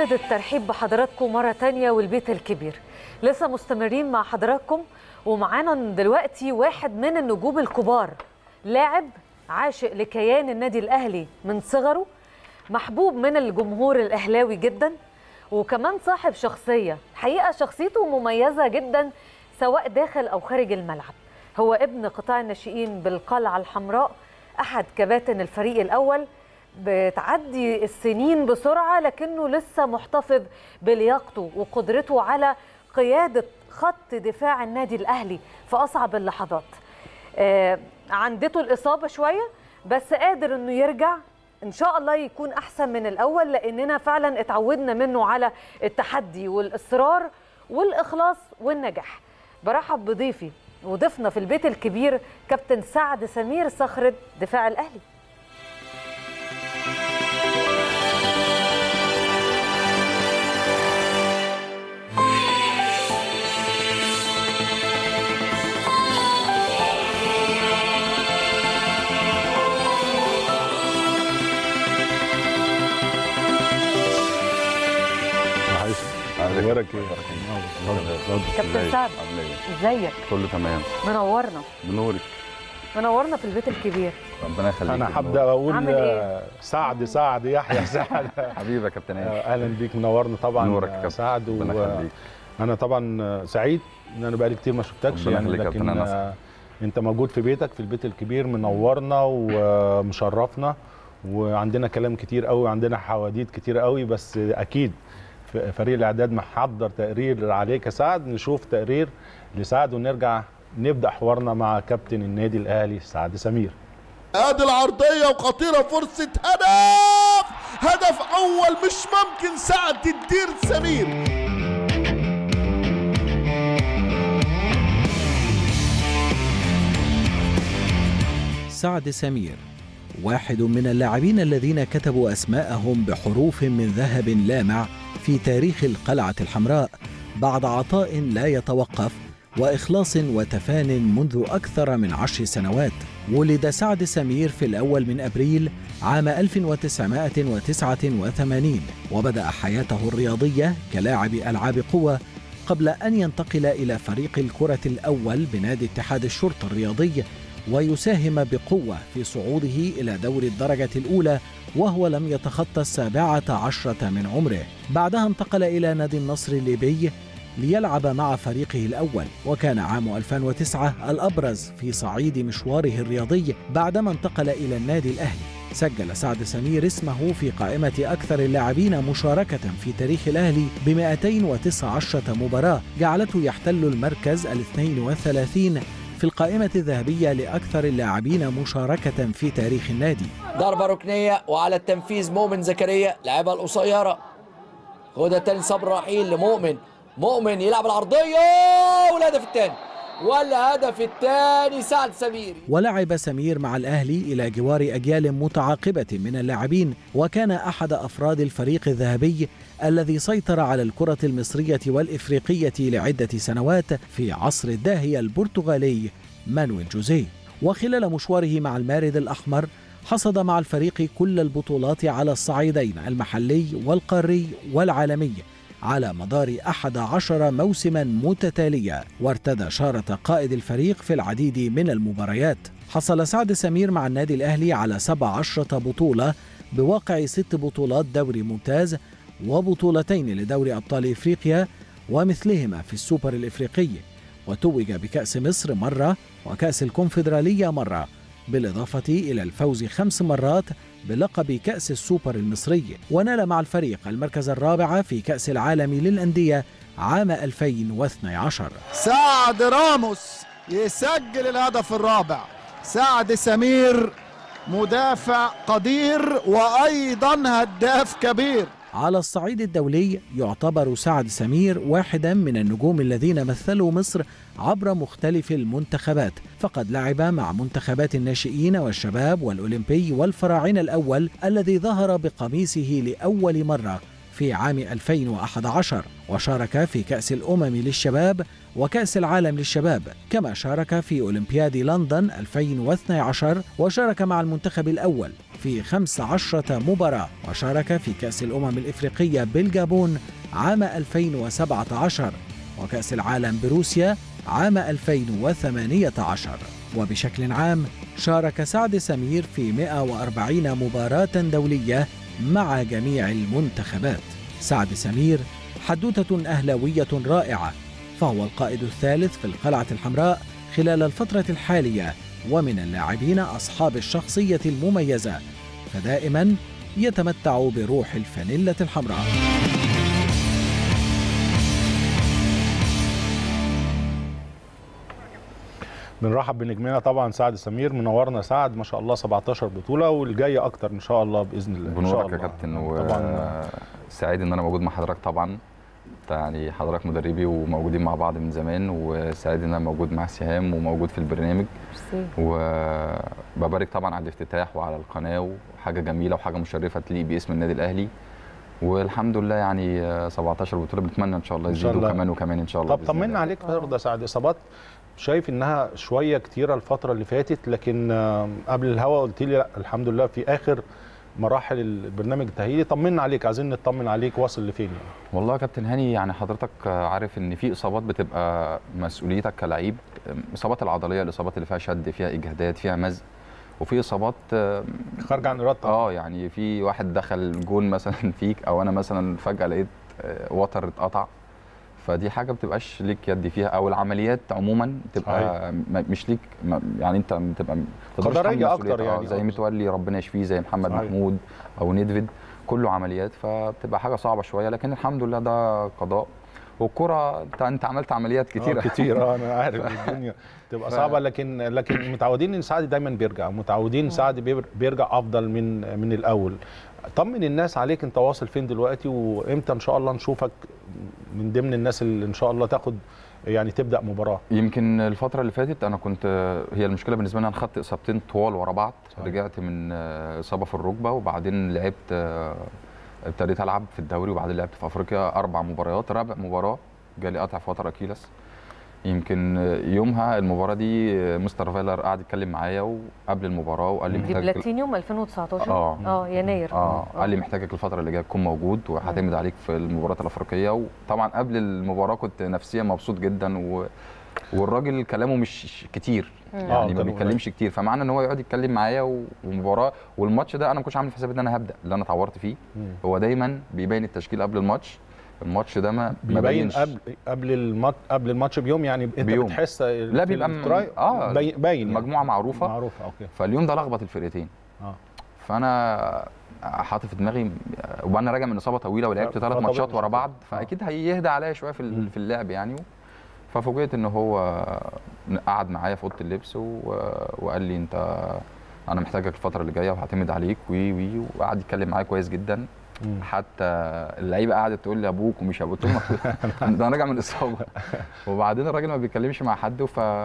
أكد الترحيب بحضراتكم مرة تانية والبيت الكبير لسه مستمرين مع حضراتكم ومعانا دلوقتي واحد من النجوم الكبار لاعب عاشق لكيان النادي الأهلي من صغره محبوب من الجمهور الأهلاوي جدا وكمان صاحب شخصية حقيقة شخصيته مميزة جدا سواء داخل أو خارج الملعب هو ابن قطاع الناشئين بالقلعة الحمراء أحد كباتن الفريق الأول بتعدي السنين بسرعة لكنه لسه محتفظ بلياقته وقدرته على قيادة خط دفاع النادي الأهلي في أصعب اللحظات آه عندته الإصابة شوية بس قادر أنه يرجع إن شاء الله يكون أحسن من الأول لأننا فعلا اتعودنا منه على التحدي والإصرار والإخلاص والنجاح برحب بضيفي وضيفنا في البيت الكبير كابتن سعد سمير صخرة دفاع الأهلي اخبارك ايه؟ كابتن سعد عامله ايه؟ ازيك كله تمام منورنا بنورك منورنا في البيت الكبير ربنا يخليك انا هبدا اقول عامل إيه؟ آه، سعد سعد يحيى سعد حبيبي يا كابتن ايه آه، اهلا بيك منورنا طبعا نورك يا آه، كابتن. سعد ربنا يخليك وانا طبعا آه، سعيد ان انا بقالي كتير ما شفتكش ربنا يعني يخليك يا لكن كابتن أنس. آه، انت موجود في بيتك في البيت الكبير منورنا ومشرفنا وعندنا كلام كتير قوي عندنا حواديت كتير قوي بس اكيد ف- فريق الاعداد محضر تقرير عليك يا سعد نشوف تقرير لسعد ونرجع نبدا حوارنا مع كابتن النادي الاهلي سعد سمير ادي العرضيه وخطيره فرصه هدف هدف اول مش ممكن سعد تدير سمير سعد سمير واحد من اللاعبين الذين كتبوا اسماءهم بحروف من ذهب لامع في تاريخ القلعه الحمراء بعد عطاء لا يتوقف واخلاص وتفان منذ اكثر من عشر سنوات ولد سعد سمير في الاول من ابريل عام 1989 وبدا حياته الرياضيه كلاعب العاب قوه قبل ان ينتقل الى فريق الكره الاول بنادي اتحاد الشرطه الرياضي ويساهم بقوة في صعوده إلى دور الدرجة الأولى وهو لم يتخطى السابعة عشرة من عمره بعدها انتقل إلى نادي النصر الليبي ليلعب مع فريقه الأول وكان عام 2009 الأبرز في صعيد مشواره الرياضي بعدما انتقل إلى النادي الأهلي سجل سعد سمير اسمه في قائمة أكثر اللاعبين مشاركة في تاريخ الأهلي ب 219 مباراة جعلته يحتل المركز ال 32 في القائمة الذهبية لأكثر اللاعبين مشاركة في تاريخ النادي ضربة ركنية وعلى التنفيذ مؤمن زكريا لعبها القصيرة خدها تاني صبر رحيل لمؤمن مؤمن يلعب العرضية والهدف الثاني والهدف الثاني سعد سمير ولعب سمير مع الأهلي إلى جوار أجيال متعاقبة من اللاعبين وكان أحد أفراد الفريق الذهبي الذي سيطر على الكرة المصرية والإفريقية لعدة سنوات في عصر الداهية البرتغالي مانويل جوزيه وخلال مشواره مع المارد الأحمر حصد مع الفريق كل البطولات على الصعيدين المحلي والقاري والعالمي على مدار أحد عشر موسما متتالية وارتدى شارة قائد الفريق في العديد من المباريات حصل سعد سمير مع النادي الأهلي على 17 بطولة بواقع ست بطولات دوري ممتاز وبطولتين لدوري أبطال إفريقيا ومثلهما في السوبر الإفريقي وتوج بكأس مصر مرة وكأس الكونفدرالية مرة بالإضافة إلى الفوز خمس مرات بلقب كأس السوبر المصري ونال مع الفريق المركز الرابع في كأس العالم للأندية عام 2012 سعد راموس يسجل الهدف الرابع سعد سمير مدافع قدير وايضا هداف كبير على الصعيد الدولي يعتبر سعد سمير واحدا من النجوم الذين مثلوا مصر عبر مختلف المنتخبات فقد لعب مع منتخبات الناشئين والشباب والأولمبي والفراعنة الأول الذي ظهر بقميصه لأول مرة في عام 2011 وشارك في كأس الأمم للشباب وكأس العالم للشباب كما شارك في أولمبياد لندن 2012 وشارك مع المنتخب الأول في 15 مباراة وشارك في كأس الأمم الإفريقية بالجابون عام 2017 وكأس العالم بروسيا عام 2018 وبشكل عام شارك سعد سمير في 140 مباراة دولية مع جميع المنتخبات سعد سمير حدوتة أهلاوية رائعة فهو القائد الثالث في القلعة الحمراء خلال الفترة الحالية ومن اللاعبين أصحاب الشخصية المميزة فدائما يتمتع بروح الفانيلة الحمراء بنرحب بنجمنا طبعا سعد سمير منورنا سعد ما شاء الله 17 بطوله والجايه اكتر ان شاء الله باذن الله ان شاء بنورك الله يا كابتن طبعا وسعيد ان انا موجود مع حضرتك طبعا أنت يعني حضرتك مدربي وموجودين مع بعض من زمان وسعيد ان انا موجود مع سهام وموجود في البرنامج ميرسي. وببارك طبعا على الافتتاح وعلى القناه وحاجه جميله وحاجه مشرفه تليق باسم النادي الاهلي والحمد لله يعني آه، 17 بطوله بنتمنى ان شاء الله إن شاء يزيدوا الله. كمان وكمان ان شاء الله طب بإذن طمنا الله. عليك برضه يا سعد اصابات شايف انها شويه كتيره الفتره اللي فاتت لكن آه، قبل الهوا قلت لي لا الحمد لله في اخر مراحل البرنامج التاهيلي طمنا عليك عايزين نطمن عليك واصل لفين يعني والله يا كابتن هاني يعني حضرتك عارف ان في اصابات بتبقى مسؤوليتك كلعيب الاصابات العضليه الاصابات اللي فيها شد فيها اجهادات فيها مزق وفي اصابات آه، خارج عن ارادتك اه يعني في واحد دخل جون مثلا فيك او انا مثلا فجاه لقيت آه، وتر اتقطع فدي حاجه بتبقاش ليك يد فيها او العمليات عموما تبقى م- مش ليك م- يعني انت بتبقى ما تقدرش قدرية تحمل أكتر مسؤوليتها. يعني. آه، زي متولي ربنا يشفيه زي محمد صحيح. محمود او ندفد كله عمليات فبتبقى حاجه صعبه شويه لكن الحمد لله ده قضاء والكره انت انت عملت عمليات كتيره كتير كتير اه انا عارف الدنيا تبقى ف- صعبه لكن لكن متعودين ان سعد دايما بيرجع متعودين سعد بير- بيرجع افضل من من الاول طمن الناس عليك انت واصل فين دلوقتي وامتى ان شاء الله نشوفك من ضمن الناس اللي ان شاء الله تاخد يعني تبدا مباراه يمكن الفترة اللي فاتت أنا كنت هي المشكلة بالنسبة لي أنا خدت إصابتين طوال ورا بعض صحيح. رجعت من آه، إصابة في الركبة وبعدين لعبت آه، ابتديت ألعب في الدوري وبعدين لعبت في أفريقيا أربع مباريات رابع مباراة جالي قطع في وتر أكيلس يمكن آه، يومها المباراة دي آه، مستر فايلر قعد يتكلم معايا وقبل المباراة وقال لي دي محتاج بلاتينيوم 2019 آه. اه يناير اه قال لي محتاجك الفتره اللي جايه تكون موجود وهعتمد عليك في المباريات الافريقيه وطبعا قبل المباراه كنت نفسيا مبسوط جدا و... والراجل كلامه مش كتير آه، يعني ما كلامه بيتكلمش كتير فمعنى ان هو يقعد يتكلم معايا و- ومباراه والماتش ده انا ما كنتش عامل حساب ان انا هبدا اللي انا اتعورت فيه مم. هو دايما بيبين التشكيل قبل الماتش الماتش ده ما ما بيبين بينش قبل قبل الماتش قبل الماتش بيوم يعني انت بيوم. بتحس لا بيبقى م- اه آه، باين باين يعني. مجموعه معروفه معروفه اوكي فاليوم ده لخبط الفرقتين اه فانا حاطط في دماغي وانا راجع من اصابه طويله ولعبت ثلاث فطبيعي ماتشات مش ورا هتبقى- بعض آه. فاكيد هيهدى عليا شويه في ال- في اللعب يعني ففوجئت ان هو قعد معايا في اوضه اللبس و... وقال لي انت انا محتاجك الفتره اللي جايه وهعتمد عليك وي وي وقعد يتكلم معايا كويس جدا مم. حتى اللعيبه قعدت تقول لي ابوك ومش ابوك قلت لهم ده انا راجع من اصابه وبعدين الراجل ما بيتكلمش مع حد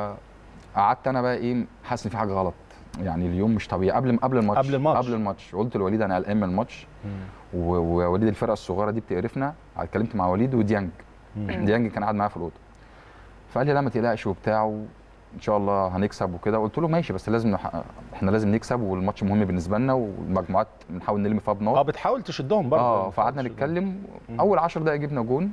فقعدت انا بقى ايه حاسس ان في حاجه غلط يعني اليوم مش طبيعي قبل قبل الماتش قبل الماتش. قبل الماتش قلت لوليد انا قلقان من الماتش مم. و- ووليد الفرقه الصغيره دي بتقرفنا اتكلمت مع وليد وديانج مم. ديانج كان قاعد معايا في الاوضه فقال لي لا ما تقلقش وبتاع ان شاء الله هنكسب وكده قلت له ماشي بس لازم نح... احنا لازم نكسب والماتش مهم بالنسبه لنا والمجموعات بنحاول نلم فيها بنقط اه بتحاول تشدهم برضه اه بتحاول فقعدنا تشدهم. نتكلم مم. اول 10 دقائق جبنا جون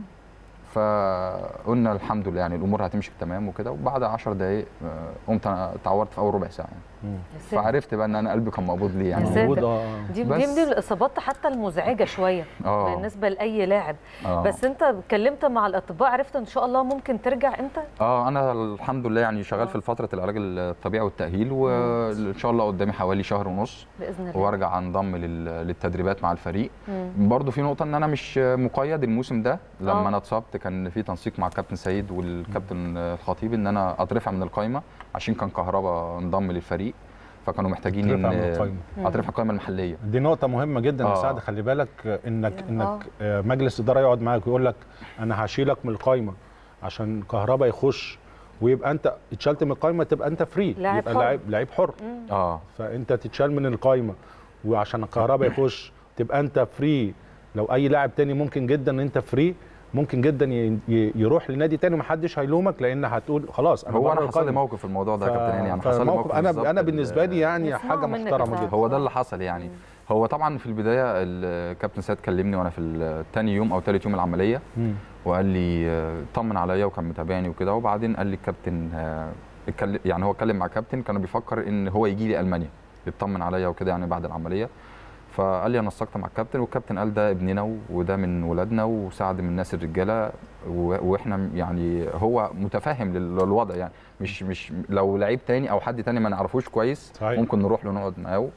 فقلنا الحمد لله يعني الامور هتمشي تمام وكده وبعد 10 دقائق آه، قمت انا اتعورت في اول ربع ساعه يعني. مم. يا ساتر. فعرفت بقى ان انا قلبي كان مقبوض ليه يا يعني ساتر. موجود اه دي دي بس- من الاصابات حتى المزعجه شويه اه بالنسبه لاي لاعب آه. بس انت اتكلمت مع الاطباء عرفت ان شاء الله ممكن ترجع امتى اه انا الحمد لله يعني شغال في فتره العلاج الطبيعي والتاهيل وان شاء الله قدامي حوالي شهر ونص باذن الله وارجع انضم لل- للتدريبات مع الفريق مم. برضه في نقطه ان انا مش مقيد الموسم ده لما آه. انا اتصبت كان في تنسيق مع الكابتن سيد والكابتن الخطيب ان انا اترفع من القائمه عشان كان كهربا انضم للفريق فكانوا محتاجين ترفع من ان القايمة. اترفع من القائمه المحليه دي نقطة مهمة جدا يا آه. سعد خلي بالك انك يعني انك آه، مجلس إدارة يقعد معاك ويقول لك انا هشيلك من القايمة عشان كهربا يخش ويبقى انت اتشالت من القايمة تبقى انت فري لاعب يبقى حر. لاعب لاعب حر اه فانت تتشال من القايمة وعشان الكهربا يخش تبقى انت فري لو اي لاعب تاني ممكن جدا ان انت فري ممكن جدا ي- ي- يروح لنادي تاني ومحدش هيلومك لان هتقول خلاص انا هو بره انا حصل لي القايمة. موقف في الموضوع ده يا ف- كابتن هاني يعني حصل لي فموقف موقف انا بالظبط انا ال- بالنسبه لي يعني نسمعه حاجه منك محترمه بصراحة. جدا هو ده اللي حصل يعني هو طبعا في البدايه الكابتن سيد كلمني وانا في تاني يوم او ثالث يوم العمليه مم. وقال لي آه، طمن عليا وكان متابعني وكده وبعدين قال لي الكابتن آه، اتكلم- يعني هو اتكلم مع كابتن كان بيفكر ان هو يجي لي المانيا يطمن عليا وكده يعني بعد العمليه فقال لي انا نسقت مع الكابتن والكابتن قال ده ابننا و- وده من ولادنا وسعد من الناس الرجاله و- واحنا يعني هو متفهم لل- للوضع يعني مش مش لو لعيب تاني او حد تاني ما نعرفوش كويس صحيح. ممكن نروح له نقعد معاه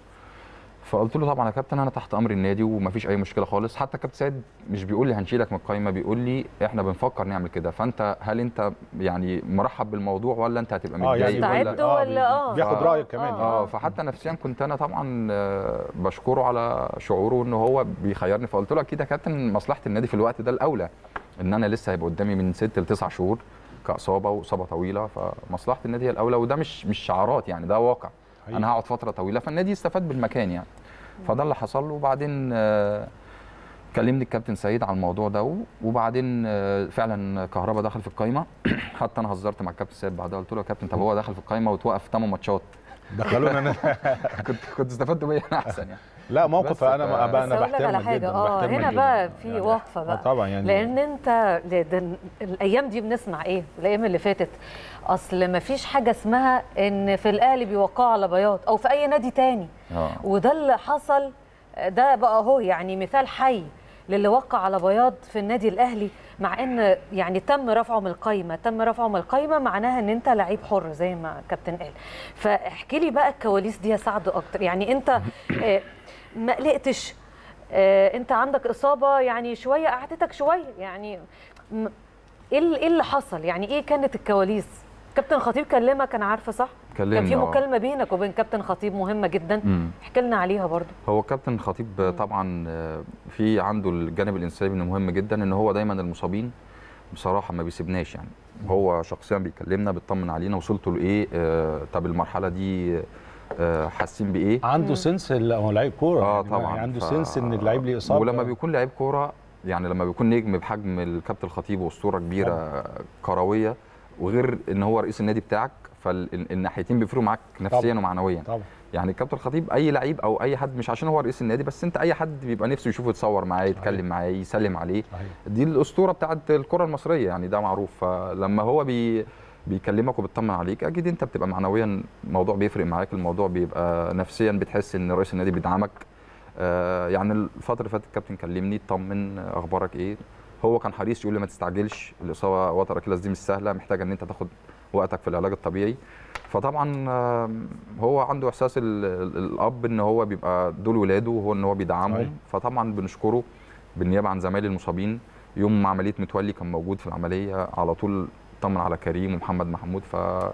فقلت له طبعا يا كابتن انا تحت امر النادي ومفيش اي مشكله خالص حتى كابتن سيد مش بيقول لي هنشيلك من القايمه بيقول لي احنا بنفكر نعمل كده فانت هل انت يعني مرحب بالموضوع ولا انت هتبقى اه يعني متضايق مستعد ولا ولا- بي- آه. بياخد آه. رايك كمان اه فحتى نفسيا كنت انا طبعا آه، بشكره على شعوره ان هو بيخيرني فقلت له اكيد يا كابتن مصلحه النادي في الوقت ده الاولى ان انا لسه هيبقى قدامي من ست لتسع شهور كاصابه واصابه طويله فمصلحه النادي هي الاولى وده مش مش شعارات يعني ده واقع حقيقي. انا هقعد فتره طويله فالنادي يستفاد بالمكان يعني فده اللي حصل له وبعدين آه، كلمني الكابتن سعيد على الموضوع ده و- وبعدين آه، فعلا كهربا دخل في القايمه حتى انا هزرت مع الكابتن سعيد بعدها قلت له يا كابتن طب هو دخل في القايمه وتوقف 8 ماتشات دخلونا أنا كنت كنت استفدت بيا انا احسن يعني لا موقف بس انا ف- بقى بس انا أقول لك على بحترمك حاجة، جدا اه بحترمك هنا جداً. بقى في يعني وقفة آه بقى. طبعا يعني لان انت ل- ده الايام دي بنسمع ايه الايام اللي فاتت اصل ما فيش حاجه اسمها ان في الاهلي بيوقعوا على بياض او في اي نادي تاني اه وده اللي حصل ده بقى اهو يعني مثال حي للي وقع على بياض في النادي الاهلي مع ان يعني تم رفعه من القايمه تم رفعه من القايمه معناها ان انت لعيب حر زي ما الكابتن قال فاحكي لي بقى الكواليس دي يا سعد اكتر يعني انت آه، ما قلقتش آه، انت عندك اصابه يعني شويه قعدتك شويه يعني م- ايه اللي- إيه اللي حصل يعني ايه كانت الكواليس كابتن خطيب كلمك انا عارفه صح كان في كلمنا، آه. مكالمه بينك وبين كابتن خطيب مهمه جدا مم. احكي لنا عليها برضو هو كابتن خطيب طبعا آه، في عنده الجانب الانساني انه مهم جدا ان هو دايما المصابين بصراحه ما بيسيبناش يعني هو شخصيا بيكلمنا بيطمن علينا وصلتوا لايه آه، طب المرحله دي آه، حاسين بايه عنده سنس ال- هو لعيب كوره اه يعني طبعا عنده ف- سنس ان اللعيب ليه اصابه ولما بيكون لعيب كوره يعني لما بيكون نجم بحجم الكابتن الخطيب واسطوره كبيره كرويه وغير ان هو رئيس النادي بتاعك فالناحيتين بيفرقوا معاك نفسيا ومعنويا طبعا يعني الكابتن الخطيب اي لعيب او اي حد مش عشان هو رئيس النادي بس انت اي حد بيبقى نفسه يشوفه يتصور معاه يتكلم معاه يسلم عليه صحيح دي الاسطوره بتاعت الكره المصريه يعني ده معروف فلما هو بي بيكلمك وبيطمن عليك اكيد انت بتبقى معنويا الموضوع بيفرق معاك الموضوع بيبقى نفسيا بتحس ان رئيس النادي بيدعمك آه يعني الفتره اللي فاتت الكابتن كلمني اطمن اخبارك ايه هو كان حريص يقول لي ما تستعجلش الاصابه وتر اكيلاس دي مش سهله محتاجه ان انت تاخد وقتك في العلاج الطبيعي فطبعا آم، هو عنده احساس ال- ال- الاب ان هو بيبقى دول ولاده وهو ان هو صحيح. بيدعمهم فطبعا بنشكره بالنيابه عن زمايلي المصابين يوم ما عمليه متولي كان موجود في العمليه على طول طمن على كريم ومحمد محمود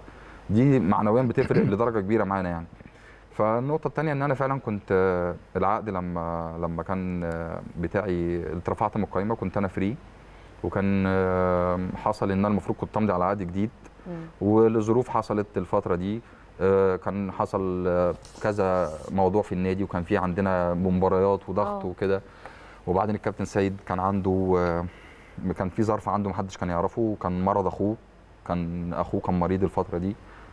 فدي معنويا بتفرق لدرجه كبيره معانا يعني فالنقطة الثانية إن أنا فعلا كنت آه، العقد لما لما كان آه، بتاعي اترفعت من القايمة كنت أنا فري وكان آه، حصل إن أنا المفروض كنت أمضي على عقد جديد ولظروف حصلت الفترة دي آه، كان حصل آه، كذا موضوع في النادي وكان في عندنا مباريات وضغط آه. وكده وبعدين الكابتن سيد كان عنده آه، كان في ظرف عنده محدش كان يعرفه وكان مرض اخوه كان اخوه كان مريض الفتره دي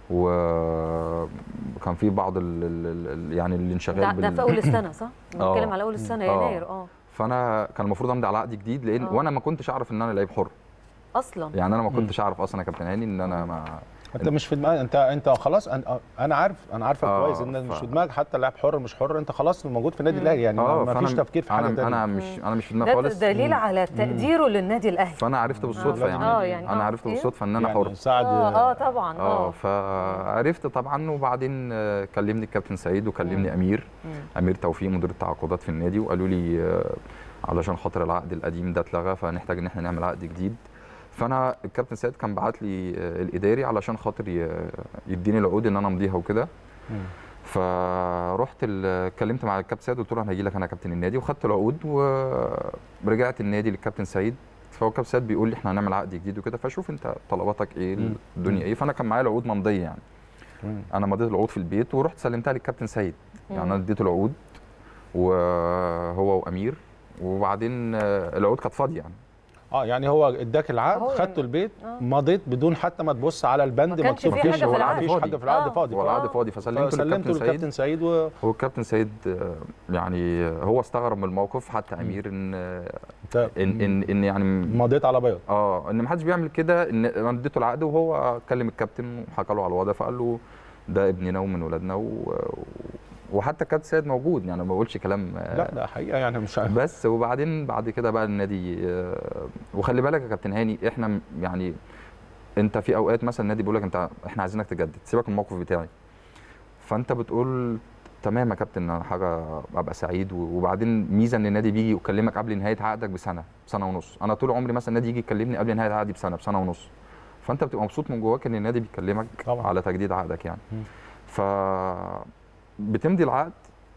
وكان في بعض ال ال ال يعني الانشغال ده, ده في اول السنه صح؟ آه. بنتكلم على اول السنه آه. يناير اه فانا كان المفروض امضي على عقد جديد لان آه. وانا ما كنتش اعرف ان انا لعيب حر اصلا يعني انا ما كنتش اعرف اصلا يا كابتن هاني ان انا ما انت مش في دماغك انت انت خلاص انا, انا عارف انا عارفك آه، كويس ان مش ف- في دماغك حتى لاعب حر مش حر انت خلاص موجود في النادي الاهلي يعني ما فأنا- فيش تفكير في حاجه انا تانية انا مش انا مش في دماغي ده خالص دليل على تقديره للنادي الاهلي فانا عرفت بالصدفه لازم يعني, آه، يعني انا آه. عرفت إيه؟ بالصدفه ان انا حر يعني سعد اه اه طبعا اه اه فعرفت طبعا وبعدين آه، كلمني الكابتن سعيد وكلمني امير امير توفيق مدير التعاقدات في النادي وقالوا لي آه، علشان خاطر العقد القديم ده اتلغى فنحتاج ان احنا نعمل عقد جديد فانا الكابتن سعيد كان بعت لي آه، الاداري علشان خاطر ي- يديني العقود ان انا امضيها وكده مم. فرحت ال- اتكلمت مع الكابتن سعيد قلت له انا هاجي لك انا كابتن النادي وخدت العقود ورجعت النادي للكابتن سعيد فهو الكابتن سعيد بيقول لي احنا هنعمل عقد جديد وكده فشوف انت طلباتك ايه مم. الدنيا ايه فانا كان معايا العقود ممضيه يعني مم. انا مضيت العقود في البيت ورحت سلمتها للكابتن سيد يعني مم. انا اديته العقود وهو وامير وبعدين آه، العقود كانت فاضيه يعني اه يعني هو اداك هو العقد يعني- خدته البيت آه. مضيت بدون حتى ما تبص على البند ما كانش مكتوب في فيه حاجة في هو العقد. مفيش حاجه في العقد آه. فاضي هو العقد آه. فاضي فسلمته سلمته للكابتن سعيد للكابتن سعيد و هو الكابتن سيد آه، يعني هو استغرب من الموقف حتى امير ان أنت ان ان, إن يعني مضيت على بياض اه ان ما حدش بيعمل كده ان انا اديته العقد وهو كلم الكابتن وحكى له على الوضع فقال له ده ابننا ومن ولادنا و... وحتى الكابتن سيد موجود يعني ما بقولش كلام آه، لا لا حقيقه يعني مش عارف بس وبعدين بعد كده بقى النادي آه، وخلي بالك يا كابتن هاني احنا م- يعني انت في اوقات مثلا النادي بيقول لك انت احنا عايزينك تجدد سيبك من الموقف بتاعي فانت بتقول تمام يا كابتن انا حاجه ابقى سعيد و- وبعدين ميزه ان النادي بيجي يكلمك قبل نهايه عقدك بسنه سنه ونص انا طول عمري مثلا النادي يجي يكلمني قبل نهايه عقدي بسنه بسنه ونص فانت بتبقى مبسوط من جواك ان النادي بيكلمك طبعا. على تجديد عقدك يعني مم. ف بتمضي العقد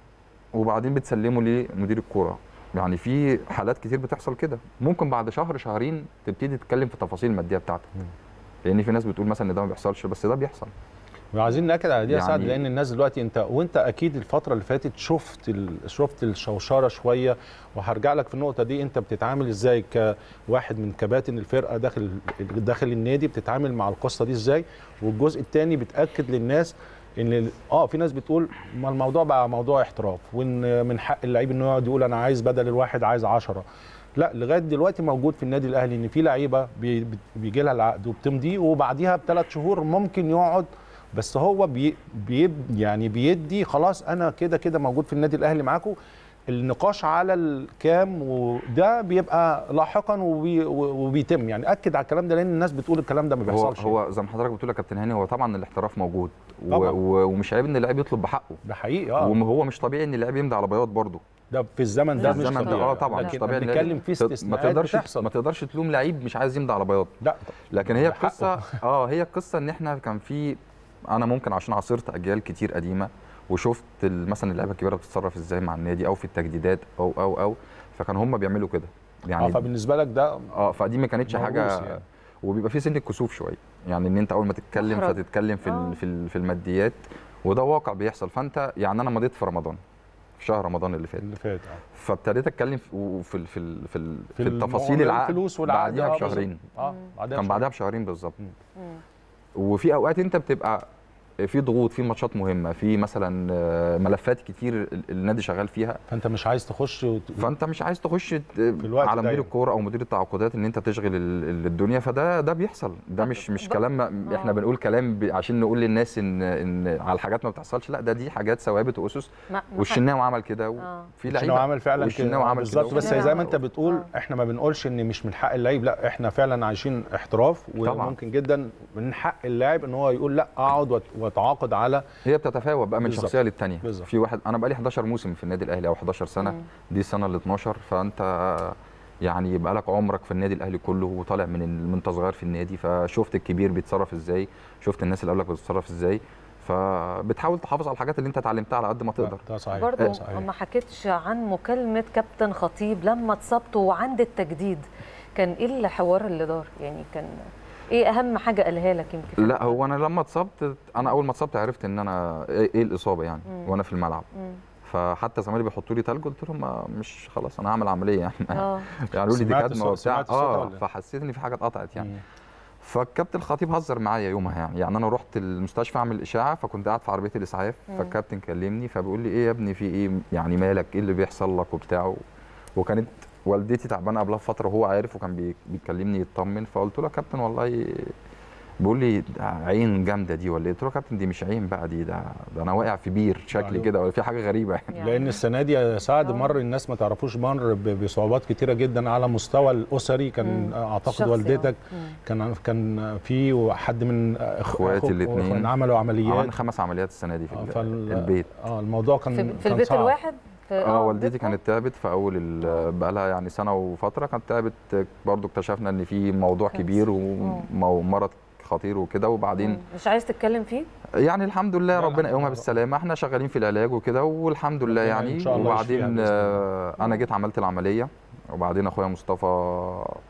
وبعدين بتسلمه لمدير الكوره يعني في حالات كتير بتحصل كده ممكن بعد شهر شهرين تبتدي تتكلم في التفاصيل الماديه بتاعتك مم. لان في ناس بتقول مثلا ان ده ما بيحصلش بس ده بيحصل وعايزين ناكد على دي يا سعد يعني- لان الناس دلوقتي انت وانت اكيد الفتره اللي فاتت شفت ال... شفت الشوشره شويه وهرجع لك في النقطه دي انت بتتعامل ازاي كواحد من كباتن الفرقه داخل داخل النادي بتتعامل مع القصه دي ازاي والجزء الثاني بتاكد للناس ان ال- اه في ناس بتقول ما الموضوع بقى موضوع احتراف وان من حق اللعيب انه يقعد يقول انا عايز بدل الواحد عايز عشرة لا لغايه دلوقتي موجود في النادي الاهلي ان في لعيبه بي- بيجي لها العقد وبتمضيه وبعديها بثلاث شهور ممكن يقعد بس هو بي بي يعني بيدي خلاص انا كده كده موجود في النادي الاهلي معاكم النقاش على الكام وده بيبقى لاحقا وبي وبيتم يعني اكد على الكلام ده لان الناس بتقول الكلام ده ما هو بيحصلش هو زي ما حضرتك بتقول يا كابتن هاني هو طبعا الاحتراف موجود و... طبعاً. و... ومش عيب ان اللاعب يطلب بحقه ده حقيقي اه وهو مش طبيعي ان اللاعب يمضي على بياض برضه ده في الزمن ده ده مش الزمن ده طبيعي اه طبعا مش لكن طبيعي إن بنتكلم في ت- ما استثناءات تقدرش بتحصل ما تقدرش تلوم لعيب مش عايز يمضي على بياض لا لكن هي ده حقه. القصه اه هي القصه ان احنا كان في انا ممكن عشان عاصرت اجيال كتير قديمه وشفت ال- مثلا اللعيبه الكبيره بتتصرف ازاي مع النادي او في التجديدات او او او فكان هم بيعملوا كده اه يعني فبالنسبه لك ده اه فدي ما كانتش موروث حاجه يعني. وبيبقى في سن الكسوف شويه يعني ان انت اول ما تتكلم محرج. فتتكلم في آه. ال- في ال- في الماديات وده واقع بيحصل فانت يعني انا مضيت في رمضان في شهر رمضان اللي فات اللي فات اه فابتديت اتكلم في وفي ال- في ال- في, ال- في الم- التفاصيل العقد الفلوس والعقد بعديها آه، بشهرين بالظبط. اه بعدها كان بشهرين. بعدها بشهرين بالظبط مم. وفي اوقات انت بتبقى في ضغوط في ماتشات مهمه في مثلا آه، ملفات كتير ال- النادي شغال فيها فانت مش عايز تخش وت... فانت مش عايز تخش ت- الوقت على ده مدير يعني. الكوره او مدير التعاقدات ان انت تشغل ال- ال- الدنيا فده ده بيحصل ده مش مش ب- كلام ما- احنا آه. بنقول كلام ب- عشان نقول للناس ان ان على حاجات ما بتحصلش لا ده دي حاجات ثوابت واسس ما- ما والشناوي عمل كده آه. وفي الشناوي لعيبه عمل فعلا والشناوي عمل كده بالظبط بس والشناوي زي ما عمل. انت بتقول آه. احنا ما بنقولش ان مش من حق اللعيب لا احنا فعلا عايشين احتراف طبعاً. وممكن جدا من حق اللاعب ان هو يقول لا اقعد وات- واتعاقد على هي بتتفاوت بقى من بالظبط. شخصيه للتانيه بالظبط. في واحد انا بقى لي 11 موسم في النادي الاهلي او 11 سنه مم. دي السنه ال 12 فانت يعني يبقى لك عمرك في النادي الاهلي كله وطالع من ال- من انت صغير في النادي فشفت الكبير بيتصرف ازاي شفت الناس اللي قبلك بتتصرف ازاي فبتحاول تحافظ على الحاجات اللي انت اتعلمتها على قد ما تقدر ده صحيح برضو ده صحيح ما حكيتش عن مكالمة كابتن خطيب لما اتصبت وعند التجديد كان ايه الحوار اللي دار يعني كان ايه اهم حاجة قالها لك يمكن في لا الحوار؟ هو انا لما اتصبت انا اول ما اتصبت عرفت ان انا ايه إيه الاصابه يعني مم. وانا في الملعب مم. فحتى زمايلي بيحطوا لي تلج قلت لهم ما- مش خلاص انا هعمل عمليه يعني اه قالوا لي دي سمعت كدمه الصوت- وبتاع سمعت الصوت اه ولا إيه؟ فحسيت ان في حاجه اتقطعت يعني مم. فالكابتن الخطيب هزر معايا يومها يعني يعني انا رحت المستشفى اعمل اشاعه فكنت قاعد في عربيه الاسعاف مم. فالكابتن كلمني فبيقول لي ايه يا ابني في ايه يعني مالك ايه اللي بيحصل لك وبتاع وكانت والدتي تعبانه قبلها بفتره وهو عارف وكان بي- بيكلمني يطمن فقلت له يا كابتن والله بيقول لي ده عين جامده دي ولا ايه قلت له يا كابتن دي مش عين بقى دي ده, ده انا واقع في بير شكلي أيوه. كده ولا في حاجه غريبه يعني يعني لان السنه دي يا سعد آه. مر الناس ما تعرفوش مر ب- بصعوبات كتيره جدا على مستوى الاسري كان مم. اعتقد الشخصي، والدتك آه. مم. كان كان في حد من أخ- إخواتي أخو- الاتنين. أخوان عملوا عمليات عملنا خمس عمليات السنه دي في آه، ال- فال- البيت اه الموضوع كان في, في كان البيت صعب. الواحد في اه والدتي بيتكم؟ كانت تعبت في اول ال- بقالها يعني سنه وفتره كانت تعبت برضو اكتشفنا ان في موضوع كانسر. كبير مم. ومرض خطير وكده وبعدين مم. مش عايز تتكلم فيه يعني الحمد لله لا، ربنا الحمد يقومها لله. بالسلامه احنا شغالين في العلاج وكده والحمد لله ربنا يعني إن شاء الله يشفيها وبعدين بإذن الله. آه، انا جيت عملت العمليه وبعدين اخويا مصطفى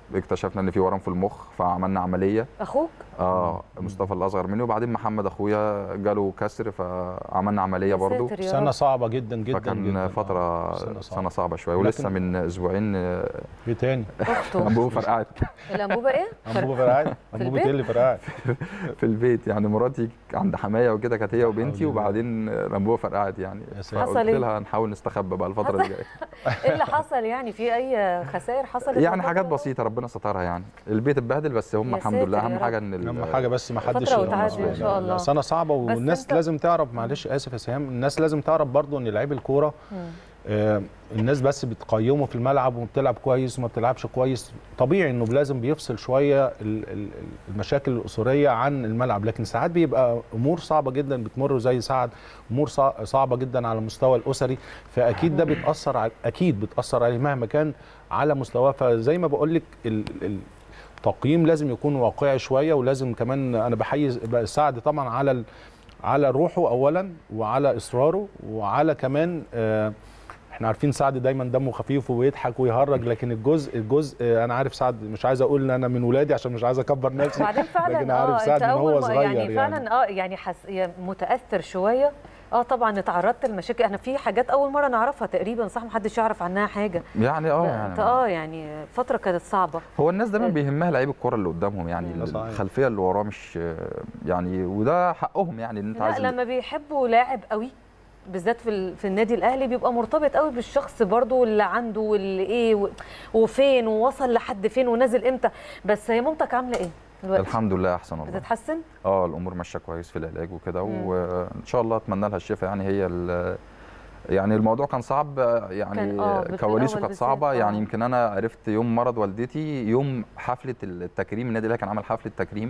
اكتشفنا ان في ورم في المخ فعملنا عمليه اخوك اه مصطفى الاصغر مني وبعدين محمد اخويا جاله كسر فعملنا عمليه يا برضه ساتر يا سنه رب. صعبه جدا جدا فكان جدا فتره سنة صعبة. سنه صعبه شويه ولسه لكن- من اسبوعين آه، ايه تاني اخته انبوبه فرقعت الانبوبه ايه؟ انبوبه فرقعت انبوبه البيت؟ ايه اللي فرقعت في البيت يعني مراتي عند حمايه وكده كانت هي وبنتي لله. وبعدين الانبوبه فرقعت يعني يا ساتر. حصل فقلت إيه؟ لها نحاول نستخبى بقى الفتره اللي جايه ايه اللي حصل يعني في اي خسائر حصلت يعني الفترة حاجات دي؟ بسيطه ربنا سترها يعني البيت اتبهدل بس هم يا الحمد ساتر لله يا اهم رب. حاجه ان ال- اهم حاجه بس ما حدش فترة وتعدي إن شاء الله. سنه صعبه والناس أنت- لازم تعرف معلش اسف يا سهام الناس لازم تعرف برضو ان لعيب الكوره مم. آه، الناس بس بتقيمه في الملعب وبتلعب كويس وما بتلعبش كويس طبيعي انه لازم بيفصل شويه ال- ال- المشاكل الاسريه عن الملعب لكن ساعات بيبقى امور صعبه جدا بتمر زي سعد امور صع- صعبه جدا على المستوى الاسري فاكيد ده بتاثر على اكيد بتاثر عليه مهما كان على مستواه فزي ما بقول لك ال- ال- التقييم لازم يكون واقعي شويه ولازم كمان انا بحيي سعد طبعا على ال- على روحه اولا وعلى اصراره وعلى كمان آه احنا عارفين سعد دايما دمه خفيف وبيضحك ويهرج لكن الجزء الجزء آه، انا عارف سعد مش عايز اقول ان انا من ولادي عشان مش عايز اكبر نفسي وبعدين فعلا لكن عارف اه سعد انت من هو اول ما- صغير يعني يعني. فعلا اه يعني حس... يعني متاثر شويه اه طبعا اتعرضت لمشاكل احنا في حاجات اول مره نعرفها تقريبا صح محدش يعرف عنها حاجه يعني اه لا، يعني انت اه يعني فتره كانت صعبه هو الناس دايما بيهمها لعيب الكوره اللي قدامهم يعني ده صحيح. الخلفيه اللي وراه مش يعني وده حقهم يعني ان انت لا عايز لما بيحبوا لاعب قوي بالذات في ال- في النادي الاهلي بيبقى مرتبط قوي بالشخص برضو اللي عنده واللي ايه و- وفين ووصل لحد فين ونازل امتى بس هي مامتك عامله ايه دلوقتي الحمد لله احسن والله بتتحسن اه الامور ماشيه كويس في العلاج وكده مم. وان شاء الله اتمنى لها الشفاء يعني هي ال- يعني الموضوع كان صعب يعني كان- آه، في كواليسه الأول كانت بالذات، صعبه آه. يعني يمكن انا عرفت يوم مرض والدتي يوم حفله التكريم النادي الاهلي كان عمل حفله تكريم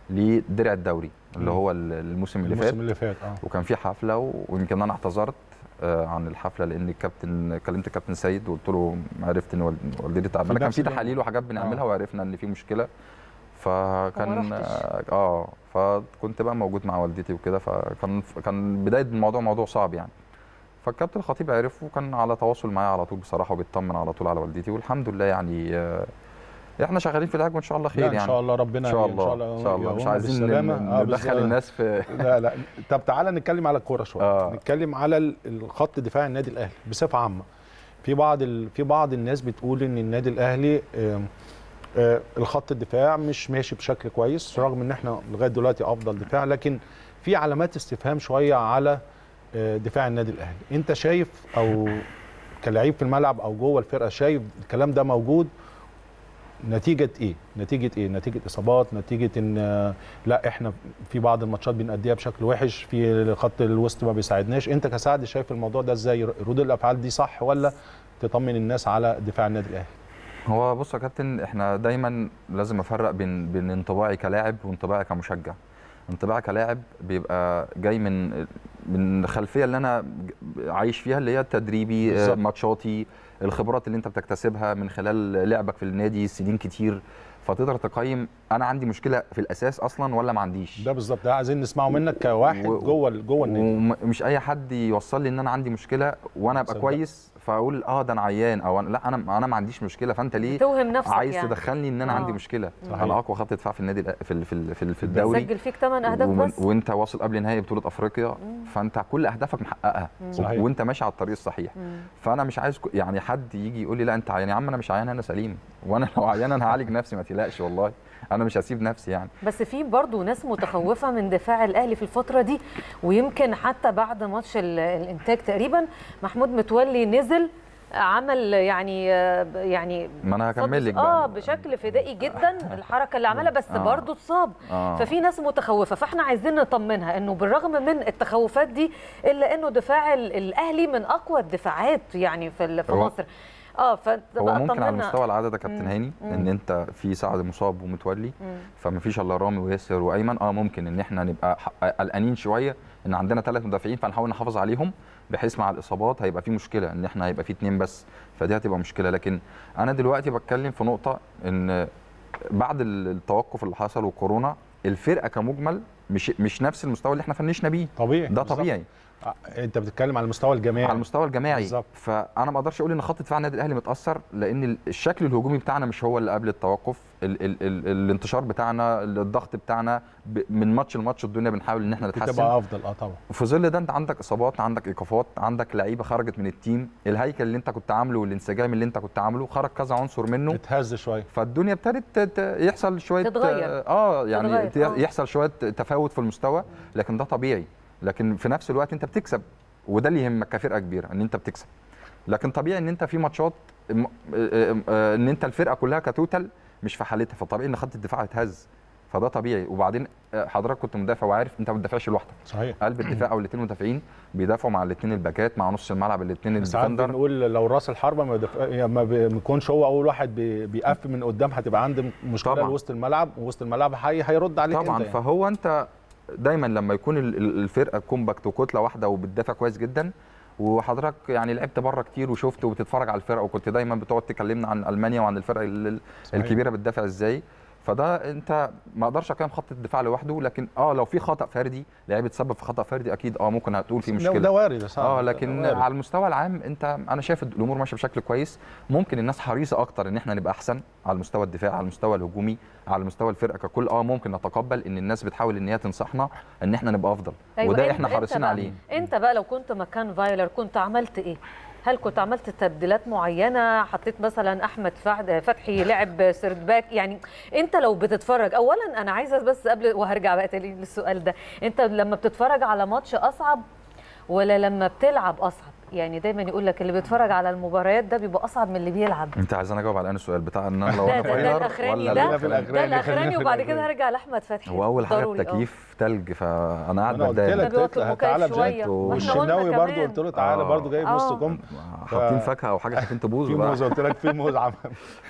لدرع الدوري اللي مم. هو ال- الموسم اللي فات الموسم اللي فات اه وكان في حفله و- ويمكن انا اعتذرت آه، عن الحفله لان الكابتن كلمت الكابتن سيد وقلت له عرفت ان والد- والدتي تعبانه كان نفس في اليوم. تحاليل وحاجات بنعملها آه. وعرفنا ان في مشكله فكان وما رحتش. اه فكنت بقى موجود مع والدتي وكده فكان كان بدايه الموضوع موضوع صعب يعني فالكابتن الخطيب عرف وكان على تواصل معايا على طول بصراحه وبيطمن على طول على والدتي والحمد لله يعني آه، احنا شغالين في العلاج وان شاء الله خير لا يعني ان شاء الله ربنا ان شاء الله ان شاء الله مش يقوم عايزين بالسلامة. ن- آه، ندخل بالظبط. الناس في لا لا طب تعالى نتكلم على الكوره شويه آه. نتكلم على ال- الخط دفاع النادي الاهلي بصفه عامه في بعض ال... في بعض الناس بتقول ان النادي الاهلي آم، آه، الخط الدفاع مش ماشي بشكل كويس رغم ان احنا لغايه دلوقتي افضل دفاع لكن في علامات استفهام شويه على آه، دفاع النادي الاهلي انت شايف او كلاعب في الملعب او جوه الفرقه شايف الكلام ده موجود نتيجة ايه؟ نتيجة ايه؟ نتيجة اصابات، نتيجة ان آه، لا احنا في بعض الماتشات بنأديها بشكل وحش، في خط الوسط ما بيساعدناش، انت كسعد شايف الموضوع ده ازاي؟ ردود الافعال دي صح ولا تطمن الناس على دفاع النادي الاهلي؟ هو بص يا كابتن احنا دايما لازم افرق بين بين انطباعي كلاعب وانطباعي كمشجع انطباعي كلاعب بيبقى جاي من من الخلفيه اللي انا ج- عايش فيها اللي هي تدريبي آه، بالظبط. ماتشاتي الخبرات اللي انت بتكتسبها من خلال لعبك في النادي سنين كتير فتقدر تقيم انا عندي مشكله في الاساس اصلا ولا ما عنديش ده بالظبط ده عايزين نسمعه منك كواحد و- جوه ال- جوه النادي ومش اي حد يوصل لي ان انا عندي مشكله وانا ابقى صدق. كويس فاقول اه ده انا عيان او أنا لا انا انا ما عنديش مشكله فانت ليه توهم نفسك عايز يعني. تدخلني ان انا آه. عندي مشكله صحيح. انا اقوى خط دفاع في النادي الأ- في ال- في ال- في, ال- في الدوري سجل فيك 8 اهداف ومن- بس وانت واصل قبل نهائي بطوله افريقيا فانت كل اهدافك محققها صحيح. وانت ماشي على الطريق الصحيح مم. فانا مش عايز ك- يعني حد يجي يقول لي لا انت عيان يا عم انا مش عيان انا سليم وانا لو عيان انا هعالج نفسي ما تقلقش والله انا مش هسيب نفسي يعني بس في برضه ناس متخوفه من دفاع الاهلي في الفتره دي ويمكن حتى بعد ماتش ال- الانتاج تقريبا محمود متولي نزل عمل يعني يعني ما انا هكمل لك اه بقى بشكل فدائي جدا الحركه اللي عملها بس آه. برضه اتصاب آه. ففي ناس متخوفه فاحنا عايزين نطمنها انه بالرغم من التخوفات دي الا انه دفاع ال- الاهلي من اقوى الدفاعات يعني في ال- في هو- مصر اه هو فتبقى ممكن على طمنا. مستوى العدد يا كابتن مم. هاني مم. ان انت في سعد مصاب ومتولي مم. فما فيش الا رامي وياسر وايمن اه ممكن ان احنا نبقى ح- قلقانين شويه ان عندنا ثلاث مدافعين فنحاول نحافظ عليهم بحيث مع الاصابات هيبقى في مشكله ان احنا هيبقى في اتنين بس فدي هتبقى مشكله لكن انا دلوقتي بتكلم في نقطه ان بعد ال- التوقف اللي حصل وكورونا الفرقه كمجمل مش مش نفس المستوى اللي احنا فنشنا بيه طبيعي ده بالظبط. طبيعي آه، انت بتتكلم على المستوى الجماعي على المستوى الجماعي بالظبط. فانا ما اقدرش اقول ان خط دفاع النادي الاهلي متاثر لان ال- الشكل الهجومي بتاعنا مش هو اللي قبل التوقف ال ال ال الانتشار بتاعنا الضغط بتاعنا ب- من ماتش لماتش الدنيا بنحاول ان احنا نتحسن بتبقى افضل اه طبعا في ظل ده انت عندك اصابات عندك ايقافات عندك لعيبه خرجت من التيم الهيكل اللي انت كنت عامله والانسجام اللي انت كنت عامله خرج كذا عنصر منه اتهز شويه فالدنيا ابتدت ت- يحصل شويه تتغير. اه يعني تتغير، ت- آه. يحصل شويه تفاوت في المستوى لكن ده طبيعي لكن في نفس الوقت انت بتكسب وده اللي يهمك كفرقه كبيره ان انت بتكسب لكن طبيعي ان انت في ماتشات م- آه، آه، ان انت الفرقه كلها كتوتال مش في حالتها فطبيعي ان خط الدفاع يتهز فده طبيعي وبعدين آه، حضرتك كنت مدافع وعارف انت ما بتدافعش لوحدك صحيح قلب الدفاع او الاثنين مدافعين بيدافعوا مع الاثنين الباكات مع نص الملعب الاثنين ساعات الديفندر بنقول لو راس الحربه ما, بيدف... يعني ما بيكونش هو اول واحد بي... بيقف من قدام هتبقى عنده مشكله طبعاً. لوسط الملعب ووسط الملعب هي... هيرد عليك طبعا انت يعني. فهو انت دايما لما يكون ال- ال- الفرقه كومباكت وكتله واحده وبتدافع كويس جدا وحضرتك يعني لعبت بره كتير وشفت وبتتفرج على الفرقه وكنت دايما بتقعد تكلمنا عن المانيا وعن الفرق ال- ال- صحيح. الكبيره بتدافع ازاي فده انت ما اقدرش اقيم خط الدفاع لوحده لكن اه لو في خطا فردي لعيب اتسبب في خطا فردي اكيد اه ممكن هتقول في ده- مشكله ده وارد يا صاحبي اه ده لكن وارد. على المستوى العام انت انا شايف الامور ماشيه بشكل كويس ممكن الناس حريصه اكتر ان احنا نبقى احسن على المستوى الدفاع على المستوى الهجومي على مستوى الفرقه ككل اه ممكن نتقبل ان الناس بتحاول ان هي تنصحنا ان احنا نبقى افضل أيوة، وده أنت- احنا أنت حريصين بقى- عليه انت بقى لو كنت مكان فايلر كنت عملت ايه هل كنت عملت تبديلات معينه حطيت مثلا احمد فعد- فتحي لعب سيرد باك يعني انت لو بتتفرج اولا انا عايزه بس قبل وهرجع بقى تاني للسؤال ده انت لما بتتفرج على ماتش اصعب ولا لما بتلعب اصعب يعني دايما يقول لك اللي بيتفرج على المباريات ده بيبقى اصعب من اللي بيلعب انت عايزين اجاوب على انا السؤال بتاع ان انا لو ده انا ده, ده فايلر الاخراني ولا ده خلينا في لا. الأخراني، ده خلينا الاخراني في وبعد كده الأخراني. هرجع لاحمد فتحي هو اول حاجه ضروري، آه. التكييف تلج فانا قاعد أنا قلت بتضايق لك ده بيقعد تطلع مكيف تعالى شوية. بجد. ما إحنا قلنا والشناوي برضه كمان. قلت له تعالى آه. برضه جايب نص آه. كم حاطين فاكهه او حاجه خايفين تبوظ في بقى موز قلت لك في موز عمل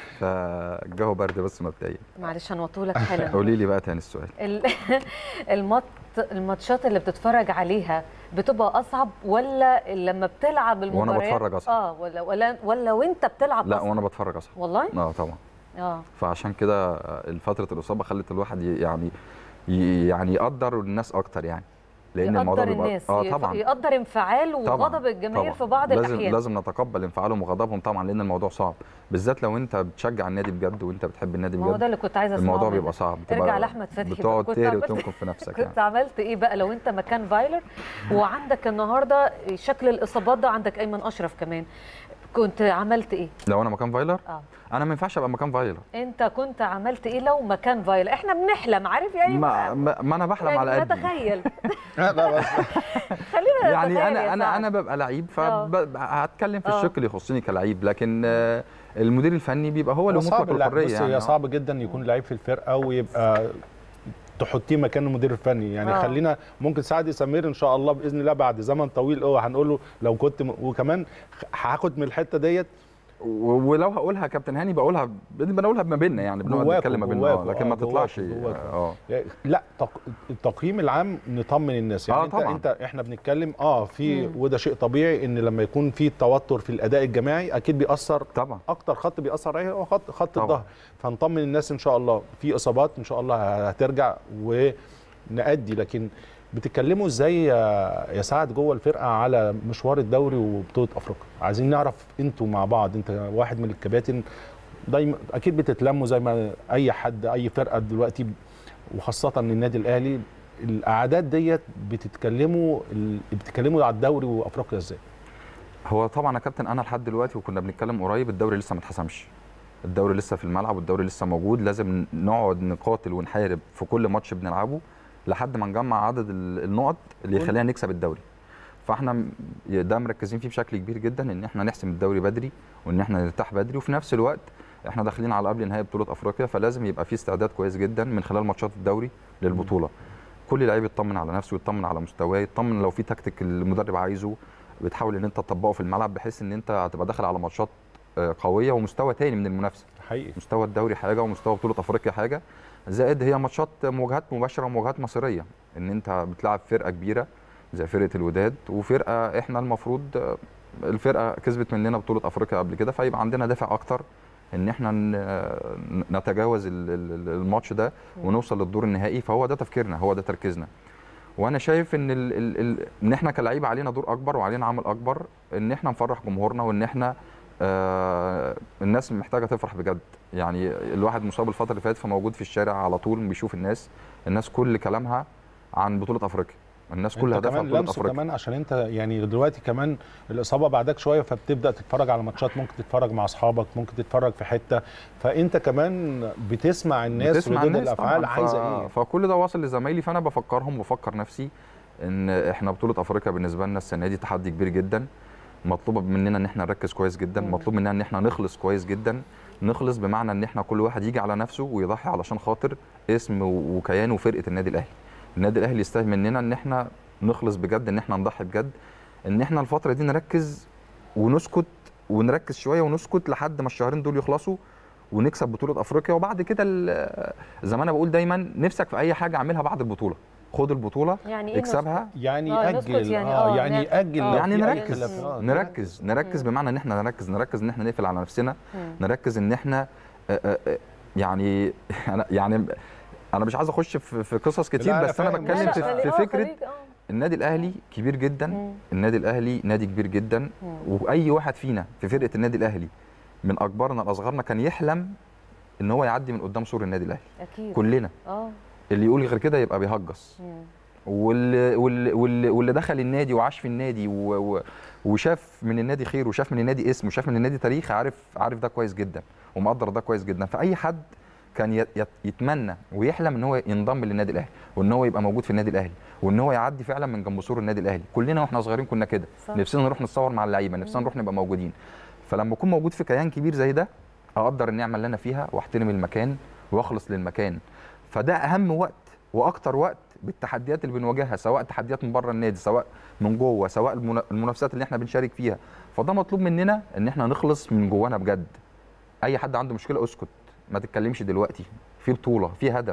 فالجو برد بس مبدئيا معلش هنوطه لك حالا قولي لي بقى تاني السؤال ال- المط الماتشات اللي بتتفرج عليها بتبقى اصعب ولا لما بتلعب المباريات بتفرج أصعب. اه ولا ولا ولا وانت بتلعب لا أصعب؟ وانا بتفرج اصلا والله اه طبعا اه فعشان كده فتره الاصابه خلت الواحد ي- يعني ي- يعني يقدر الناس اكتر يعني لان الموضوع يقدر بيبقى الناس اه يف- طبعا يقدر انفعال طبعاً، وغضب الجماهير طبعاً. في بعض لازم الاحيان لازم نتقبل انفعالهم وغضبهم طبعا لان الموضوع صعب بالذات لو انت بتشجع النادي بجد وانت بتحب النادي ما هو ده بجد اللي كنت عايزه اسمعه الموضوع منك. بيبقى صعب ارجع بتبقى لاحمد فتحي بقى. بتقعد كنت تهري عملت- وتنكم في نفسك كنت يعني عملت ايه بقى لو انت مكان فايلر وعندك النهارده شكل الاصابات ده عندك ايمن اشرف كمان كنت عملت ايه لو انا مكان فايلر اه انا ما ينفعش ابقى مكان فايلر انت كنت عملت ايه لو مكان فايلر احنا بنحلم عارف يعني ما, ما, ما انا بحلم يعني على قدي نتخيل لا بس خلينا يعني نتخيل انا يا انا سعد. انا ببقى لعيب آه. فهتكلم في آه. الشق اللي يخصني كلعيب لكن آه، المدير الفني بيبقى هو اللي صعب مطلق اللعب. الحريه بص يعني هي آه. صعب جدا يكون لعيب في الفرقه ويبقى تحطيه مكان المدير الفني يعني آه. خلينا ممكن سعد سمير ان شاء الله باذن الله بعد زمن طويل اه هنقول له لو كنت م... وكمان هاخد من الحته ديت و- ولو هقولها يا كابتن هاني بقولها بنقولها ما بيننا يعني بنقعد جواكوا- نتكلم ما بيننا جواكوا، آه، لكن آه، ما جواكوا- تطلعش جواكوا. اه لا تق... التقييم العام نطمن الناس يعني آه، انت طبعاً. انت احنا بنتكلم اه في وده شيء طبيعي ان لما يكون في توتر في الاداء الجماعي اكيد بيأثر طبعا اكتر خط بيأثر عليه هو خط خط طبعاً. الظهر فنطمن الناس ان شاء الله في اصابات ان شاء الله هترجع ونأدي لكن بتتكلموا ازاي يا يا سعد جوه الفرقه على مشوار الدوري وبطوله افريقيا عايزين نعرف انتوا مع بعض انت واحد من الكباتن دايما اكيد بتتلموا زي ما اي حد اي فرقه دلوقتي وخاصه النادي الاهلي الاعداد ديت بتتكلموا ال- بتتكلموا على الدوري وافريقيا ازاي هو طبعا يا كابتن انا لحد دلوقتي وكنا بنتكلم قريب الدوري لسه ما اتحسمش الدوري لسه في الملعب والدوري لسه موجود لازم نقعد نقاتل ونحارب في كل ماتش بنلعبه لحد ما نجمع عدد ال- النقط اللي يخلينا نكسب الدوري فاحنا م- ده مركزين فيه بشكل كبير جدا ان احنا نحسم الدوري بدري وان احنا نرتاح بدري وفي نفس الوقت احنا داخلين على قبل نهائي بطوله افريقيا فلازم يبقى في استعداد كويس جدا من خلال ماتشات الدوري للبطوله كل لعيب يطمن على نفسه يطمن على مستواه يطمن لو في تكتيك المدرب عايزه بتحاول ان انت تطبقه في الملعب بحيث ان انت هتبقى داخل على ماتشات آه، قويه ومستوى تاني من المنافسه حقيقي مستوى الدوري حاجه ومستوى بطوله افريقيا حاجه زائد هي ماتشات مواجهات مباشره ومواجهات مصيريه ان انت بتلعب فرقه كبيره زي فرقه الوداد وفرقه احنا المفروض آه، الفرقه كسبت مننا بطوله افريقيا قبل كده فيبقى عندنا دافع اكتر ان احنا ن- آه، نتجاوز ال- ال- الماتش ده ونوصل للدور النهائي فهو ده تفكيرنا هو ده تركيزنا وانا شايف ان ال ال ال ان احنا كلعيبه علينا دور اكبر وعلينا عمل اكبر ان احنا نفرح جمهورنا وان احنا آه الناس محتاجه تفرح بجد يعني الواحد مصاب الفتره اللي فاتت فموجود في الشارع على طول بيشوف الناس الناس كل كلامها عن بطوله افريقيا الناس كل انت هدفها كمان بطوله لمسه افريقيا كمان عشان انت يعني دلوقتي كمان الاصابه بعدك شويه فبتبدا تتفرج على ماتشات ممكن تتفرج مع اصحابك ممكن تتفرج في حته فانت كمان بتسمع الناس بتسمع ردود الناس الافعال طبعاً. عايزه ف... ايه فكل ده واصل لزمايلي فانا بفكرهم وبفكر نفسي ان احنا بطوله افريقيا بالنسبه لنا السنه دي تحدي كبير جدا مطلوب مننا ان احنا نركز كويس جدا مم. مطلوب مننا ان احنا نخلص كويس جدا نخلص بمعنى ان احنا كل واحد يجي على نفسه ويضحي علشان خاطر اسم و- وكيان وفرقه النادي الاهلي النادي الاهلي يستاهل مننا ان احنا نخلص بجد ان احنا نضحي بجد ان احنا الفتره دي نركز ونسكت ونركز شويه ونسكت لحد ما الشهرين دول يخلصوا ونكسب بطوله افريقيا وبعد كده ال- زي ما انا بقول دايما نفسك في اي حاجه اعملها بعد البطوله خد البطوله يعني ايه اكسبها يعني آه، ياجل نسكت يعني، اه آه، يعني نعم. ياجل آه. لو يعني في أي نركز خلاف. آه، نركز نركز مم. بمعنى ان احنا نركز نركز ان احنا نقفل على نفسنا مم. نركز ان احنا آه، آه، آه، يعني أنا- يعني انا مش عايز اخش في في قصص كتير لا، أنا بس انا فاهم. بتكلم لا، في, لا، في خليك- آه، فكره خليك، آه. النادي الاهلي كبير جدا مم. النادي الاهلي نادي كبير جدا مم. واي واحد فينا في فرقه النادي الاهلي من اكبرنا لاصغرنا كان يحلم ان هو يعدي من قدام سور النادي الاهلي اكيد كلنا اه اللي يقول غير كده يبقى بيهجص مم. واللي, واللي, واللي, واللي دخل النادي وعاش في النادي و و وشاف من النادي خير وشاف من النادي اسم وشاف من النادي تاريخ عارف عارف ده كويس جدا ومقدر ده كويس جدا فاي حد كان يت- يت- يتمنى ويحلم ان هو ينضم للنادي الاهلي وان هو يبقى موجود في النادي الاهلي وان هو يعدي فعلا من جنب سور النادي الاهلي كلنا واحنا صغيرين كنا كده صح. نفسنا نروح نتصور مع اللعيبه نفسنا نروح نبقى موجودين فلما اكون موجود في كيان كبير زي ده اقدر النعمه اللي انا فيها واحترم المكان واخلص للمكان فده اهم وقت واكتر وقت بالتحديات اللي بنواجهها سواء تحديات من بره النادي سواء من جوه سواء المنا- المنافسات اللي احنا بنشارك فيها فده مطلوب مننا ان احنا نخلص من جوانا بجد اي حد عنده مشكله اسكت ما تتكلمش دلوقتي في بطوله في هدف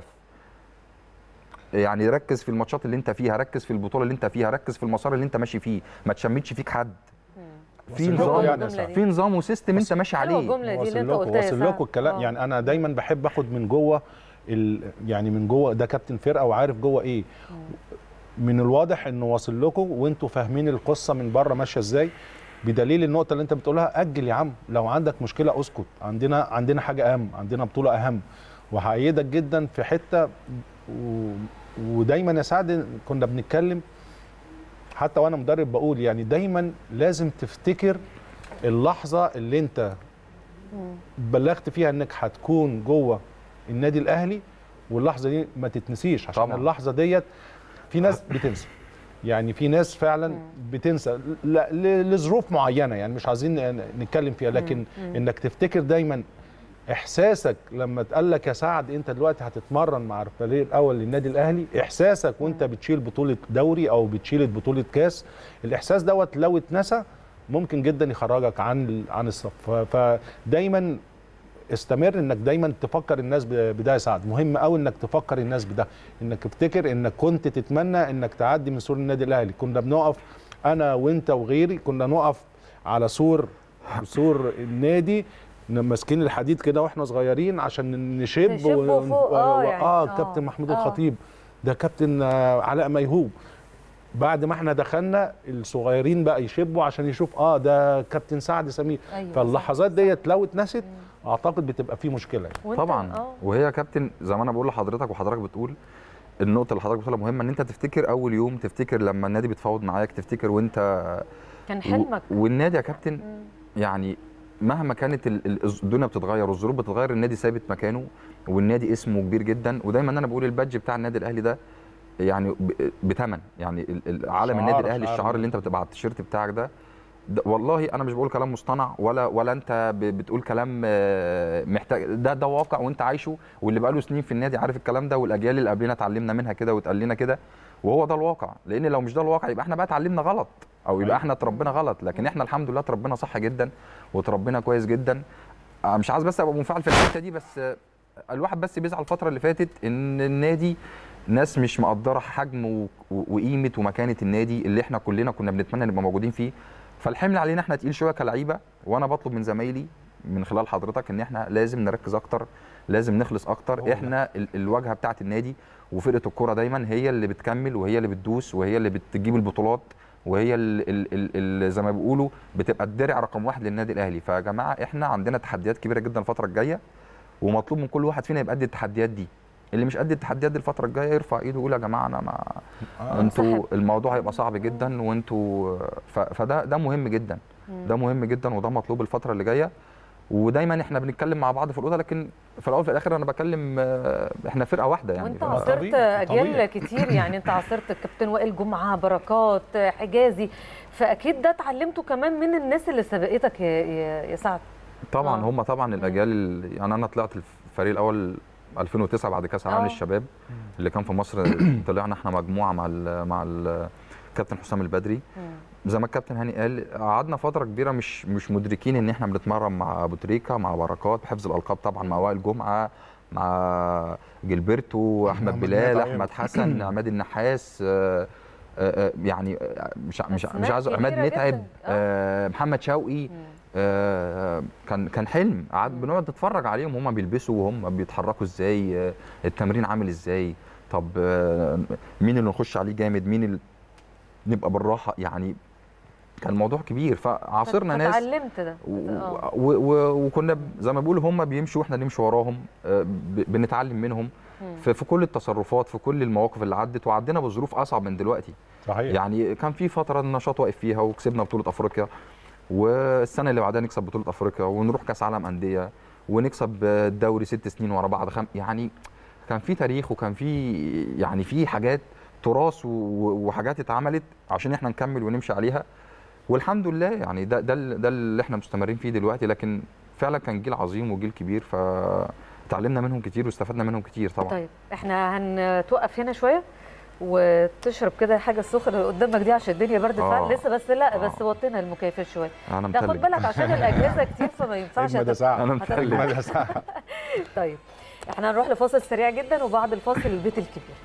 يعني ركز في الماتشات اللي انت فيها ركز في البطوله اللي انت فيها ركز في المسار اللي انت ماشي فيه ما تشمتش فيك حد في وصل لكم نظام يعني الجملة دي. في نظام وسيستم انت ماشي حلوة عليه الجملة دي اللي انت واصل لكم قلتها واصل صح. لكم الكلام آه. يعني انا دايما بحب اخد من جوه ال... يعني من جوه ده كابتن فرقه وعارف جوه ايه من الواضح انه واصل لكم وانتوا فاهمين القصه من بره ماشيه ازاي بدليل النقطه اللي انت بتقولها اجل يا عم لو عندك مشكله اسكت عندنا عندنا حاجه اهم عندنا بطوله اهم وهأيدك جدا في حته و... ودايما يا سعد كنا بنتكلم حتى وانا مدرب بقول يعني دايما لازم تفتكر اللحظه اللي انت بلغت فيها انك هتكون جوه النادي الاهلي واللحظه دي ما تتنسيش عشان طبعاً. اللحظه ديت في ناس بتنسى يعني في ناس فعلا بتنسى لا ل- لظروف معينه يعني مش عايزين ن- نتكلم فيها لكن انك تفتكر دايما احساسك لما اتقال لك يا سعد انت دلوقتي هتتمرن مع الفريق الاول للنادي الاهلي احساسك وانت بتشيل بطوله دوري او بتشيل بطوله كاس الاحساس دوت لو اتنسى ممكن جدا يخرجك عن ال- عن الصف ف- فدايما استمر انك دايما تفكر الناس ب- بده يا سعد مهم قوي انك تفكر الناس بده انك تفتكر انك كنت تتمنى انك تعدي من سور النادي الاهلي كنا بنقف انا وانت وغيري كنا نقف على سور سور النادي ماسكين الحديد كده واحنا صغيرين عشان نشب نشبه فوق، آه يعني، اه آه، كابتن محمود آه. الخطيب ده كابتن آه، علاء ميهوب بعد ما احنا دخلنا الصغيرين بقى يشبوا عشان يشوف اه ده كابتن سعد سمير أيوة، فاللحظات ديت لو اتنست اعتقد بتبقى في مشكله وانت- طبعا آه. وهي يا كابتن زي ما انا بقول لحضرتك وحضرتك بتقول النقطه اللي حضرتك بتقولها مهمه ان انت تفتكر اول يوم تفتكر لما النادي بيتفاوض معاك تفتكر وانت كان و- حلمك والنادي يا كابتن مم. يعني مهما كانت ال- ال- الدنيا بتتغير والظروف بتتغير النادي ثابت مكانه والنادي اسمه كبير جدا ودايما انا بقول البادج بتاع النادي الاهلي ده يعني ب- بتمن يعني ال- ال- علم شعار- النادي الاهلي شعار. الشعار اللي انت بتبقى على التيشيرت بتاعك ده ده والله انا مش بقول كلام مصطنع ولا ولا انت ب- بتقول كلام آه، محتاج ده ده واقع وانت عايشه واللي بقاله سنين في النادي عارف الكلام ده والاجيال اللي قبلنا اتعلمنا منها كده واتقال لنا كده وهو ده الواقع لان لو مش ده الواقع يبقى احنا بقى اتعلمنا غلط او يبقى أيوة. احنا اتربينا غلط لكن احنا الحمد لله اتربينا صح جدا وتربينا كويس جدا آه، مش عايز بس ابقى منفعل في الحته دي بس آه، الواحد بس بيزعل الفتره اللي فاتت ان النادي ناس مش مقدره حجم و- و- وقيمه ومكانه النادي اللي احنا كلنا كنا بنتمنى نبقى موجودين فيه فالحمل علينا احنا تقيل شويه كلعيبه وانا بطلب من زمايلي من خلال حضرتك ان احنا لازم نركز اكتر لازم نخلص هو اكتر ده. احنا ال- الواجهه بتاعه النادي وفرقه الكوره دايما هي اللي بتكمل وهي اللي بتدوس وهي اللي بتجيب البطولات وهي اللي زي ما بيقولوا بتبقى الدرع رقم واحد للنادي الاهلي فيا جماعه احنا عندنا تحديات كبيره جدا الفتره الجايه ومطلوب من كل واحد فينا يبقى قد التحديات دي اللي مش قد التحديات دي الفتره الجايه يرفع ايده ويقول يا جماعه انا ما آه. انتوا انسحب. الموضوع هيبقى صعب جدا وانتوا ف- فده ده مهم جدا ده مهم جدا وده مطلوب الفتره اللي جايه ودايما احنا بنتكلم مع بعض في الاوضه لكن في الاول وفي الاخر انا بكلم آه، احنا فرقه واحده يعني وانت فاهم؟ عاصرت طبيعي، اجيال طبيعي. كتير يعني انت عاصرت الكابتن وائل جمعه بركات حجازي فاكيد ده اتعلمته كمان من الناس اللي سبقتك يا يا, يا سعد طبعا آه. هم طبعا الاجيال ال- يعني انا طلعت الفريق الاول 2009 بعد كاس العالم آه. للشباب اللي كان في مصر طلعنا احنا مجموعه مع ال مع ال كابتن حسام البدري زي ما الكابتن هاني قال قعدنا فتره كبيره مش مش مدركين ان احنا بنتمرن مع ابو تريكه مع بركات بحفظ الالقاب طبعا مع وائل جمعه مع جilberto احمد محمد بلال متعب. احمد حسن عماد النحاس آه، آه، آه، يعني آه، مش مش أسماء مش عايز عماد كبيرة متعب جداً. آه. آه، محمد شوقي آه، كان كان حلم قعد بنقعد نتفرج عليهم هم بيلبسوا وهم بيتحركوا ازاي آه، التمرين عامل ازاي طب آه، مين اللي نخش عليه جامد مين اللي نبقى بالراحه يعني كان الموضوع كبير فعاصرنا ناس اتعلمت ده و- آه. و- و- وكنا ب- زي ما بيقولوا هم بيمشوا واحنا نمشي وراهم آه، ب- بنتعلم منهم في في كل التصرفات في كل المواقف اللي عدت وعدينا بظروف اصعب من دلوقتي صحيح يعني كان في فتره النشاط واقف فيها وكسبنا بطوله افريقيا والسنه اللي بعدها نكسب بطوله افريقيا ونروح كاس عالم انديه ونكسب الدوري ست سنين ورا بعض خم يعني كان في تاريخ وكان في يعني في حاجات تراث و- و- وحاجات اتعملت عشان احنا نكمل ونمشي عليها والحمد لله يعني ده ده ال- ده اللي احنا مستمرين فيه دلوقتي لكن فعلا كان جيل عظيم وجيل كبير فتعلمنا منهم كتير واستفدنا منهم كتير طبعا طيب احنا هنتوقف هنا شويه وتشرب كده حاجه سخنه اللي قدامك دي عشان الدنيا برد آه. فعلا لسه بس لا آه. بس وطينا المكيفات شويه انا لا خد متلج بالك عشان الاجهزه كتير فما ينفعش اجمد يا هتبقى- سعد انا هتبقى- متلج اجمد يا سعد طيب احنا هنروح لفاصل سريع جدا وبعد الفاصل البيت الكبير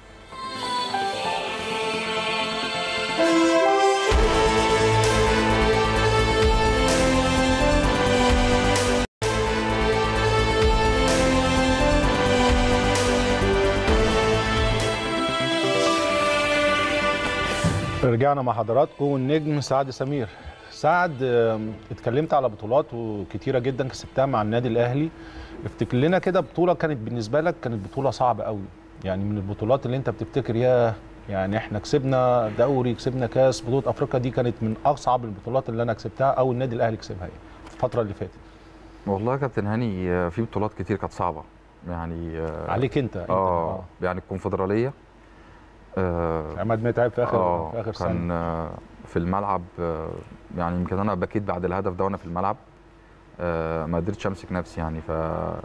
رجعنا مع حضراتكم والنجم سعد سمير سعد آم، اتكلمت على بطولات كتيره جدا كسبتها مع النادي الاهلي افتكر لنا كده بطوله كانت بالنسبه لك كانت بطوله صعبه قوي يعني من البطولات اللي انت بتفتكر يا يعني احنا كسبنا دوري كسبنا كاس بطوله افريقيا دي كانت من اصعب البطولات اللي انا كسبتها او النادي الاهلي كسبها يعني في الفتره اللي فاتت والله يا كابتن هاني آه، في بطولات كتير كانت صعبه يعني اه, عليك انت, انت آه يعني الكونفدراليه آه عماد متعب في اخر آه في اخر سنه كان آه في الملعب آه يعني يمكن انا بكيت بعد الهدف ده وانا في الملعب آه ما قدرتش امسك نفسي يعني ف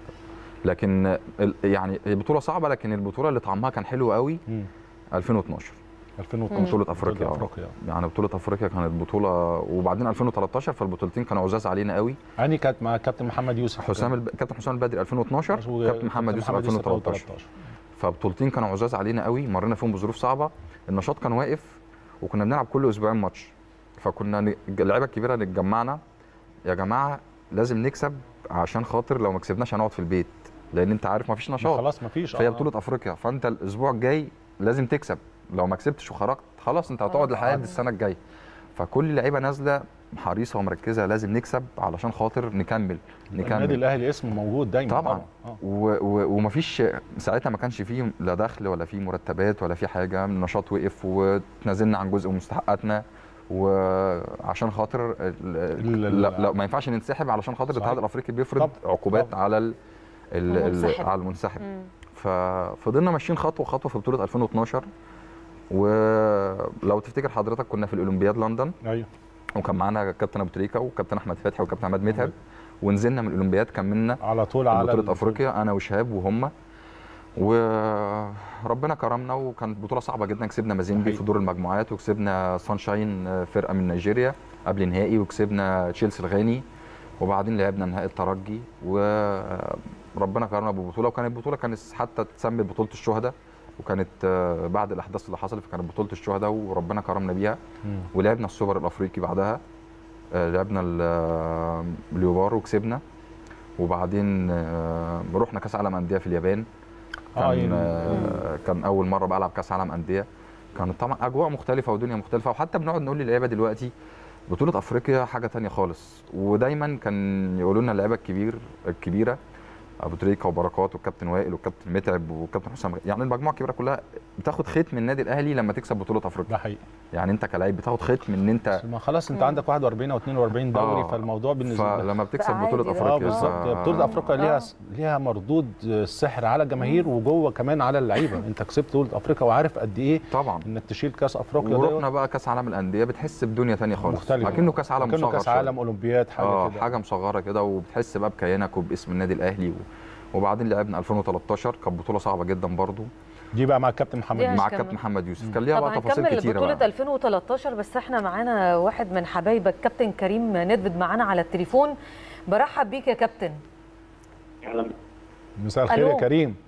لكن ال- يعني هي بطوله صعبه لكن البطوله اللي طعمها كان حلو قوي مم. 2012 2012 بطوله افريقيا آه. افريقيا يعني بطوله افريقيا كانت بطوله وبعدين 2013 فالبطولتين كانوا عزاز علينا قوي يعني كانت مع كابتن محمد يوسف حسام الب... كابتن حسام البدري 2012 كابتن محمد يوسف 2013 فبطولتين كانوا عزاز علينا قوي مرينا فيهم بظروف صعبه النشاط كان واقف وكنا بنلعب كل اسبوعين ماتش فكنا ن- اللعيبه الكبيره اللي اتجمعنا يا جماعه لازم نكسب عشان خاطر لو ما كسبناش هنقعد في البيت لان انت عارف ما فيش نشاط خلاص مفيش فهي آه. بطوله افريقيا فانت الاسبوع الجاي لازم تكسب لو ما كسبتش وخرجت خلاص انت هتقعد خلاص. لحد السنه الجايه فكل اللعيبه نازله حريصه ومركزه لازم نكسب علشان خاطر نكمل النادي نكمل الاهلي اسمه موجود دايما طبعا آه. و و ومفيش ساعتها ما كانش فيه لا دخل ولا فيه مرتبات ولا فيه حاجه النشاط وقف وتنازلنا عن جزء من مستحقاتنا وعشان خاطر ال- ال- لا, لا ما ينفعش ننسحب علشان خاطر صحيح. الاتحاد الافريقي بيفرض طبعا. عقوبات طبعا. على ال ال المنسحب. ال على المنسحب مم. ففضلنا ماشيين خطوه خطوه في بطوله 2012 ولو تفتكر حضرتك كنا في الاولمبياد لندن ايوه وكان معانا كابتن ابو تريكه وكابتن احمد فتحي وكابتن عماد متعب ونزلنا من الاولمبياد كملنا على طول على بطولة ال- افريقيا انا وشهاب وهم وربنا كرمنا وكانت بطوله صعبه جدا كسبنا مازيمبي حقيقي. في دور المجموعات وكسبنا سانشاين فرقه من نيجيريا قبل نهائي وكسبنا تشيلسي الغاني وبعدين لعبنا نهائي الترجي وربنا كرمنا ببطوله وكانت بطوله كانت حتى اتسمت بطوله الشهداء وكانت آه، بعد الاحداث اللي حصلت فكانت بطوله الشهداء وربنا كرمنا بيها مم. ولعبنا السوبر الافريقي بعدها آه، لعبنا ال- آه، اليوبار وكسبنا وبعدين آه، رحنا كاس عالم انديه في اليابان آه، كان يعني- آه كان اول مره بلعب كاس عالم انديه كانت طبعا اجواء مختلفه ودنيا مختلفه وحتى بنقعد نقول للعيبه دلوقتي بطوله افريقيا حاجه تانية خالص ودايما كان يقولوا لنا اللعيبه الكبير الكبيره ابو تريكه وبركات والكابتن وائل والكابتن متعب والكابتن حسام يعني المجموعه الكبيره كلها بتاخد ختم من النادي الاهلي لما تكسب بطوله افريقيا ده حقيقي يعني انت كلاعب بتاخد ختم ان انت ما خلاص انت عندك 41 او 42 دوري آه. فالموضوع بالنسبه لك فلما بتكسب بقى بطوله عادي بقى. اه افريقيا بالظبط ف- بطوله افريقيا ليها ليها مردود السحر على الجماهير وجوه كمان على اللعيبه انت كسبت بطوله افريقيا وعارف قد ايه طبعا انك تشيل كاس افريقيا ورحنا ده بقى كاس عالم الانديه بتحس بدنيا تانية خالص مختلفة. لكنه كاس عالم كأنه مصغر كاس شوية. عالم اولمبياد حاجه اه كده حاجه مصغره كده وبتحس بقى بكيانك وباسم النادي الاهلي و... وبعدين لعبنا 2013 كانت بطوله صعبه جدا برضو دي بقى مع الكابتن محمد دي يوسف. مع هنكمل. الكابتن محمد يوسف كان ليها طبعا بقى تفاصيل هنكمل كتيره بطولة بقى 2013 بس احنا معانا واحد من حبايبك كابتن كريم ندفد معانا على التليفون برحب بيك يا كابتن مساء الخير يا ألو. كريم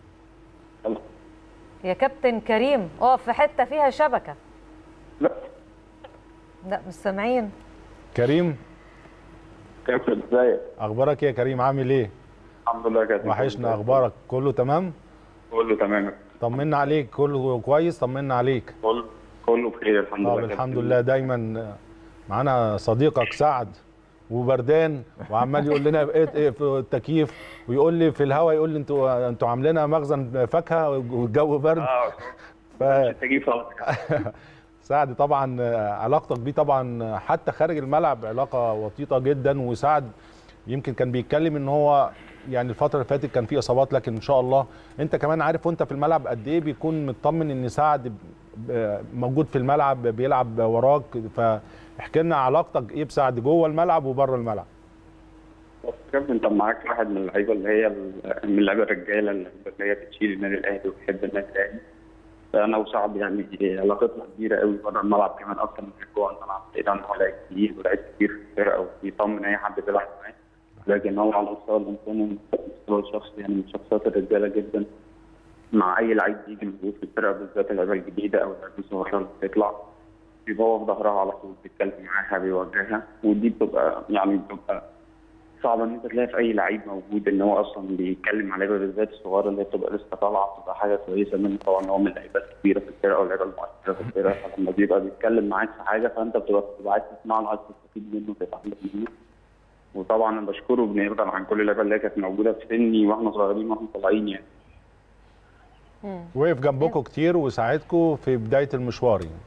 يا كابتن كريم اقف في حتة فيها شبكة لا لا مش سامعين كريم كابتن ازيك؟ اخبارك إيه يا كريم عامل ايه الحمد لله يا كابتن وحشنا اخبارك كله تمام كله تمام طمنا عليك كله كويس طمنا عليك كله كله بخير الحمد طب لله الحمد كابتن. لله دايما معانا صديقك سعد وبردان وعمال يقول لنا بقيت ايه في التكييف ويقول لي في الهوا يقول لي انتوا انتوا عاملينها مخزن فاكهه والجو برد اه ف تجيب خلاص سعد طبعا علاقتك بيه طبعا حتى خارج الملعب علاقه وطيده جدا وسعد يمكن كان بيتكلم ان هو يعني الفتره اللي فاتت كان في اصابات لكن ان شاء الله انت كمان عارف وانت في الملعب قد ايه بيكون مطمن ان سعد ب- موجود في الملعب بيلعب وراك فاحكي لنا علاقتك ايه بسعد جوه الملعب وبره الملعب بس كابتن انت معاك واحد من اللعيبه اللي هي ال- من اللعيبه الرجاله اللي هي بتشيل النادي الاهلي وبتحب النادي الاهلي فانا وسعد يعني علاقتنا كبيره قوي بره الملعب كمان اكتر من جوه الملعب بعيد عن هو لعيب كبير ولعيب كبير في الفرقه وبيطمن اي حد بيلعب معاه لكن هو على المستوى الانساني المستوى الشخصي يعني من شخصيات الرجاله جدا مع اي لعيب بيجي موجود في الفرقه بالذات اللعيبه الجديده او اللعيبه الصغيره اللي بتطلع بيبقى هو في ظهرها على طول بيتكلم معاها بيوجهها ودي بتبقى يعني بتبقى صعب ان انت تلاقي في اي لعيب موجود ان هو اصلا بيتكلم على اللعيبه بالذات الصغيره اللي هي بتبقى لسه طالعه بتبقى حاجه كويسه منه طبعا هو من اللعيبه الكبيره في الفرقه واللعيبه المؤثره في الفرقه فلما بيبقى بيتكلم معاك في حاجه فانت بتبقى بتبقى عايز تسمعه وعايز تستفيد منه وتتعلم منه وطبعا انا بشكره بنقدر عن كل اللعيبه اللي هي كانت موجوده في سني واحنا صغيرين واحنا طالعين يعني وقف جنبكم كتير وساعدكم في بدايه المشوار يعني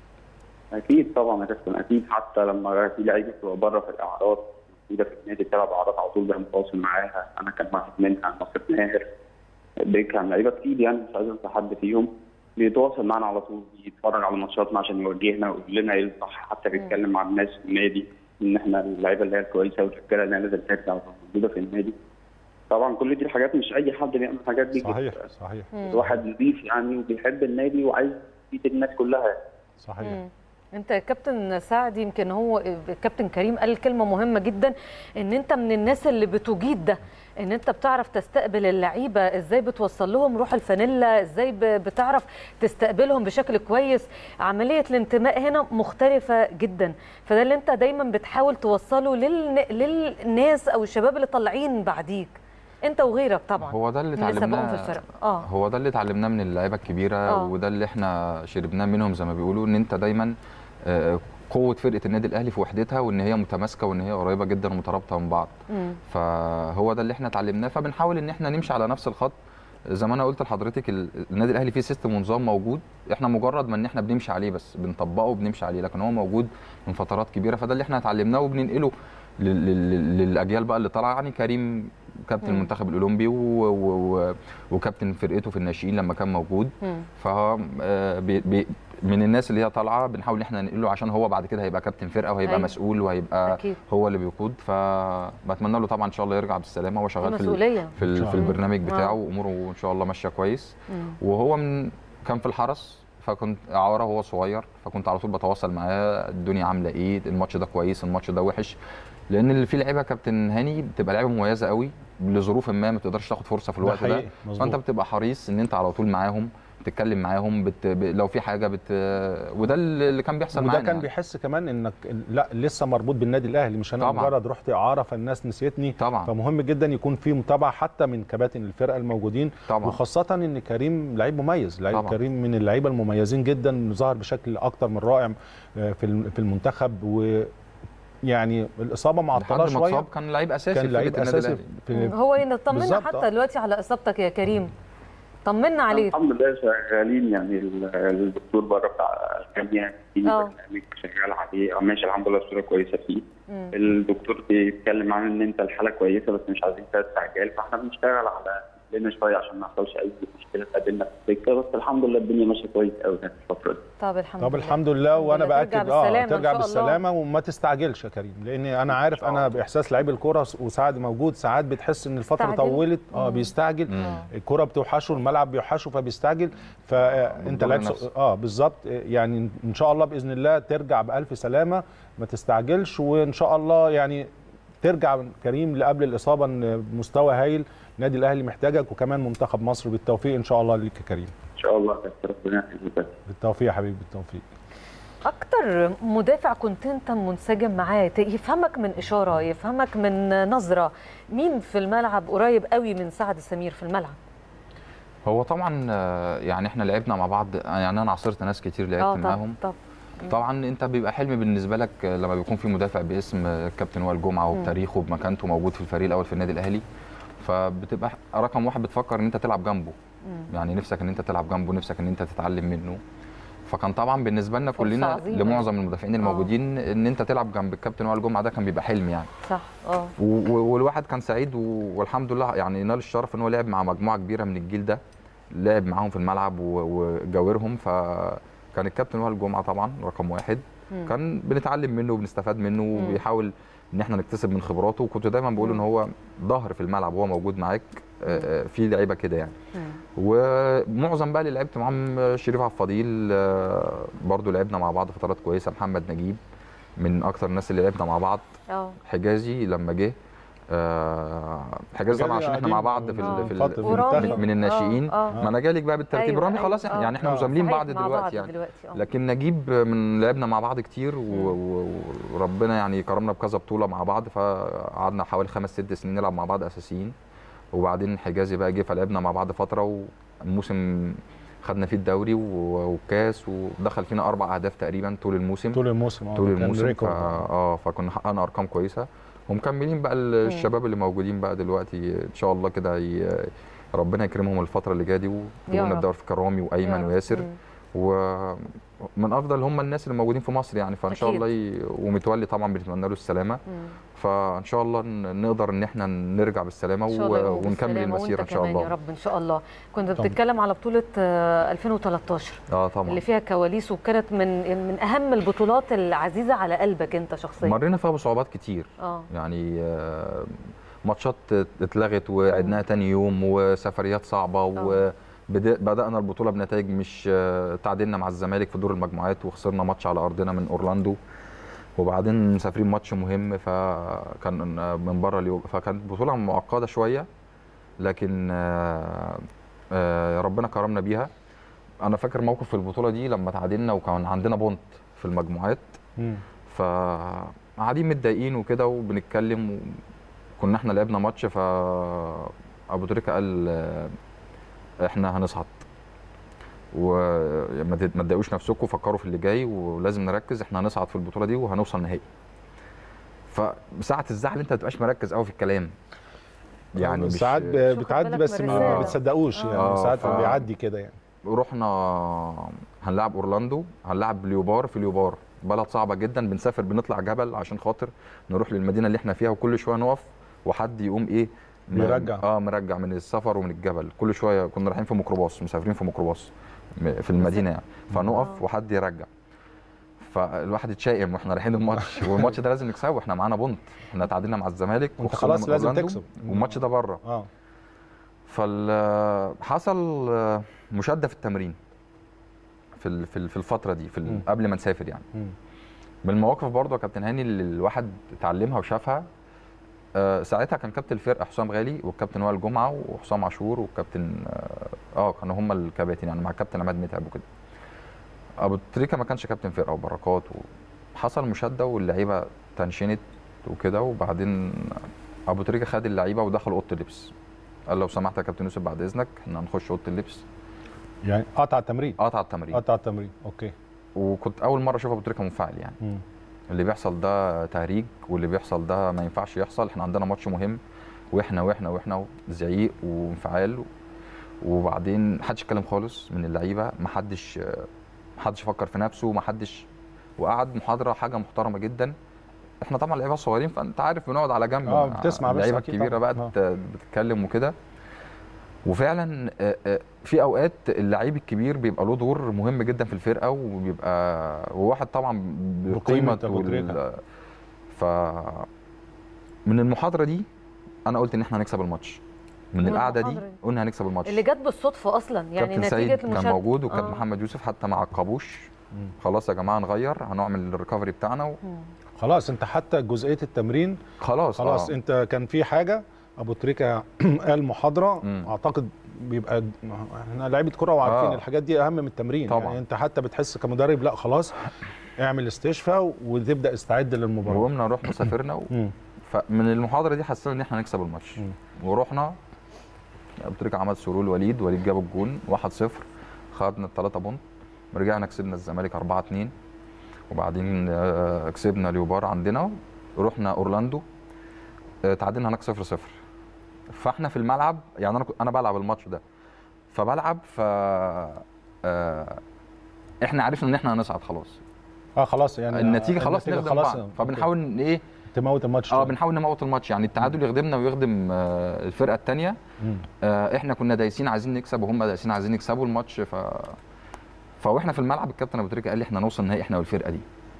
اكيد طبعا يا كابتن اكيد حتى لما في لعيبه بتبقى بره في الاعراض موجوده في النادي بتلعب اعراض على طول ده متواصل معاها انا كان واحد منها ناصر ماهر بيكهام لعيبه كتير يعني مش عايز انسى حد فيهم بيتواصل معانا على طول بيتفرج على ماتشاتنا عشان يوجهنا ويقول لنا ايه الصح حتى بيتكلم مع الناس في النادي ان احنا اللعيبه اللي هي الكويسه والرجاله اللي هي لازم ترجع وتبقى موجوده في النادي طبعا كل دي الحاجات مش اي حد بيعمل الحاجات دي صحيح صحيح الواحد نضيف يعني وبيحب النادي وعايز يفيد الناس كلها يعني. صحيح مم. انت يا كابتن سعد يمكن هو كابتن كريم قال كلمه مهمه جدا ان انت من الناس اللي بتجيد ده ان انت بتعرف تستقبل اللعيبه ازاي بتوصل لهم روح الفانيلا ازاي ب- بتعرف تستقبلهم بشكل كويس عمليه الانتماء هنا مختلفه جدا فده اللي انت دايما بتحاول توصله للن... للناس او الشباب اللي طالعين بعديك انت وغيرك طبعا هو ده اللي اللي سبقهم اتعلمناه في الفرق اه هو ده اللي اتعلمناه من اللعيبه الكبيره آه. وده اللي احنا شربناه منهم زي ما بيقولوا ان انت دايما آه، قوه فرقه النادي الاهلي في وحدتها وان هي متماسكه وان هي قريبه جدا ومترابطه من بعض مم. فهو ده اللي احنا اتعلمناه فبنحاول ان احنا نمشي على نفس الخط زي ما انا قلت لحضرتك ال- النادي الاهلي فيه سيستم ونظام موجود احنا مجرد ما ان احنا بنمشي عليه بس بنطبقه وبنمشي عليه لكن هو موجود من فترات كبيره فده اللي احنا اتعلمناه وبننقله لل- لل- للاجيال بقى اللي طالعه يعني كريم كابتن مم. المنتخب الاولمبي و... و... و... وكابتن فرقته في الناشئين لما كان موجود مم. فهو آه، بي... بي... من الناس اللي هي طالعه بنحاول ان احنا ننقله عشان هو بعد كده هيبقى كابتن فرقه وهيبقى أيوة. مسؤول وهيبقى اكيد هو اللي بيقود فبتمنى له طبعا ان شاء الله يرجع بالسلامه هو دي شغال في ال- مسؤوليه في, إن ال- شاء في الله. البرنامج آه. بتاعه واموره ان شاء الله ماشيه كويس مم. وهو من كان في الحرس فكنت اعاره وهو صغير فكنت على طول بتواصل معاه الدنيا عامله ايه الماتش ده كويس الماتش ده وحش لان اللي فيه لعيبه كابتن هاني بتبقى لعيبه مميزه قوي لظروف ما ما تقدرش تاخد فرصه في ده الوقت ده حقيقي، مظبوط. فانت بتبقى حريص ان انت على طول معاهم بتتكلم معاهم بت... ب... لو في حاجه بت... وده اللي كان بيحصل وده معانا كان يعني. بيحس كمان انك لا لسه مربوط بالنادي الاهلي مش انا طبعاً. مجرد رحت اعاره فالناس نسيتني طبعا فمهم جدا يكون في متابعه حتى من كباتن الفرقه الموجودين طبعا وخاصه ان كريم لعيب مميز لعيب طبعاً. كريم من اللعيبه المميزين جدا ظهر بشكل اكتر من رائع آه، في الم- في المنتخب و يعني الاصابه معطله لحد ما شويه اتصاب كان لعيب اساسي كان في لعيب فرقة النادي اساسي الأهلي. في هو إيه طمنا بالظبط، حتى آه. دلوقتي على اصابتك يا كريم طمنا عليه الحمد لله شغالين يعني ال- الدكتور بره بتاع الجامعه في آه. برنامج شغال عليه اه ماشي الحمد لله الصوره كويسه فيه مم. الدكتور بيتكلم عن ان انت الحاله كويسه بس مش عايزين فيها استعجال فاحنا بنشتغل على لنا شويه عشان ما يحصلش اي مشكله تقابلنا في السكه بس الحمد لله الدنيا ماشيه كويس قوي يعني الفتره دي طب الحمد طب لله الحمد لله وانا لله. ترجع باكد اه بالسلامة إن ترجع شاء الله. بالسلامه وما تستعجلش يا كريم لان انا عارف انا باحساس لعيب الكوره وساعات موجود ساعات بتحس ان الفتره استعجل. طولت اه مم. بيستعجل مم. الكوره بتوحشه الملعب بيوحشه فبيستعجل فانت بتضر لعيب نفسك. اه بالظبط يعني ان شاء الله باذن الله ترجع بالف سلامه ما تستعجلش وان شاء الله يعني ترجع كريم لقبل الاصابه ان مستوى هايل النادي الاهلي محتاجك وكمان منتخب مصر بالتوفيق ان شاء الله ليك يا كريم ان شاء الله بس ربنا يخليك بس بالتوفيق يا حبيبي بالتوفيق اكتر مدافع كنت انت منسجم معاه ت- يفهمك من اشاره يفهمك من نظره مين في الملعب قريب قوي من سعد سمير في الملعب هو طبعا آه، يعني احنا لعبنا مع بعض يعني انا عاصرت ناس كتير لعبت طب معاهم طب طبعا انت بيبقى حلم بالنسبه لك آه، لما بيكون في مدافع باسم آه، كابتن وائل جمعه وبتاريخه وبمكانته موجود في الفريق الاول في النادي الاهلي فبتبقى رقم واحد بتفكر ان انت تلعب جنبه مم. يعني نفسك ان انت تلعب جنبه نفسك ان انت تتعلم منه فكان طبعا بالنسبه لنا فرصة كلنا عظيمة. لمعظم المدافعين الموجودين ان انت تلعب جنب الكابتن وائل جمعه ده كان بيبقى حلم يعني صح اه و- و- والواحد كان سعيد و- والحمد لله يعني نال الشرف ان هو لعب مع مجموعه كبيره من الجيل ده لعب معاهم في الملعب و- وجاورهم فكان الكابتن وائل جمعه طبعا رقم واحد مم. كان بنتعلم منه وبنستفاد منه مم. وبيحاول ان احنا نكتسب من خبراته وكنت دايما بقول ان هو ظهر في الملعب وهو موجود معاك آه، آه، في لعيبه كده يعني مم. ومعظم بقى اللي لعبت معاهم آه، شريف عبد الفضيل آه، برضو لعبنا مع بعض فترات كويسه محمد نجيب من اكتر الناس اللي لعبنا مع بعض اه حجازي لما جه آه، حجازي طبعا حجازي عشان احنا قديم مع بعض في آه. ال- في, فترة ال- ورامي. من, من الناشئين آه، آه. ما انا جالك بقى بالترتيب أيوة، رامي أيوة، خلاص آه. يعني احنا آه. مزاملين صحيح، بعض مع دلوقتي بعض يعني دلوقتي اه لكن نجيب من لعبنا مع بعض كتير و- و- وربنا يعني كرمنا بكذا بطوله مع بعض فقعدنا حوالي خمس ست سنين نلعب مع بعض اساسيين وبعدين حجازي بقى جه فلعبنا مع بعض فتره والموسم خدنا فيه الدوري و- والكاس ودخل فينا اربع اهداف تقريبا طول الموسم طول الموسم آه، طول ده كان الموسم ف... ريكورد. اه فكنا حققنا ارقام كويسه ومكملين بقى ال- الشباب اللي موجودين بقى دلوقتي ان شاء الله كده ي... ربنا يكرمهم الفتره اللي جايه دي يا ويجيبوا لنا رب. الدوري في كرامي يا وايمن رب. وياسر مم. ومن افضل هم الناس اللي موجودين في مصر يعني فان شاء أكيد. الله ي... ومتولي طبعا بنتمنى له السلامه مم. فان شاء الله ن- نقدر ان احنا نرجع بالسلامه إن شاء الله و... يقوم ونكمل بالسلامة المسيره ان وأنت شاء كمان الله يا رب ان شاء الله كنت طبعا. بتتكلم على بطوله آه، 2013 اه طبعا اللي فيها كواليس وكانت من من اهم البطولات العزيزه على قلبك انت شخصيا مرينا فيها بصعوبات كتير اه يعني آه، ماتشات اتلغت وعدناها تاني يوم وسفريات صعبه وبدانا البطوله بنتائج مش آه، تعادلنا مع الزمالك في دور المجموعات وخسرنا ماتش على ارضنا من اورلاندو وبعدين مسافرين ماتش مهم فكان آه، من بره اليوم فكانت بطوله معقده شويه لكن آه، آه، ربنا كرمنا بيها انا فاكر موقف في البطوله دي لما تعادلنا وكان عندنا بونت في المجموعات مم. فقاعدين متضايقين وكده وبنتكلم وكنا احنا لعبنا ماتش ف ابو تريكه قال آه، احنا هنصعد وما تد- ما تضايقوش نفسكم فكروا في اللي جاي ولازم نركز احنا هنصعد في البطوله دي وهنوصل نهائي فساعه الزعل انت ما تبقاش مركز قوي في الكلام يعني مش ساعات ب- مش واخد بتعدي بالك بس من ما الرسالة. ما بتصدقوش يعني آه، ساعات ف- بيعدي كده يعني رحنا هنلعب اورلاندو هنلعب ليوبار في ليوبار بلد صعبه جدا بنسافر بنطلع جبل عشان خاطر نروح للمدينه اللي احنا فيها وكل شويه نقف وحد يقوم ايه م- بيرجع. اه مرجع من السفر ومن الجبل كل شويه كنا رايحين في ميكروباص مسافرين في ميكروباص م- في المدينه يعني فنقف وحد يرجع فالواحد اتشائم واحنا رايحين الماتش والماتش ده لازم نكسبه احنا معانا بونت احنا تعادلنا مع الزمالك وانت وخسرنا خلاص من لازم أورلاندو، تكسب. والماتش ده بره اه فحصل مشاده في التمرين في ال- في ال- في الفتره دي في ال- مم. قبل ما نسافر يعني مم. من المواقف برضه يا كابتن هاني اللي الواحد اتعلمها وشافها آه ساعتها كان كابتن الفرقه حسام غالي والكابتن وائل جمعه وحسام عاشور والكابتن اه, آه كانوا هم الكباتن يعني مع الكابتن عماد متعب وكده ابو تريكه ما كانش كابتن فرقه وبركات وحصل مشاده واللعيبه تنشنت وكده وبعدين ابو تريكه خد اللعيبه ودخل اوضه اللبس قال لو سمحت يا كابتن يوسف بعد اذنك احنا هنخش اوضه اللبس يعني قطع التمرين قطع التمرين قطع التمرين اوكي وكنت اول مره اشوف ابو تريكه منفعل يعني مم. اللي بيحصل ده تهريج واللي بيحصل ده ما ينفعش يحصل احنا عندنا ماتش مهم واحنا واحنا واحنا زعيق وانفعال وبعدين محدش اتكلم خالص من اللعيبه محدش محدش فكر في نفسه محدش وقعد محاضره حاجه محترمه جدا احنا طبعا لعيبه صغيرين فانت عارف بنقعد على جنب اه بتسمع بس اللعيبه أكيد الكبيره بقى طبعاً. بت- بتتكلم وكده وفعلا آه، آه، في اوقات اللعيب الكبير بيبقى له دور مهم جدا في الفرقه وبيبقى وواحد طبعا بقيمة بقيمه أبو تريكة. وال... ف من المحاضره دي انا قلت ان احنا هنكسب الماتش من من القعده دي المحاضرة دي. قلنا هنكسب الماتش اللي جت بالصدفه اصلا يعني كابتن نتيجه سيد كان المشاهده موجود وكابتن آه. محمد يوسف حتى مع القابوش خلاص يا جماعه نغير هنعمل الريكفري بتاعنا و... خلاص انت حتى جزئيه التمرين خلاص خلاص آه. انت كان في حاجه ابو تريكه قال محاضره مم. اعتقد بيبقى احنا لعيبه كره وعارفين آه. الحاجات دي اهم من التمرين طبعاً. يعني انت حتى بتحس كمدرب لا خلاص اعمل استشفاء وتبدا استعد للمباراه وقمنا رحنا سافرنا و... مم. فمن المحاضره دي حسينا ان احنا هنكسب الماتش مم. ورحنا ابو تريكه عمل سرور وليد وليد جاب الجون 1-0 خدنا الثلاثه بونت رجعنا كسبنا الزمالك 4-2 وبعدين آه، كسبنا ليوبار عندنا رحنا اورلاندو آه، تعادلنا هناك 0-0 فاحنا في الملعب يعني انا كنت- انا بلعب الماتش ده فبلعب ف آه، احنا عرفنا ان احنا هنصعد خلاص اه خلاص يعني النتيجه خلاص النتيجة نخدم خلاص بعض فبنحاول إن ايه تموت الماتش اه بنحاول نموت الماتش يعني التعادل يخدمنا ويخدم آه، الفرقه الثانيه مم. احنا كنا دايسين عايزين نكسب وهم دايسين عايزين يكسبوا الماتش ف فواحنا في الملعب الكابتن ابو تريكه قال لي احنا نوصل النهائي احنا والفرقه دي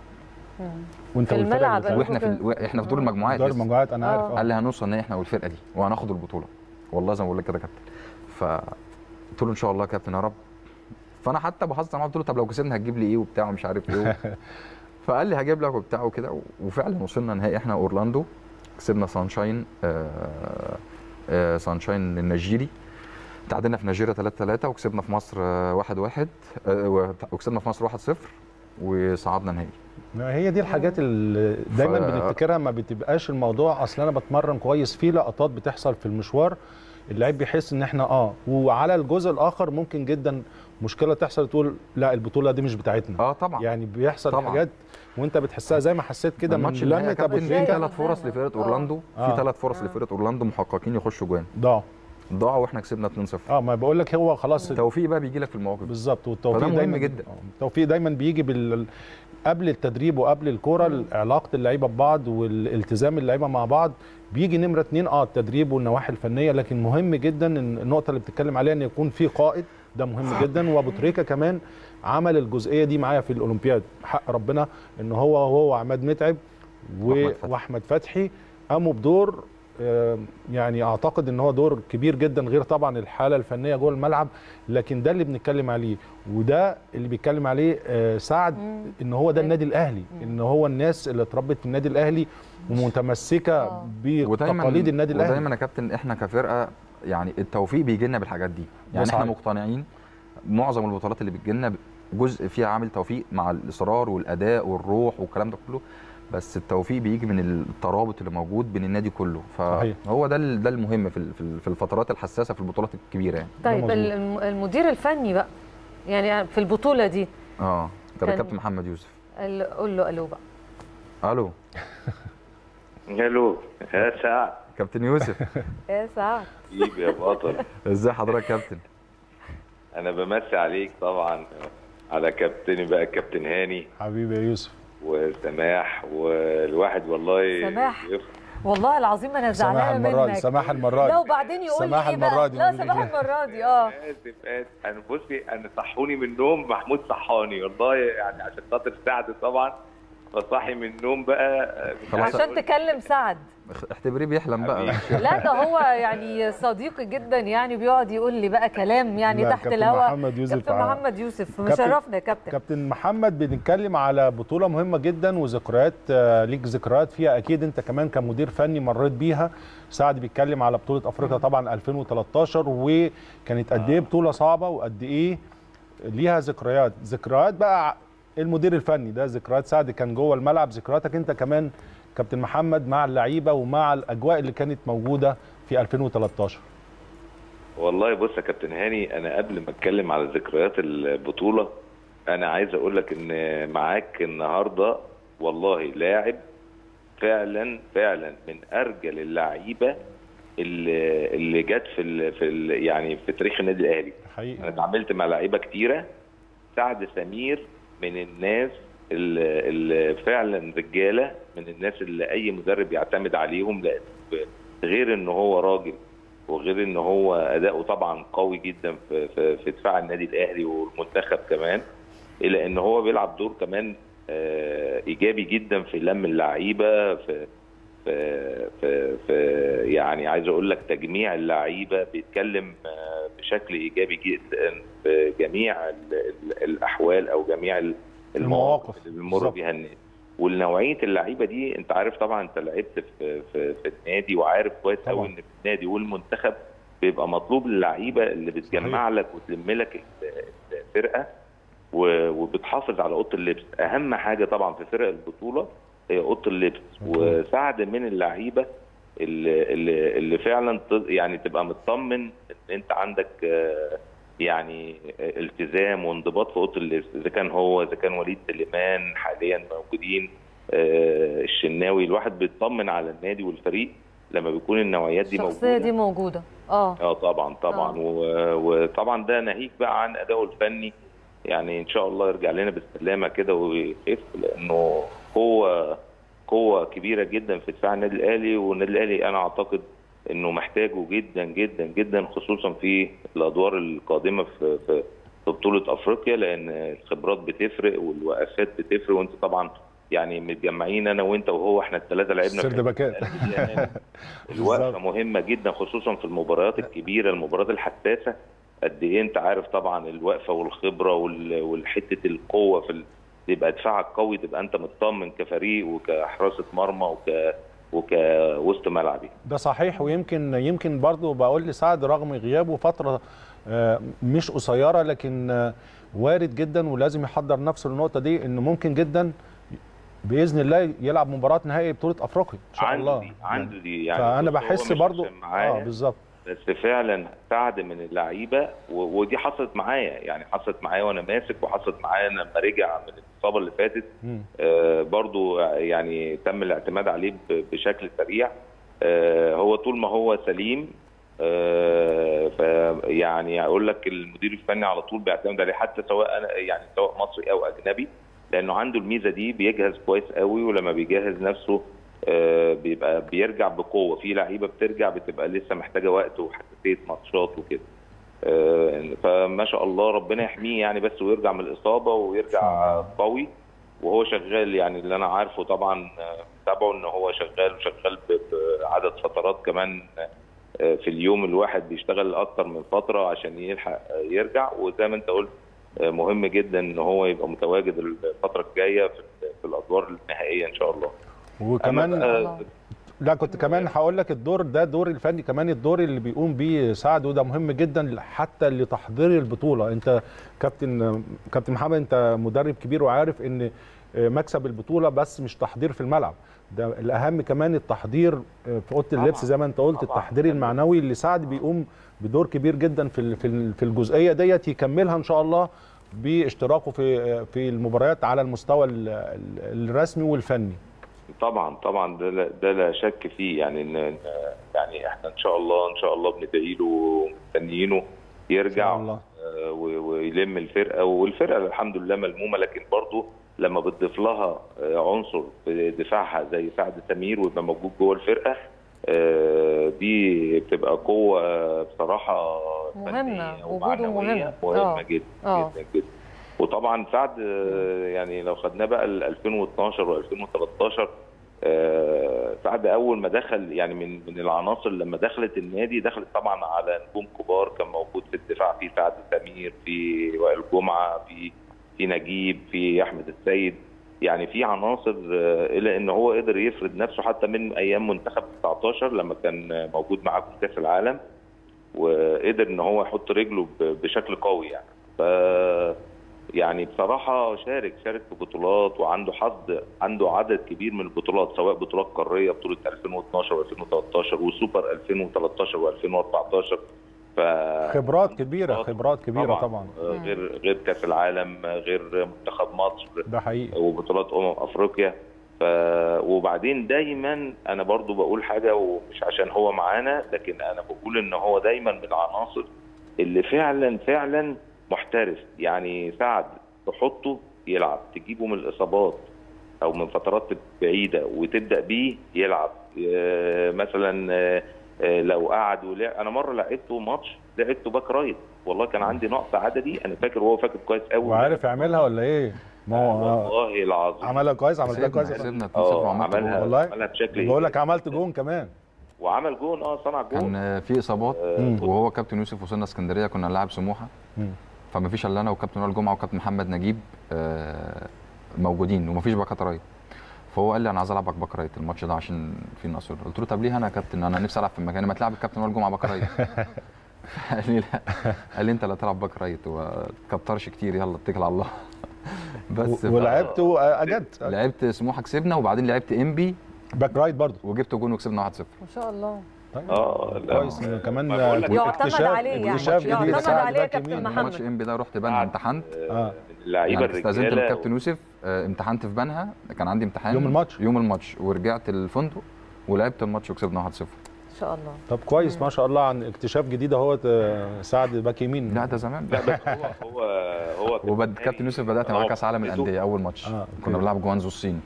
وانت في والفرقة الملعب اللي فاتت. واحنا في ال... احنا في دور المجموعات دور لسه. المجموعات انا عارف آه. اه قال لي هنوصل النهائي احنا والفرقه دي وهناخد البطوله والله زي ما بقول لك كده يا كابتن ف قلت له ان شاء الله يا كابتن يا رب فانا حتى بهزر معاه قلت له طب لو كسبنا هتجيب لي ايه وبتاع ومش عارف ايه فقال لي هجيب لك وبتاع وكده وفعلا وصلنا نهائي احنا اورلاندو كسبنا سانشاين آه آه سانشاين النيجيري تعادلنا في نيجيريا 3 3 وكسبنا في مصر 1 1 وكسبنا في مصر 1 0 وصعدنا نهائي هي دي الحاجات اللي دايما ف- بنفتكرها ما بتبقاش الموضوع اصل انا بتمرن كويس في لقطات بتحصل في المشوار اللعيب بيحس ان احنا اه وعلى الجزء الاخر ممكن جدا مشكله تحصل تقول لا البطوله دي مش بتاعتنا اه طبعا يعني بيحصل طبعاً. حاجات وانت بتحسها زي ما حسيت كده من الماتش النهائي يا لمه ابو كابتن في تريكه ثلاث فرص لفرقه اورلاندو آه. في ثلاث فرص لفرقه اورلاندو محققين يخشوا جوان ضاع ضاعوا واحنا كسبنا 2-0 اه ما بقول لك هو خلاص التوفيق بقى بيجي لك في المواقف دي. بالظبط والتوفيق فده مهم دايما جدا. آه، التوفيق دايما بيجي بال قبل التدريب وقبل الكوره علاقه اللعيبه ببعض والالتزام اللعيبه مع بعض بيجي نمره اتنين اه التدريب والنواحي الفنيه لكن مهم جدا ان النقطه اللي بتتكلم عليها ان يكون في قائد ده مهم جدا وابو تريكه كمان عمل الجزئيه دي معايا في الاولمبياد حق ربنا ان هو هو وعماد متعب و- وأحمد فتحي. واحمد فتحي قاموا بدور آه، يعني اعتقد ان هو دور كبير جدا غير طبعا الحاله الفنيه جوه الملعب لكن ده اللي بنتكلم عليه وده اللي بيتكلم عليه آه، سعد ان هو ده النادي الاهلي ان هو الناس اللي اتربت في النادي الاهلي ومتمسكه بتقاليد النادي الاهلي ودايما يا كابتن احنا كفرقه يعني التوفيق بيجي لنا بالحاجات دي يعني صحيح. احنا مقتنعين معظم البطولات اللي بتجي لنا جزء فيها عامل توفيق مع الاصرار والاداء والروح والكلام ده كله بس التوفيق بيجي من الترابط اللي موجود بين النادي كله صحيح. فهو ده ال- ده المهم في ال- في ال- في الفترات الحساسه في البطولات الكبيره يعني طيب مظبوط. الم- المدير الفني بقى يعني في البطوله دي اه كان كان- الكابتن محمد يوسف ال- قول له الو بقى الو الو يا سعد كابتن يوسف يا سعد حبيبي يا بطل ازاي حضرتك يا كابتن انا بمسي عليك طبعا على كابتني بقى كابتن هاني حبيبي يا يوسف وسماح والواحد والله سماح. يف- والله العظيم انا سماح زعلانه المره دي منك سماح المره لا دي وبعدين يقول سماح لي ايه المرة بقى دي لا ما سماح بيجي. المره دي اه اسف اسف انا بصي انا صحوني من النوم محمود صحاني والله يعني عشان خاطر سعد طبعا فصاحي من النوم بقى خلاص. عشان تكلم سعد اعتبريه بيحلم بقى لا ده هو يعني صديقي جدا يعني بيقعد يقول لي بقى كلام يعني لا، تحت كابتن الهواء محمد يوسف كابتن ع- محمد يوسف كابتن- مشرفنا يا كابتن كابتن محمد بنتكلم على بطولة مهمة جدا وذكريات آه، ليك ذكريات فيها أكيد أنت كمان كمدير فني مريت بيها سعد بيتكلم على بطولة أفريقيا طبعا 2013 وكانت قد إيه بطولة صعبة وقد إيه ليها ذكريات ذكريات بقى المدير الفني ده ذكريات سعد كان جوه الملعب ذكرياتك أنت كمان كابتن محمد مع اللعيبة ومع الأجواء اللي كانت موجودة في 2013 والله بص يا كابتن هاني انا قبل ما اتكلم على ذكريات البطوله انا عايز اقول لك ان معاك النهارده والله لاعب فعلا فعلا من ارجل اللعيبه اللي اللي جت في ال في ال يعني في تاريخ النادي الاهلي انا حقيقي اتعاملت مع لعيبه كتيره سعد سمير من الناس اللي, اللي فعلا رجاله من الناس اللي اي مدرب يعتمد عليهم لان غير ان هو راجل وغير ان هو اداؤه طبعا قوي جدا في في, في دفاع النادي الاهلي والمنتخب كمان الا ان هو بيلعب دور كمان آه، ايجابي جدا في لم اللعيبه في في في, في يعني عايز اقول لك تجميع اللعيبه بيتكلم آه، بشكل ايجابي جدا في جميع ال- ال- الاحوال او جميع ال- المواقف. المواقف اللي بيمر بالظبط. بيها النادي والنوعيه اللعيبه دي انت عارف طبعا انت لعبت في في, في النادي وعارف كويس طبعا. قوي ان في النادي والمنتخب بيبقى مطلوب اللعيبه اللي بتجمع لك وتلم لك ال- الفرقه و- وبتحافظ على اوضه اللبس اهم حاجه طبعا في فرق البطوله هي اوضه اللبس مظبوط. وسعد من اللعيبه اللي, اللي, اللي فعلا ت- يعني تبقى مطمن ان انت عندك آه، يعني التزام وانضباط في اوضه اللبس اذا كان هو اذا كان وليد سليمان حاليا موجودين آه، الشناوي الواحد بيطمن على النادي والفريق لما بيكون النوعيات دي الشخصيه موجوده دي موجوده اه اه طبعا طبعا آه. و- وطبعا ده ناهيك بقى عن اداؤه الفني يعني ان شاء الله يرجع لنا بالسلامه كده ويخف لانه قوه قوه كبيره جدا في دفاع النادي الاهلي والنادي الاهلي انا اعتقد انه محتاجه جدا جدا جدا خصوصا في الادوار القادمه في في في بطوله افريقيا لان الخبرات بتفرق والوقفات بتفرق وانت طبعا يعني متجمعين انا وانت وهو احنا الثلاثه لعبنا في سرد باكات الوقفه بالظبط. مهمه جدا خصوصا في المباريات الكبيره المباريات الحساسه قد ايه انت عارف طبعا الوقفه والخبره وال- والحته القوه في ال... تبقى دفاعك قوي تبقى انت مطمن كفريق وكحراسه مرمى وك وكوسط ملعبي ده صحيح ويمكن يمكن برضه بقول لسعد رغم غيابه فتره آه، مش قصيره لكن آه، وارد جدا ولازم يحضر نفسه للنقطه دي انه ممكن جدا باذن الله يلعب مباراه نهائي بطوله افريقيا ان شاء عنده الله دي عنده دي يعني فانا بص، هو بحس مش برضه عشان معايا اه بالظبط بس فعلا سعد من اللعيبه و- ودي حصلت معايا يعني حصلت معايا وانا ماسك وحصلت معايا لما رجع من الاصابه اللي فاتت مم. آه، برضو يعني تم الاعتماد عليه ب- بشكل سريع آه، هو طول ما هو سليم آه، ف يعني اقول لك المدير الفني على طول بيعتمد عليه حتى سواء انا يعني سواء مصري او اجنبي لانه عنده الميزه دي بيجهز كويس قوي ولما بيجهز نفسه آه، بيبقى بيرجع بقوه في لعيبه بترجع بتبقى لسه محتاجه وقت وحساسيه ماتشات وكده آه، فما شاء الله ربنا يحميه يعني بس ويرجع من الاصابه ويرجع قوي وهو شغال يعني اللي انا عارفه طبعا آه، متابعه ان هو شغال وشغال ب- بعدد فترات كمان آه، في اليوم الواحد بيشتغل اكتر من فتره عشان يلحق آه، يرجع وزي ما انت قلت آه، مهم جدا ان هو يبقى متواجد الفتره الجايه في في الادوار النهائيه ان شاء الله وكمان أما بقى- الله. لا كنت كمان هقول لك الدور ده دور الفني كمان الدور اللي بيقوم بيه سعد وده مهم جدا حتى لتحضير البطوله انت كابتن كابتن محمد انت مدرب كبير وعارف ان مكسب البطوله بس مش تحضير في الملعب ده الاهم كمان التحضير في اوضه اللبس طبعاً. زي ما انت قلت طبعاً. التحضير المعنوي اللي سعد بيقوم بدور كبير جدا في ال- في ال- في الجزئيه ديت يكملها ان شاء الله باشتراكه في في المباريات على المستوى ال- ال- الرسمي والفني طبعا طبعا ده لا, ده لا شك فيه يعني ان إن- يعني احنا ان شاء الله ان شاء الله بندعي له ومستنيينه يرجع إن شاء الله. آه، و- ويلم الفرقه والفرقه الحمد لله ملمومه لكن برضه لما بتضيف لها آه، عنصر في دفاعها زي سعد سمير ويبقى موجود جوه الفرقه آه، دي بتبقى قوه بصراحه مهمة، فنية وجوده ومعنوية مهم. مهمه آه. جدا آه. جدا جدا وطبعا سعد آه، يعني لو خدناه بقى ال 2012 و2013 آه، سعد اول ما دخل يعني من من العناصر لما دخلت النادي دخلت طبعا على نجوم كبار كان موجود في الدفاع في سعد سمير في وائل جمعه في في نجيب في احمد السيد يعني في عناصر آه، الى ان هو قدر يفرض نفسه حتى من ايام منتخب 19 لما كان موجود معاكم في كاس العالم وقدر ان هو يحط رجله ب- بشكل قوي يعني ف يعني بصراحه شارك شارك في بطولات وعنده حظ عنده عدد كبير من البطولات سواء بطولات قاريه بطوله 2012 و2013 وسوبر 2013 و2014 ف خبرات كبيره خبرات كبيره طبعا آه، غير غير كاس العالم آه، غير منتخب مصر ده حقيقي وبطولات امم افريقيا ف... وبعدين دايما انا برضو بقول حاجه ومش عشان هو معانا لكن انا بقول ان هو دايما من العناصر اللي فعلا فعلا محترف يعني سعد تحطه يلعب تجيبه من الاصابات او من فترات بعيده وتبدا بيه يلعب آه، مثلا آه، آه، لو قعد ولعب انا مره لعبته ماتش لعبته باك رايت والله كان عندي نقص عددي انا فاكر وهو فاكر كويس قوي وعارف يعملها ولا ايه؟ ما هو آه، والله العظيم عملها كويس عملتها كويس كسبنا 2-0 اه وعملت عملها جول. والله؟ عملها بشكل بقول لك عملت جون كمان وعمل جون اه صنع جون كان في اصابات وهو كابتن يوسف وصلنا اسكندريه كنا نلعب سموحه مم. فما فيش الا انا وكابتن وائل جمعه وكابتن محمد نجيب آه، موجودين وما فيش باكات رايت فهو قال لي انا عايز العبك باك رايت الماتش ده عشان في نصر قلت له طب ليه انا يا كابتن انا نفسي العب في المكان ما تلعب الكابتن وائل جمعه باك رايت قال لي لا قال لي انت اللي هتلعب باك رايت وما تكترش كتير يلا اتكل على الله بس ف- ولعبت واجدت لعبت سموحه كسبنا وبعدين لعبت انبي باك رايت برضه وجبت جون وكسبنا 1-0 ما شاء الله اه لا كويس إنه كمان ما بقول لك يعتمد اكتشاف- عليه يعني. اكتشاف جديد يعتمد ساعد عليه يا باك كابتن يمين. محمد. ماتش انبي ده رحت بنها امتحنت اه اللعيبه يعني استاذنت من الرجاله الكابتن يوسف آه، امتحنت في بنها كان عندي امتحان يوم الماتش؟ يوم الماتش ورجعت الفندق ولعبت الماتش وكسبنا 1-0 ان شاء الله طب كويس ما شاء الله عن اكتشاف جديد اهو آه، سعد باك يمين لا ده زمان لا بس هو هو هو وبد كابتن يوسف بدات معاه هو كاس عالم بدايته- الانديه اول ماتش آه، كنا أوكي. بنلعب جوانزو الصين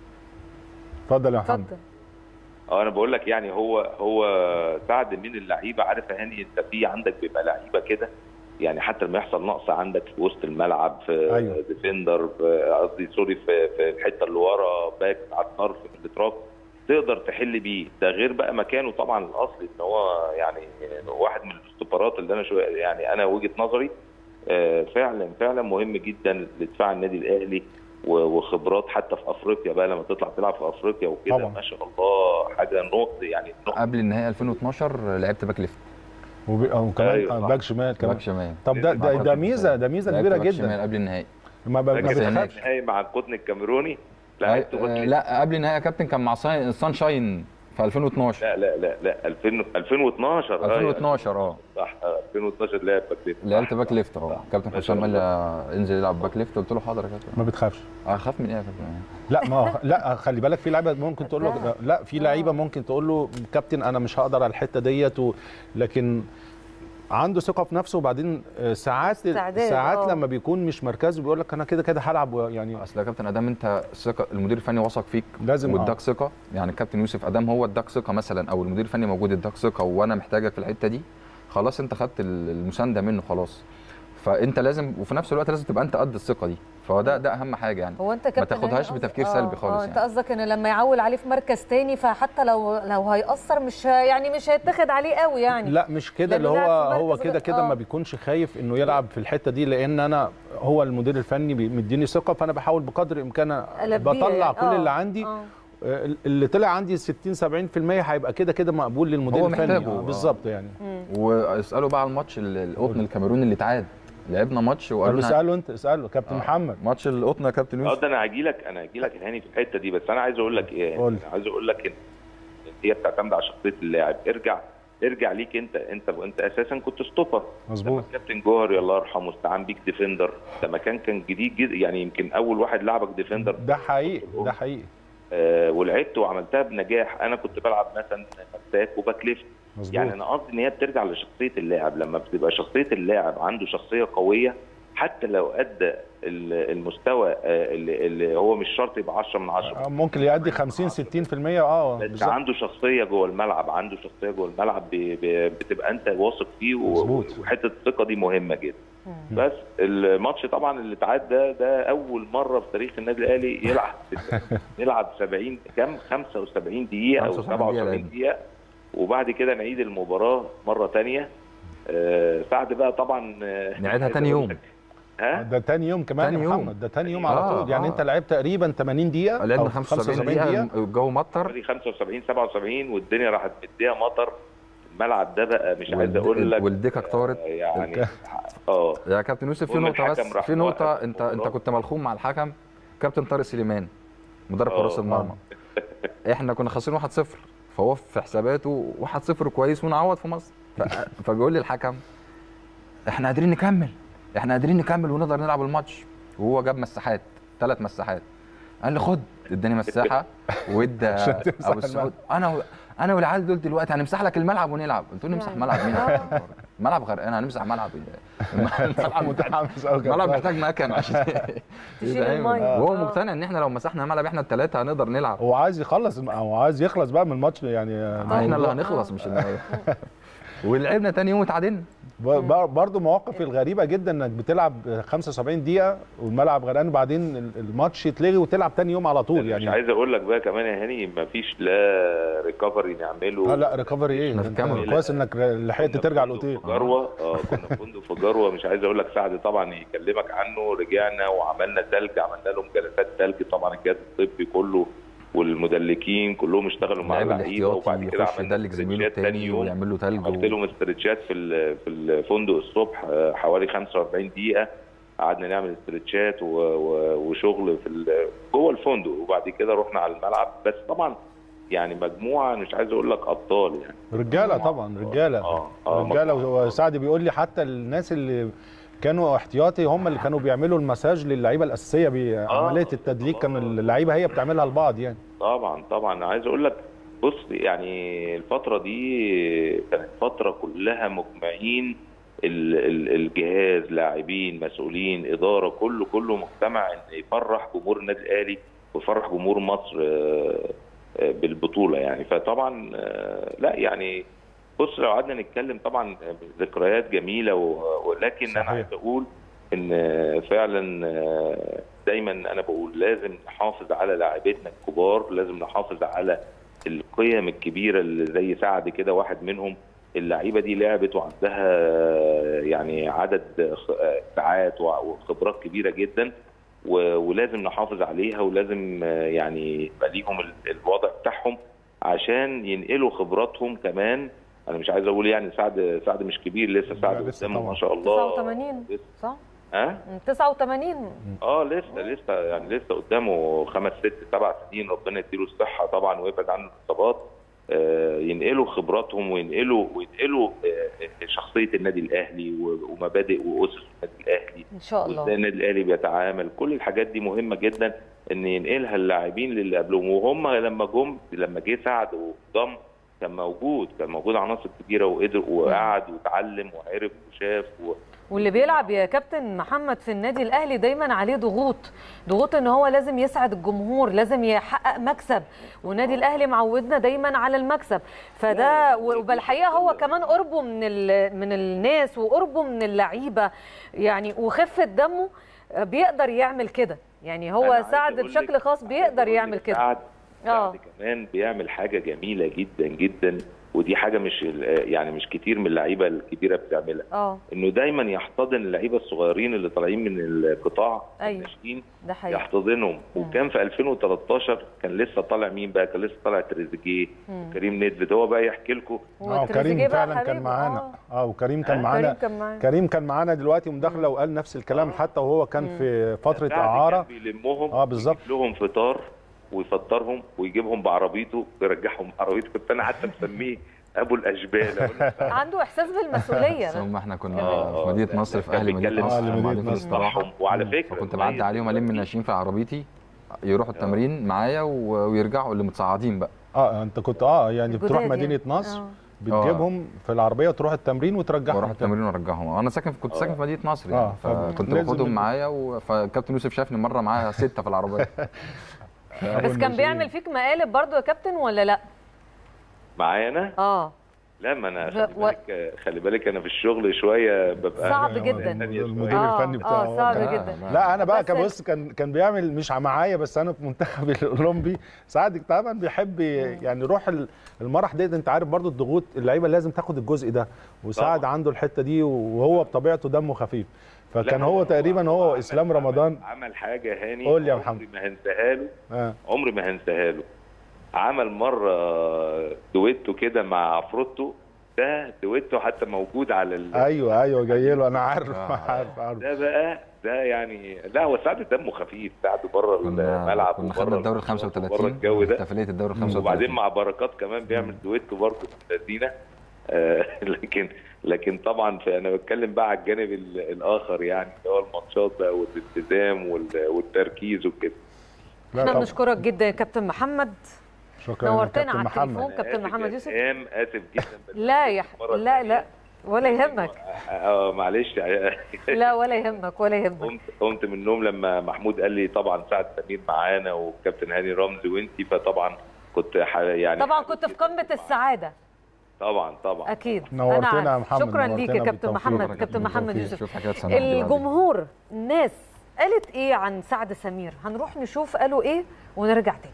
اتفضل يا محمد اتفضل اه انا بقول لك يعني هو هو سعد من اللعيبه عارف يا هاني انت في عندك بيبقى لعيبه كده يعني حتى لما يحصل نقص عندك في وسط الملعب في أيوة. ديفندر في قصدي سوري في في الحته اللي ورا باك على الطرف في الاتراك تقدر تحل بيه ده غير بقى مكانه طبعا الاصلي ان هو يعني واحد من الاستوبرات اللي انا شو يعني انا وجهه نظري آه، فعلا فعلا مهم جدا لدفاع النادي الاهلي و- وخبرات حتى في افريقيا بقى لما تطلع تلعب في افريقيا وكده طبعا. ما شاء الله حاجه نقط يعني نقط قبل النهائي 2012 لعبت باك ليفت وب- آه، وكمان أيوة، آه، صح. باك شمال كمان باك شمال طب ده ده, ده ميزه ده ميزه لعبت كبيره باك شمال جدا قبل النهائي ما, ب- ما فاكر بتخافش النهائي مع القطن الكاميروني لعبت آه، باك لا قبل النهائي يا كابتن كان مع سان سان شاين في 2012 لا لا لا لا 2000 2012 آه، 2012 اه صح آه، 2012 لعب باك ليفت لعبت صح، باك صح. ليفت اه كابتن ما شاء حسام قال لي الله. آه، انزل العب باك ليفت قلت له حاضر يا كابتن ما بتخافش اخاف من ايه يا كابتن لا ما هو- لا خلي بالك في لعيبه ممكن تقول له لا في لعيبه ممكن تقول له كابتن انا مش هقدر على الحته ديت و... لكن عنده ثقه في نفسه وبعدين آه، ساعات استعداد، ساعات آه. لما بيكون مش مركزه بيقول لك انا كده كده هلعب و- يعني اصل يا كابتن ادام انت ثقه المدير الفني وثق فيك لازم، آه. واداك ثقه يعني الكابتن يوسف ادام هو اداك ثقه مثلا او المدير الفني موجود اداك ثقه وانا محتاجك في الحته دي خلاص انت خدت ال- المسانده منه خلاص فانت لازم وفي نفس الوقت لازم تبقى انت قد الثقه دي فهو ده ده اهم حاجه يعني هو انت ما كابتن تاخدهاش هاني بتفكير قصد- سلبي آه، خالص اه انت يعني. قصدك ان لما يعول عليه في مركز تاني فحتى لو لو هيأثر مش ه- يعني مش هيتاخد عليه قوي يعني لا مش كده اللي لأنه هو لعب في هو مركز كده غير- كده آه. ما بيكونش خايف انه يلعب في الحته دي لان انا هو المدير الفني بي- مديني ثقه فانا بحاول بقدر الامكان ألبيه بطلع يعني. كل آه، اللي عندي آه. آه، اللي طلع عندي 60 70% هيبقى كده كده مقبول للمدير هو الفني محتاجه، آه، آه. بالظبط يعني واساله بقى على الماتش ال- القطن الكاميروني اللي اتعاد لعبنا ماتش طب وقالوا لنا اساله انت اساله كابتن آه. محمد ماتش القطن يا كابتن اه يوسف ده انا هاجي لك انا هاجي لك هاني في الحته دي بس انا عايز اقول لك ايه قول لي. يعني عايز اقول لك ان هي بتعتمد على شخصيه اللاعب ارجع ارجع ليك انت انت انت اساسا كنت ستوبر مظبوط لما الكابتن جوهر الله يرحمه استعان بيك ديفندر ده مكان كان جديد جدا يعني يمكن اول واحد لعبك ديفندر ده حقيقي ده حقيقي آه ولعبت وعملتها بنجاح انا كنت بلعب مثلا مساك وباك ليفت مظبوط يعني انا قصدي ان هي بترجع لشخصيه اللاعب لما بتبقى شخصيه اللاعب عنده شخصيه قويه حتى لو ادى ال- المستوى آه، اللي, اللي هو مش شرط يبقى 10 من 10 آه، ممكن يأدي 50 60% اه بس بالظبط عنده شخصيه جوه الملعب عنده شخصيه جوه الملعب ب- ب- بتبقى انت واثق فيه و- مظبوط. وحته الثقه دي مهمه جدا بس الماتش طبعا اللي اتعاد ده ده اول مره في تاريخ النادي الاهلي يلعب يلعب 70 كام 75 دقيقه او 75 دقيقة 77 لعبنا. دقيقه وبعد كده نعيد المباراه مره ثانيه سعد بقى طبعا آه، نعيدها تاني يوم. ها ده تاني يوم كمان تاني يا يوم. محمد ده تاني يوم على آه، طول يعني آه. انت لعبت تقريبا 80 دقيقه لعبنا أو 75 دقيقه الجو مطر حوالي 75 77 والدنيا راحت مديها مطر الملعب ده بقى مش عايز والد- اقول لك والدكه اكترت آه، يعني اه يا كابتن يوسف في المهم نقطه بس الحكم راح في نقطه موقف انت المباراة. انت كنت ملخوم مع الحكم كابتن طارق سليمان مدرب آه، حراس المرمى احنا كنا خاسرين 1-0 فهو في حساباته 1-0 كويس ونعوض في مصر ف... فبيقول لي الحكم احنا قادرين نكمل احنا قادرين نكمل ونقدر نلعب الماتش وهو جاب مساحات ثلاث مساحات قال لي خد اداني مساحه وادى عشان تمسح ابو السعود انا و... انا والعيال دول دلوقتي هنمسح لك الملعب ونلعب قلت له نمسح يعني. ملعب مين آه. ملعب غرقان هنمسح ملعب الملعب متحمس قوي الملعب محتاج مكن عشان تشيل يبقى المية. عامل. وهو آه. مقتنع ان احنا لو مسحنا ملعب احنا الثلاثه هنقدر نلعب هو عايز يخلص هو عايز يخلص بقى من الماتش يعني احنا اللي الموضوع- هنخلص مش اللي ولعبنا تاني يوم اتعادلنا ب- ب- برضه مواقف الغريبه جدا انك بتلعب 75 دقيقه والملعب غرقان وبعدين ال- الماتش يتلغي وتلعب تاني يوم على طول مش يعني عايز اقول لك بقى كمان يا هاني مفيش لا ريكفري نعمله لا لا ريكفري ايه إحنا في انت كاميرا. كويس انك لحقت كنا ترجع في فندق الاوتيل في جروه اه كنا في فندق في جروه مش عايز اقول لك سعد طبعا يكلمك عنه رجعنا وعملنا ثلج عملنا لهم جلسات ثلج طبعا الجهاز الطبي كله والمدلكين كلهم اشتغلوا مع اللاعب اللعيبه وبعد الاحتياطي كده يخش عملنا يدلك زميله استرتشات تاني التاني يوم ويعمل له تلج عملت و... لهم استرتشات في ال- في الفندق الصبح آه، حوالي 45 دقيقه قعدنا نعمل استرتشات و- و- وشغل في ال- جوه الفندق وبعد كده رحنا على الملعب بس طبعا يعني مجموعه مش عايز اقول لك ابطال يعني رجاله طبعا رجاله اه اه رجاله مجموعة. وسعد بيقول لي حتى الناس اللي كانوا احتياطي هم اللي كانوا بيعملوا المساج للعيبه الاساسيه بعمليه التدليك كان اللعيبه هي بتعملها لبعض يعني طبعا طبعا عايز اقول لك بص يعني الفتره دي كانت فتره كلها مجمعين ال- ال- الجهاز لاعبين مسؤولين اداره كله كله مجتمع ان يفرح جمهور النادي الاهلي ويفرح جمهور مصر آه، آه، بالبطوله يعني فطبعا آه، لا يعني بص لو قعدنا نتكلم طبعا ذكريات جميله و- ولكن صحيح. انا عايز اقول ان فعلا آه، دايما انا بقول لازم نحافظ على لاعبتنا الكبار لازم نحافظ على القيم الكبيره اللي زي سعد كده واحد منهم اللعيبه دي لعبت وعندها آه، يعني عدد خ- آه، ساعات وع- وخبرات كبيره جدا و- ولازم نحافظ عليها ولازم آه، يعني يبقى ليهم ال- الوضع بتاعهم عشان ينقلوا خبراتهم كمان انا مش عايز اقول يعني سعد سعد مش كبير لسه سعد لا، لسه قدامه طبعا. ما شاء الله 89 لسه صح؟ ها 89 اه لسه لسه يعني لسه قدامه خمس ست سبع سنين ربنا يديله الصحه طبعا ويبعد عنه الاصابات آه، ينقلوا خبراتهم وينقلوا وينقلوا آه، شخصيه النادي الاهلي و- ومبادئ واسس النادي الاهلي ان شاء وازاي الله النادي الاهلي بيتعامل كل الحاجات دي مهمه جدا ان ينقلها اللاعبين للي قبلهم وهم لما جم لما جه سعد وضم كان موجود كان موجود عناصر كبيره وقدر وقعد واتعلم وعرف وشاف و... واللي بيلعب يا كابتن محمد في النادي الاهلي دايما عليه ضغوط ضغوط ان هو لازم يسعد الجمهور لازم يحقق مكسب والنادي الاهلي معودنا دايما على المكسب فده وبالحقيقه هو كمان قربه من ال- من الناس وقربه من اللعيبه يعني وخفه دمه بيقدر يعمل كده يعني أنا هو عايز سعد أقول بشكل لك- خاص عايز بيقدر أقول يعمل لك كده سعد اه سعد كمان بيعمل حاجه جميله جدا جدا ودي حاجه مش يعني مش كتير من اللعيبه الكبيره بتعملها اه انه دايما يحتضن اللعيبه الصغيرين اللي طالعين من القطاع أيوة. الناشئين ده حقيقي يحتضنهم وكان في 2013 كان لسه طالع مين بقى كان لسه طالع تريزيجيه مم. كريم نيدفيد هو بقى يحكي لكم اه وتريزيجيه كريم بقى فعلا كان حبيبه. معانا آه. اه وكريم كان آه، معانا كريم كان معانا كريم كان معانا دلوقتي مداخله وقال نفس الكلام حتى وهو كان في فتره سعد اعاره كان بيلمهم اه بالظبط يجيب لهم فطار ويفطرهم ويجيبهم بعربيته ويرجعهم بعربيته كنت انا حتى مسميه ابو الاشبال أقول له عنده احساس بالمسؤوليه ده. ثم احنا كنا آه، في مدينه ده- نصر ده في كان اهل مدينه بيتكلم نصر آه، كانوا لمدينة قاعدين في نصر. الاستراحه وعلى فكره فكنت بعدي عليهم الم الناشئين في عربيتي يروحوا التمرين معايا و- ويرجعوا اللي متصاعدين بقى اه انت كنت اه يعني بتروح الجداد مدينه يعني. نصر آه. بتجيبهم في العربيه وتروح التمرين وترجعهم بروح التمرين وارجعهم انا ساكن كنت ساكن في مدينه نصر يعني آه، فكنت لازم باخدهم ال- معايا و... فكابتن يوسف شافني مره معايا سته في العربيه بس كان بيعمل فيك مقالب برضو يا كابتن ولا لا معايا انا اه لا ما انا ب- خلي و- بالك خلي بالك انا في الشغل شويه ببقى صعب أنا جدا. تانية شوية. المدير آه، الفني آه، بتاعه صعب كان- جدا. لا انا بقى بس- كبص كان كان بيعمل مش معايا بس انا في منتخب الاولمبي ساعات طبعا بيحب يعني روح ال- المرح ديت انت عارف برضو الضغوط اللعيبه لازم تاخد الجزء ده وسعد طبعاً. عنده الحته دي وهو بطبيعته دمه خفيف فكان لا، هو تقريبا هو عمل- اسلام عمل- رمضان عمل حاجه هاني قول لي يا عمري محمد. ما هنساها له آه. عمري ما هنساها له عمل مره دويتو كده مع عفروتو ده دويتو حتى موجود على ال... ايوه ايوه جاي له انا عارف آه. عارف عارف ده بقى ده يعني لا هو سعد دمه خفيف سعد بره كنا الملعب كنا وبره خدنا الدوري ال الماتشات 35 وبره الجو ده احتفاليه الدوري ال 35 وبعدين مع بركات كمان بيعمل دويتو برضه في المدينه آه لكن لكن طبعا في انا بتكلم بقى على الجانب ال- الاخر يعني اللي هو الماتشات بقى والالتزام وال- والتركيز وكده لا احنا طبعاً. بنشكرك جدا يا كابتن محمد شكرا نورتنا كابتن على محمد التليفون. أنا كابتن آسف محمد يا يوسف. إسلام، اسف جدا بس لا يا ح- مرة لا تانية. لا ولا يهمك اه معلش لا ولا يهمك ولا يهمك قمت قمت من النوم لما محمود قال لي طبعا سعد سمير معانا والكابتن هاني رمزي وانتي فطبعا كنت ح- يعني طبعا حابب كنت في جداً قمه معاك. السعاده طبعا طبعا اكيد نورتنا أنا يا عارف. محمد، شكرا ليك يا نورتنا كابتن بالتوفيق. محمد كابتن محمد بالتوفيق. يوسف شوف حكايه سنة الجمهور الناس قالت ايه عن سعد سمير هنروح نشوف قالوا ايه ونرجع تاني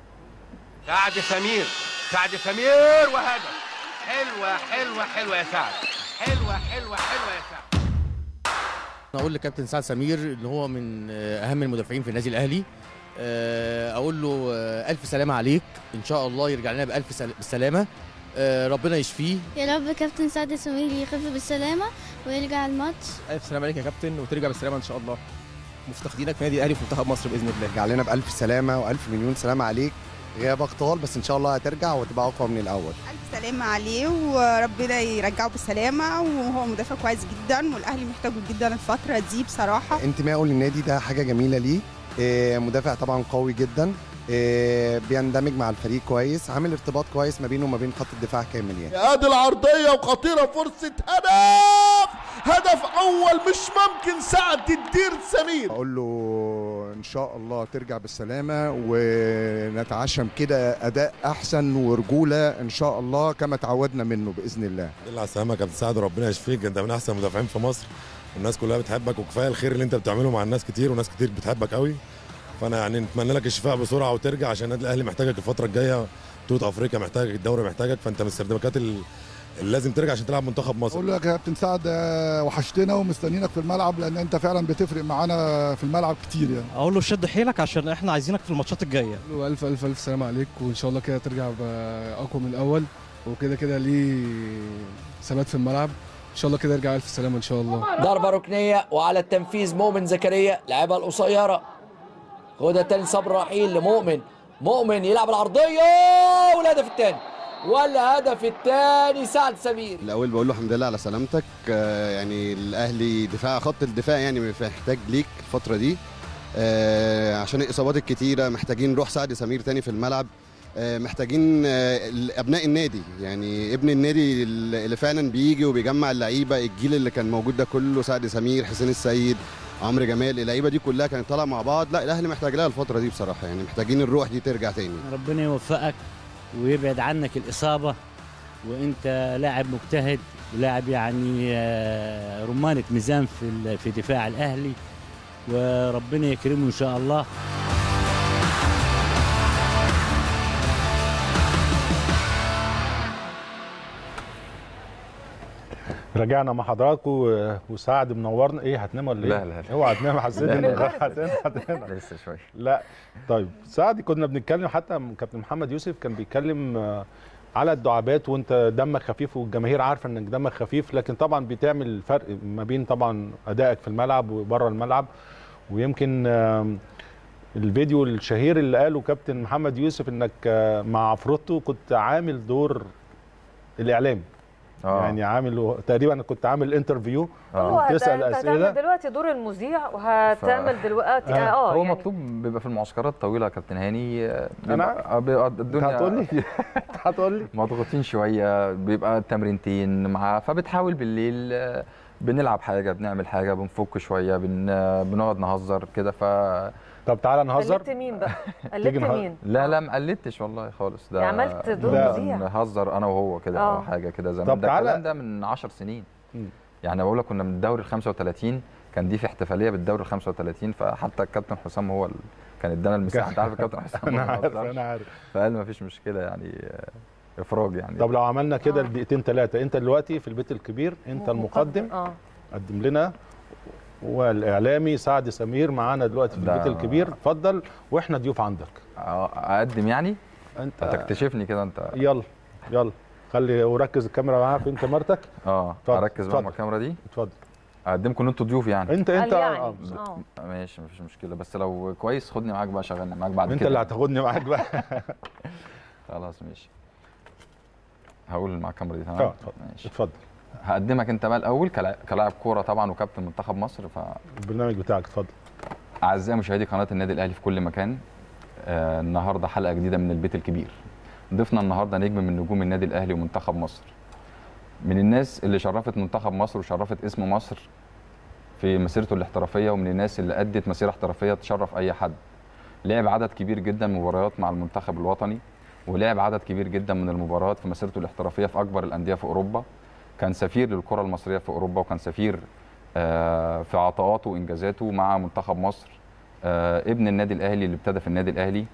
سعد سمير سعد سمير وهدف حلوة حلوة حلوة يا سعد حلوة حلوة حلوة يا سعد انا اقول لكابتن سعد سمير ان هو من آه، اهم المدافعين في النادي الاهلي آه، اقول له آه، الف سلامه عليك ان شاء الله يرجع لنا بالف سل- بالسلامه آه، ربنا يشفيه يا رب كابتن سعد سمير يخف بالسلامة ويرجع الماتش الف سلام عليك يا كابتن وترجع بالسلامه ان شاء الله مفتقدينك في نادي الاهلي وفي منتخب مصر باذن الله رجع لنا بألف سلامة وألف مليون سلامة عليك غيابك طال بس إن شاء الله هترجع وتبقى أقوى من الأول ألف سلامة عليه وربنا يرجعه بالسلامة وهو مدافع كويس جدا والأهلي محتاجه جدا الفترة دي بصراحة انتمائه للنادي ده حاجة جميلة ليه آه، مدافع طبعا قوي جدا آه، بيندمج مع الفريق كويس عامل ارتباط كويس ما بينه وما بين خط الدفاع كامل يعني ادي العرضيه وخطيره فرصه هدف هدف اول مش ممكن سعد الدير سمير اقول له ان شاء الله ترجع بالسلامه ونتعشم كده اداء احسن ورجوله ان شاء الله كما تعودنا منه باذن الله بالله على السلامه يا كابتن سعد ربنا يشفيك انت من احسن المدافعين في مصر والناس كلها بتحبك وكفايه الخير اللي انت بتعمله مع الناس كتير وناس كتير بتحبك قوي فانا يعني نتمنى لك الشفاء بسرعه وترجع عشان النادي الاهلي محتاجك الفتره الجايه بطوله افريقيا محتاجك الدوري محتاجك فانت من السردباكات ال- اللي لازم ترجع عشان تلعب منتخب مصر اقول لك يا كابتن سعد آه، وحشتنا ومستنيينك في الملعب لان انت فعلا بتفرق معانا في الملعب كتير يعني اقول له شد حيلك عشان احنا عايزينك في الماتشات الجايه الف الف الف سلام عليك وان شاء الله كده ترجع اقوى من الاول وكده كده ليه ثبات في الملعب ان شاء الله كده يرجع الف سلامه ان شاء الله ضربة ركنية وعلى التنفيذ مؤمن زكريا لعبها القصيرة خدها تاني صبر رحيل لمؤمن مؤمن يلعب العرضية والهدف التاني والهدف التاني سعد سمير الاول بقول له الحمد لله على سلامتك آه، يعني الاهلي دفاع خط الدفاع يعني محتاج ليك الفتره دي آه، عشان الاصابات الكتيره محتاجين روح سعد سمير تاني في الملعب آه، محتاجين آه، ابناء النادي يعني ابن النادي اللي فعلا بيجي وبيجمع اللعيبه الجيل اللي كان موجود ده كله سعد سمير حسين السيد عمرو جمال اللعيبه دي كلها كانت طالعه مع بعض لا الاهلي محتاج لها الفتره دي بصراحه يعني محتاجين الروح دي ترجع تاني ربنا يوفقك ويبعد عنك الإصابة وأنت لاعب مجتهد ولاعب يعني آه، رمانة ميزان في ال- في دفاع الأهلي وربنا يكرمه إن شاء الله رجعنا مع حضراتكم و- وسعد منورنا ايه هتنام ولا ايه؟ لا، لا، لا. اوعى تنام حسيت لا، ان لا. هتنام هتنام لسه شويه لا طيب سعد كنا بنتكلم حتى كابتن محمد يوسف كان بيتكلم آه، على الدعابات وانت دمك خفيف والجماهير عارفه انك دمك خفيف لكن طبعا بتعمل فرق ما بين طبعا ادائك في الملعب وبره الملعب ويمكن آم، الفيديو الشهير اللي قاله كابتن محمد يوسف انك آه، مع عفروتو كنت عامل دور الاعلام آه. يعني عامل تقريبا كنت عامل انترفيو هو ده وبتسال انت هتعمل اسئله دلوقتي دور المذيع وهتعمل دلوقتي اه, آه هو يعني مطلوب بيبقى في المعسكرات طويله يا كابتن هاني آه، أنا؟ بيبقى- آه، بيبقى الدنيا هتقول لي هتقول لي مضغوطين شويه بيبقى تمرينتين مع فبتحاول بالليل آه، بنلعب حاجه بنعمل حاجه بنفك شويه بن آه، بنقعد نهزر كده ف طب تعالى نهزر قلدت مين بقى؟ تيجي قلدت نهزر. مين؟ لا لا ما قلدتش والله خالص ده يعني عملت دور لا، مذيع. نهزر انا وهو كده آه. او حاجه كده زمان طب ده تعالى- الكلام ده من 10 سنين يعني بقول لك كنا من الدوري ال 35 كان دي في احتفاليه بالدوري ال 35 فحتى الكابتن حسام هو ال... كان ادانا المساحه انت عارف الكابتن حسام أنا ما عارف، بيهزرش. أنا عارف. فقال ما فيش مشكله يعني آه، افراج يعني طب لو عملنا كده دقيقتين ثلاثه انت دلوقتي في البيت الكبير انت المقدم اه قدم لنا والاعلامي سعد سمير معانا دلوقتي في ده- البيت الكبير اتفضل واحنا ضيوف عندك اقدم يعني انت هتكتشفني كده انت يلا يلا خلي وركز الكاميرا معاها فين كاميرتك اه اتفضل، اركز بقى مع اتفضل. الكاميرا دي اتفضل اقدمكم انتوا ضيوف يعني انت انت قال يعني. آه. اه ماشي مفيش مشكله بس لو كويس خدني معاك بقى شغلني معاك بعد انت كده اللي هتاخدني معاك بقى خلاص ماشي هقول مع الكاميرا دي اه تمام اتفضل ماشي اتفضل هقدمك انت بقى الاول كلا- كلاعب كوره طبعا وكابتن منتخب مصر ف البرنامج بتاعك اتفضل اعزائي مشاهدي قناه النادي الاهلي في كل مكان آه النهارده حلقه جديده من البيت الكبير ضيفنا النهارده نجم من نجوم النادي الاهلي ومنتخب مصر من الناس اللي شرفت منتخب مصر وشرفت اسم مصر في مسيرته الاحترافيه ومن الناس اللي ادت مسيره احترافيه تشرف اي حد لعب عدد كبير جدا من مباريات مع المنتخب الوطني ولعب عدد كبير جدا من المباريات في مسيرته الاحترافيه في اكبر الانديه في اوروبا كان سفير للكره المصريه في اوروبا وكان سفير آه، في عطاءاته وانجازاته مع منتخب مصر آه، ابن النادي الاهلي اللي ابتدى في النادي الاهلي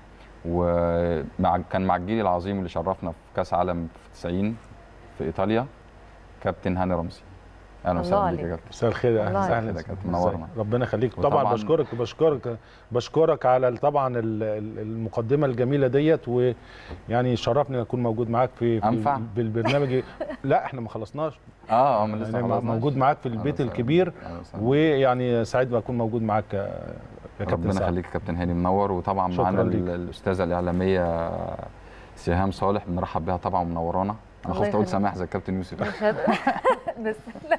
ومع كان مع الجيل العظيم اللي شرفنا في كاس عالم في 90 في ايطاليا كابتن هاني رمزي اهلا الله وسهلا بيك عليك. يا كابتن مساء الخير يا الله اهلا عليك. وسهلا كانت منورنا. ربنا يخليك طبعا وطبعاً- بشكرك بشكرك بشكرك على ال- طبعا ال- ال- المقدمه الجميله ديت ويعني شرفني ان اكون موجود معاك في, في أنفع؟ بالبرنامج لا احنا ما خلصناش اه اه من لسه يعني خلصناش. موجود معاك في البيت وسهلا. الكبير أهلا وسهلا. ويعني سعيد باكون موجود معاك يا يا كابتن ربنا سعد. يخليك يا كابتن هاني منور وطبعا شكراً معانا ليك. ال- الاستاذه الاعلاميه سهام صالح بنرحب بها طبعا ومنورانا انا الله خفت اقول يخليك. سماح زي الكابتن يوسف مش هت- بس لا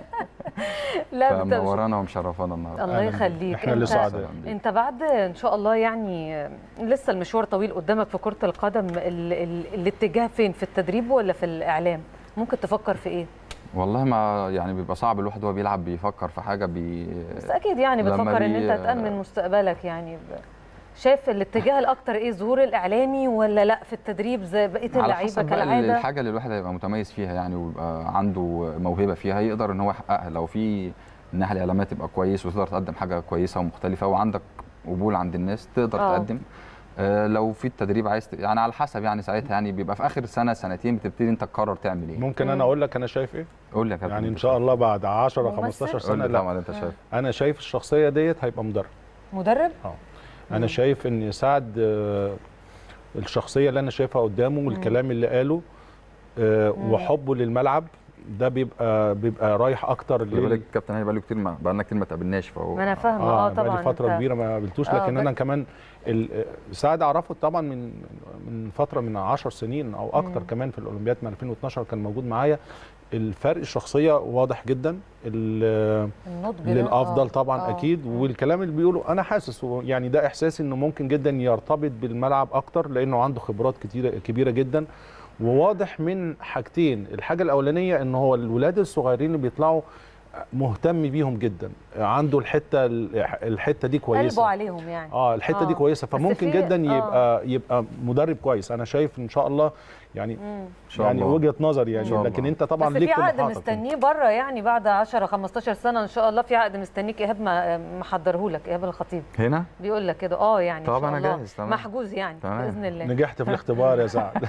لا انت مش- فمنورانا ومشرفانا النهارده الله يخليك احنا اللي انت- سعداء انت بعد ان شاء الله يعني لسه المشوار طويل قدامك في كرة القدم ال ال الاتجاه فين في التدريب ولا في الاعلام ممكن تفكر في ايه والله ما يعني بيبقى صعب الواحد وهو بيلعب بيفكر في حاجه بي بس اكيد يعني لما بتفكر ان بي- انت تأمن مستقبلك يعني ب- شايف الاتجاه الاكتر ايه ظهور الاعلامي ولا لا في التدريب زي بقيه على اللعيبه حسب بقى كالعاده الحاجه اللي الواحد هيبقى متميز فيها يعني ويبقى عنده موهبه فيها يقدر ان هو يحققها لو في الناحيه الاعلاميه تبقى كويس وتقدر تقدم حاجه كويسه ومختلفه وعندك قبول عند الناس تقدر آه. تقدم آه لو في التدريب عايز ت- يعني على حسب يعني ساعتها يعني بيبقى في اخر سنه سنتين بتبتدي انت تقرر تعمل ايه ممكن انا اقول لك انا شايف ايه قول لي يا كابتن يعني ان أنت شاء الله بعد 10 ممثل؟ 15 قول سنه لي لا طبعا انت شايف انا شايف الشخصيه ديت هيبقى مدرب مدرب انا شايف ان سعد آه، الشخصيه اللي انا شايفها قدامه والكلام اللي قاله آه، وحبه للملعب ده بيبقى بيبقى رايح اكتر خلي بالك لل الكابتن هاني بقاله كتير ما بقالنا كتير ما تقابلناش فهو ما انا فاهمه اه, بقالي طبعا فتره أنت- كبيره ما قابلتوش آه، لكن بس- انا كمان ال- سعد اعرفه طبعا من من فتره من 10 سنين او اكتر مم. كمان في الاولمبياد من 2012 كان موجود معايا الفرق الشخصيه واضح جدا ال- النضج ده، للافضل آه، طبعا آه. اكيد والكلام اللي بيقوله انا حاسس هو- يعني ده احساسي انه ممكن جدا يرتبط بالملعب اكتر لانه عنده خبرات كتيره كبيره جدا وواضح من حاجتين الحاجه الاولانيه ان هو الولاد الصغيرين اللي بيطلعوا مهتم بيهم جدا عنده الحته الحته دي كويسه قلبه عليهم يعني اه الحته دي آه. كويسه بس فممكن في- جدا آه. يبقى يبقى مدرب كويس انا شايف ان شاء الله يعني مم. شاء يعني الله. وجهه نظري إن شاء يعني الله. لكن انت طبعا بس ليك في عقد طموحاتك. مستنيه بره يعني بعد 10 15 سنه ان شاء الله في عقد مستنيك ايهاب ما- محضره لك ايهاب الخطيب هنا بيقول لك كده اه يعني طب ان شاء أنا الله جاهز، تمام. محجوز يعني تمام. باذن الله نجحت في الاختبار يا سعد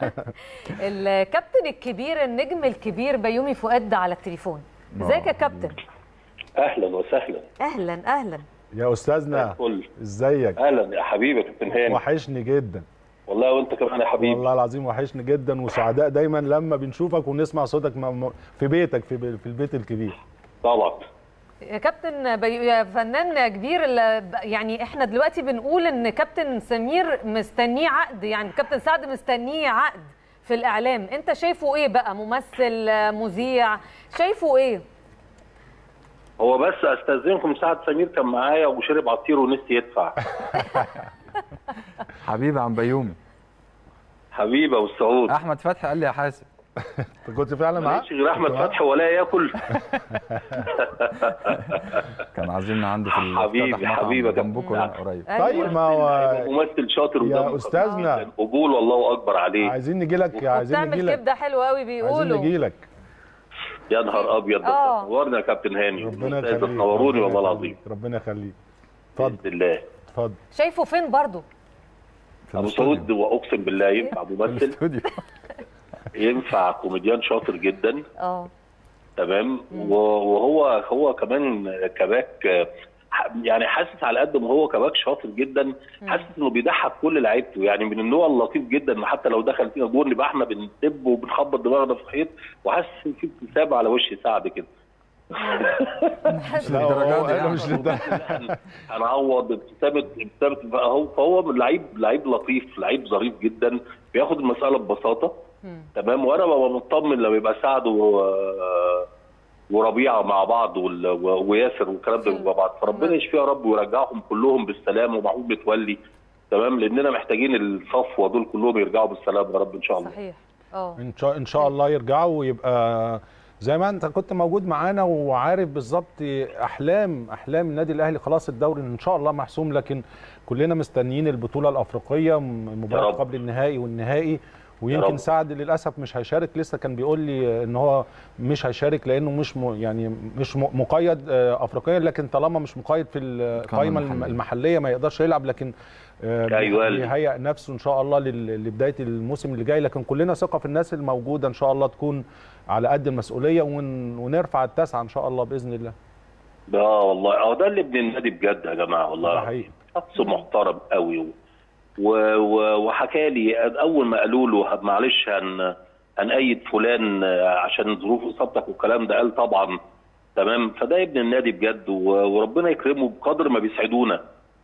الكابتن الكبير النجم الكبير بيومي فؤاد على التليفون ازيك يا كابتن اهلا وسهلا اهلا اهلا يا استاذنا الفل ازيك اهلا يا حبيبي يا كابتن هاني وحشني جدا والله وانت كمان يا حبيبي والله العظيم وحشني جدا وسعداء دايما لما بنشوفك ونسمع صوتك م- م- في بيتك في بي- في البيت الكبير طبعا يا كابتن بي... يا فنان كبير ال- يعني احنا دلوقتي بنقول ان كابتن سمير مستنيه عقد يعني كابتن سعد مستنيه عقد في الاعلام انت شايفه ايه بقى ممثل مذيع شايفه ايه هو بس استاذنكم سعد سمير كان معايا وشرب عصير ونسي يدفع حبيبي عم بيومي حبيبي ابو السعود احمد فتحي قال لي يا حاسب انت كنت فعلا معاه؟ ماليش غير احمد فتحي ولا ياكل كان عازمنا عنده في ال- حبيبي فتح مطعم حبيبي جنبكم هنا قريب طيب ما هو ممثل شاطر يا وده استاذنا قبول والله اكبر عليه عايزين نجي لك عايزين نجي بتعمل لك كبده حلوه قوي عايزين بيقولوا نجي لك يا نهار ابيض ده آه. نورنا يا كابتن هاني ربنا أستاذ، يخليك تنوروني ربنا والله يخليك. العظيم ربنا يخليك اتفضل باذن الله اتفضل شايفه فين برضو ابو سعود واقسم بالله ينفع ممثل ينفع كوميديان شاطر جدا اه تمام و- وهو هو كمان كباك آه، ح- يعني حاسس على قد ما هو كباك شاطر جدا حاسس انه بيضحك كل لعيبته يعني من النوع اللطيف جدا إن حتى لو دخل فينا جول نبقى احنا بندب وبنخبط دماغنا في الحيط وحاسس ان في ابتسامه على وش سعد كده لا هو انا مش للدرجه هنعوض ابتسامه ابتسامه فهو فهو لعيب لعيب لطيف لعيب ظريف جدا بياخد المساله ببساطه تمام وانا ببقى مطمن لو يبقى سعد و... وربيعه مع بعض وال... و- وياسر والكلام ده مع بعض فربنا يشفيه يا رب ويرجعهم كلهم بالسلام ومحمود متولي تمام لاننا محتاجين الصفوه دول كلهم يرجعوا بالسلام يا رب ان شاء الله صحيح اه ان شاء ان شاء الله يرجعوا ويبقى زي ما انت كنت موجود معانا وعارف بالظبط احلام احلام النادي الاهلي خلاص الدوري ان شاء الله محسوم لكن كلنا مستنيين البطوله الافريقيه م- مباراه قبل النهائي والنهائي ويمكن رب. سعد للاسف مش هيشارك لسه كان بيقول لي ان هو مش هيشارك لانه مش م يعني مش م مقيد آه، افريقيا لكن طالما مش مقيد في القائمه الم- المحلية. المحليه ما يقدرش يلعب لكن آه، أيوة. بيهيئ نفسه ان شاء الله لل- لبدايه الموسم اللي جاي لكن كلنا ثقه في الناس الموجوده ان شاء الله تكون على قد المسؤوليه ون ونرفع التاسعه ان شاء الله باذن الله اه والله اه ده اللي ابن النادي بجد يا جماعه والله ده العظيم. شخص محترم قوي و... و... و... وحكى لي اول ما قالوا له معلش هن هنأيد فلان آه، عشان ظروف اصابتك والكلام ده قال طبعا تمام فده ابن النادي بجد و... وربنا يكرمه بقدر ما بيسعدونا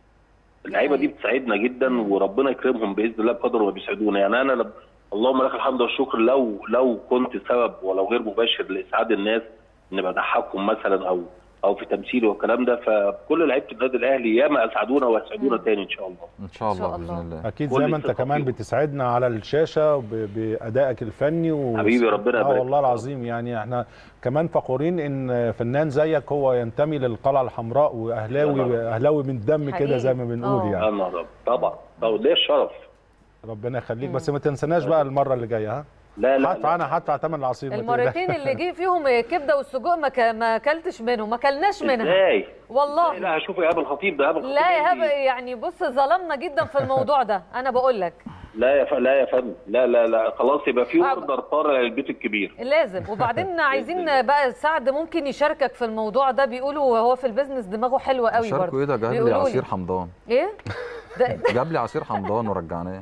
اللعيبه دي بتساعدنا جدا وربنا يكرمهم باذن الله بقدر ما بيسعدونا يعني انا لب... اللهم لك الحمد والشكر لو لو كنت سبب ولو غير مباشر لاسعاد الناس ان بضحكهم مثلا او او في تمثيلي والكلام ده فكل لعيبه النادي الاهلي ياما اسعدونا ويسعدونا تاني ان شاء الله ان شاء الله باذن الله اكيد كل زي ما انت الثقة كمان بتسعدنا على الشاشه ب- بادائك الفني و... حبيبي ربنا اه يبارك والله العظيم يعني احنا كمان فخورين ان فنان زيك هو ينتمي للقلعه الحمراء واهلاوي اهلاوي من الدم كده حقيقي. زي ما بنقول يعني انا رب طبعا طبعا ليه الشرف ربنا يخليك بس ما تنسناش بقى المره اللي جايه ها لا لا هدفع انا هدفع ثمن العصير ما المرتين تقلقش. اللي جه فيهم الكبده والسجق ما ك- ما اكلتش منهم ما كلناش منها ازاي والله لا هشوف ايهاب الخطيب ده ايهاب الخطيب لا يا هبه يعني بص ظلمنا جدا في الموضوع ده انا بقول لك لا يا ف... لا يا فندم لا لا لا خلاص يبقى في اوردر طالع للبيت الكبير لازم وبعدين عايزين بقى سعد ممكن يشاركك في الموضوع ده بيقولوا هو في البيزنس دماغه حلوه قوي شاركوا برضه ايه ده جاب لي بيقولوا عصير حمضان ايه ده جاب لي عصير حمضان ورجعناه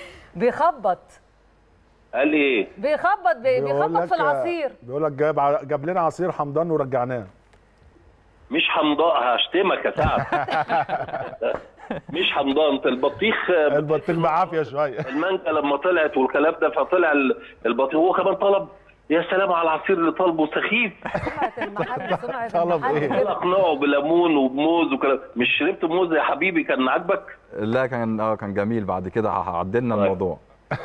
بيخبط قال لي ايه بيخبط بي- بيقول بيخبط لك- في العصير بيقول لك جاب ع- جاب لنا عصير حمضان ورجعناه مش حمضاء هشتمك يا سعد مش حمضان انت البطيخ البطيخ بعافيه شويه المانجا لما طلعت والكلام ده فطلع ال- البطيخ هو كمان طلب يا سلام على العصير اللي طالبه سخيف طلب ايه قال اقنعه بليمون وبموز وكلام مش شربت موز يا حبيبي كان عاجبك لا كان اه كان جميل بعد كده عدلنا الموضوع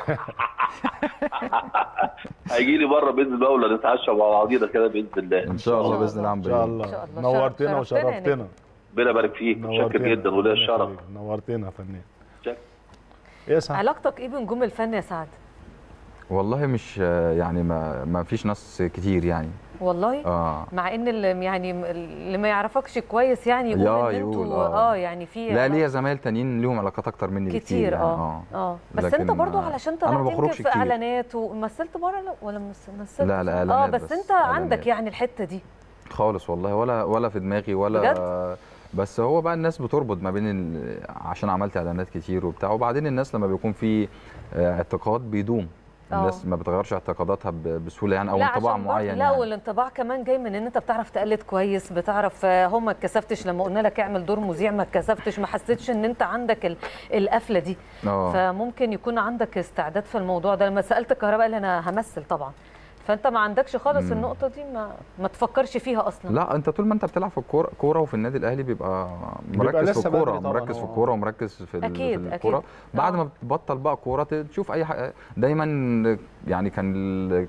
هيجي لي بره باذن الله ولا نتعشى مع بعضينا كده باذن الله ان شاء الله باذن الله عم ان شاء الله نورتنا وشرفتنا ربنا يبارك فيك متشكر نورتنا. جدا وليا الشرف نورتنا يا فنان شكرا. ايه سعد علاقتك ايه بنجوم الفن يا سعد والله مش يعني ما ما فيش ناس كتير يعني والله اه مع ان اللي يعني اللي ما يعرفكش كويس يعني يقول يا ان يقول، انتوا آه. اه يعني في لا ليا زمايل تانيين ليهم علاقات اكتر مني بكتير كتير يعني. اه اه بس لكن انت برضو ما- علشان انا طلعت ما يمكن بخرجش في كتير اعلانات ومثلت بره لا ولا مس- مثلت لا، لا، اه إعلانات بس, بس، انت إعلانات. عندك يعني الحته دي خالص والله ولا ولا في دماغي ولا بجد؟ بس هو بقى الناس بتربط ما بين ال... عشان عملت اعلانات كتير وبتاع وبعدين الناس لما بيكون في آه، اعتقاد بيدوم آه. الناس ما بتغيرش اعتقاداتها ب- بسهوله يعني او لا انطباع عشان برضو- معين لا يعني. والانطباع كمان جاي من ان انت بتعرف تقلد كويس بتعرف آه، هم ما اتكسفتش لما قلنا لك اعمل دور مذيع ما اتكسفتش ما حسيتش ان انت عندك ال- القفله دي آه. فممكن يكون عندك استعداد في الموضوع ده لما سالت الكهرباء قال انا همثل طبعا فانت ما عندكش خالص مم. النقطه دي ما ما تفكرش فيها اصلا لا انت طول ما انت بتلعب في الكوره كوره وفي النادي الاهلي بيبقى بيبقى مركز في لسه الكوره بدري طبعاً، مركز في آه. الكوره ومركز في ال- أكيد، في أكيد. الكوره بعد آه. ما بتبطل بقى كوره تشوف اي حاجه دايما يعني كان ال-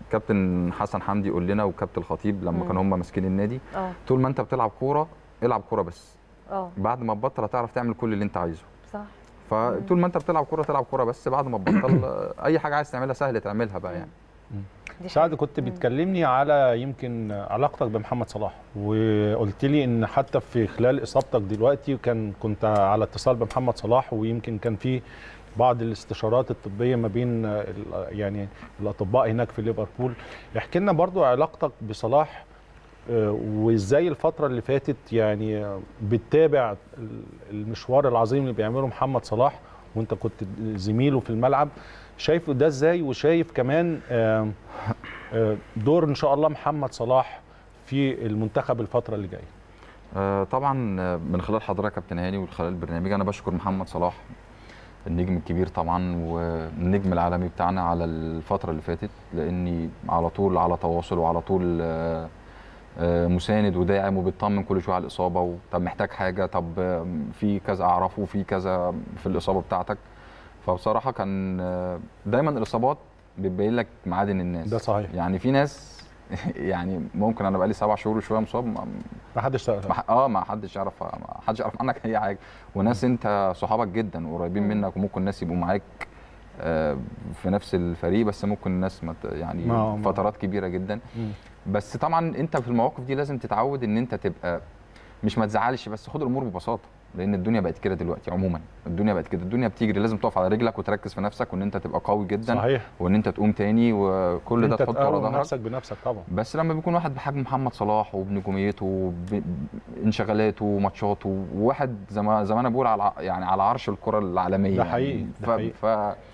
كابتن حسن حمدي يقول لنا وكابتن الخطيب لما مم. كانوا هم ماسكين النادي اه طول ما انت بتلعب كوره العب كوره بس اه بعد ما تبطل هتعرف تعمل كل اللي انت عايزه صح فطول ما انت بتلعب كوره تلعب كوره بس بعد ما تبطل آه، اي حاجه عايز تعملها سهل تعملها بقى يعني سعد كنت بتكلمني على يمكن علاقتك بمحمد صلاح وقلت لي ان حتى في خلال اصابتك دلوقتي كان كنت على اتصال بمحمد صلاح ويمكن كان في بعض الاستشارات الطبيه ما بين ال- يعني الاطباء هناك في ليفربول احكي لنا برضو علاقتك بصلاح آه، وازاي الفتره اللي فاتت يعني آه، بتتابع ال- المشوار العظيم اللي بيعمله محمد صلاح وانت كنت زميله في الملعب شايفه ده ازاي وشايف كمان آه، آه، دور ان شاء الله محمد صلاح في المنتخب الفتره اللي جايه آه، طبعا آه، من خلال حضرتك يا كابتن هاني ومن خلال البرنامج انا بشكر محمد صلاح النجم الكبير طبعا والنجم العالمي بتاعنا على الفتره اللي فاتت لاني على طول على تواصل وعلى طول آه، آه، مساند وداعم وبيطمن كل شويه على الاصابه و- طب محتاج حاجه طب آه، في كذا اعرفه في كذا في الاصابه بتاعتك فبصراحه كان آه، دايما الاصابات بتبين لك معادن الناس ده صحيح. يعني في ناس يعني ممكن انا بقالي سبع شهور وشويه مصاب ما- ما حدش تعرف ما ح- اه ما حدش يعرف ما حدش يعرف عنك اي حاجه وناس انت صحابك جدا وقريبين منك وممكن ناس يبقوا معاك آه، في نفس الفريق بس ممكن ناس ما ت- يعني ما- ما- فترات كبيره جدا مم. بس طبعا انت في المواقف دي لازم تتعود ان انت تبقى مش ما تزعلش بس خد الامور ببساطه لان الدنيا بقت كده دلوقتي عموما الدنيا بقت كده الدنيا بتجري لازم تقف على رجلك وتركز في نفسك وان انت تبقى قوي جدا صحيح. وان انت تقوم تاني وكل ده انت تحطه ورا تقوم ظهرك نفسك بنفسك طبعا بس لما بيكون واحد بحجم محمد صلاح وبنجوميته وبانشغالاته وماتشاته وواحد زي ما زي ما انا بقول على يعني على عرش الكره العالميه ده يعني. حقيقي، ده ف... حقيقي. ف...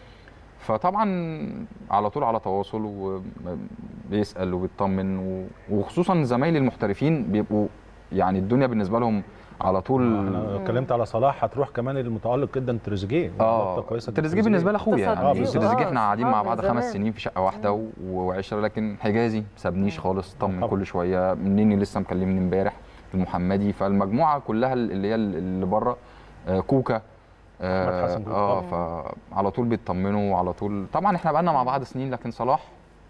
فطبعا على طول على تواصل وبيسال وبيطمن و... وخصوصا زمايلي المحترفين بيبقوا يعني الدنيا بالنسبه لهم على طول انا اتكلمت على صلاح هتروح كمان المتالق جدا تريزيجيه اه علاقتك كويسة تريزيجيه بالنسبه لي اخويا تصدقيه. يعني بالظبط. تريزيجيه احنا قاعدين مع آه، بعض من خمس زمان. سنين في شقه واحده و- وعشره لكن حجازي ما سابنيش خالص طمن كل شويه مني لسه مكلمني امبارح المحمدي فالمجموعه كلها اللي هي اللي بره آه، كوكا أحمد اه, حسن كوكا. آه فعلى طول بيطمنوا وعلى طول طبعا احنا بقالنا مع بعض سنين لكن صلاح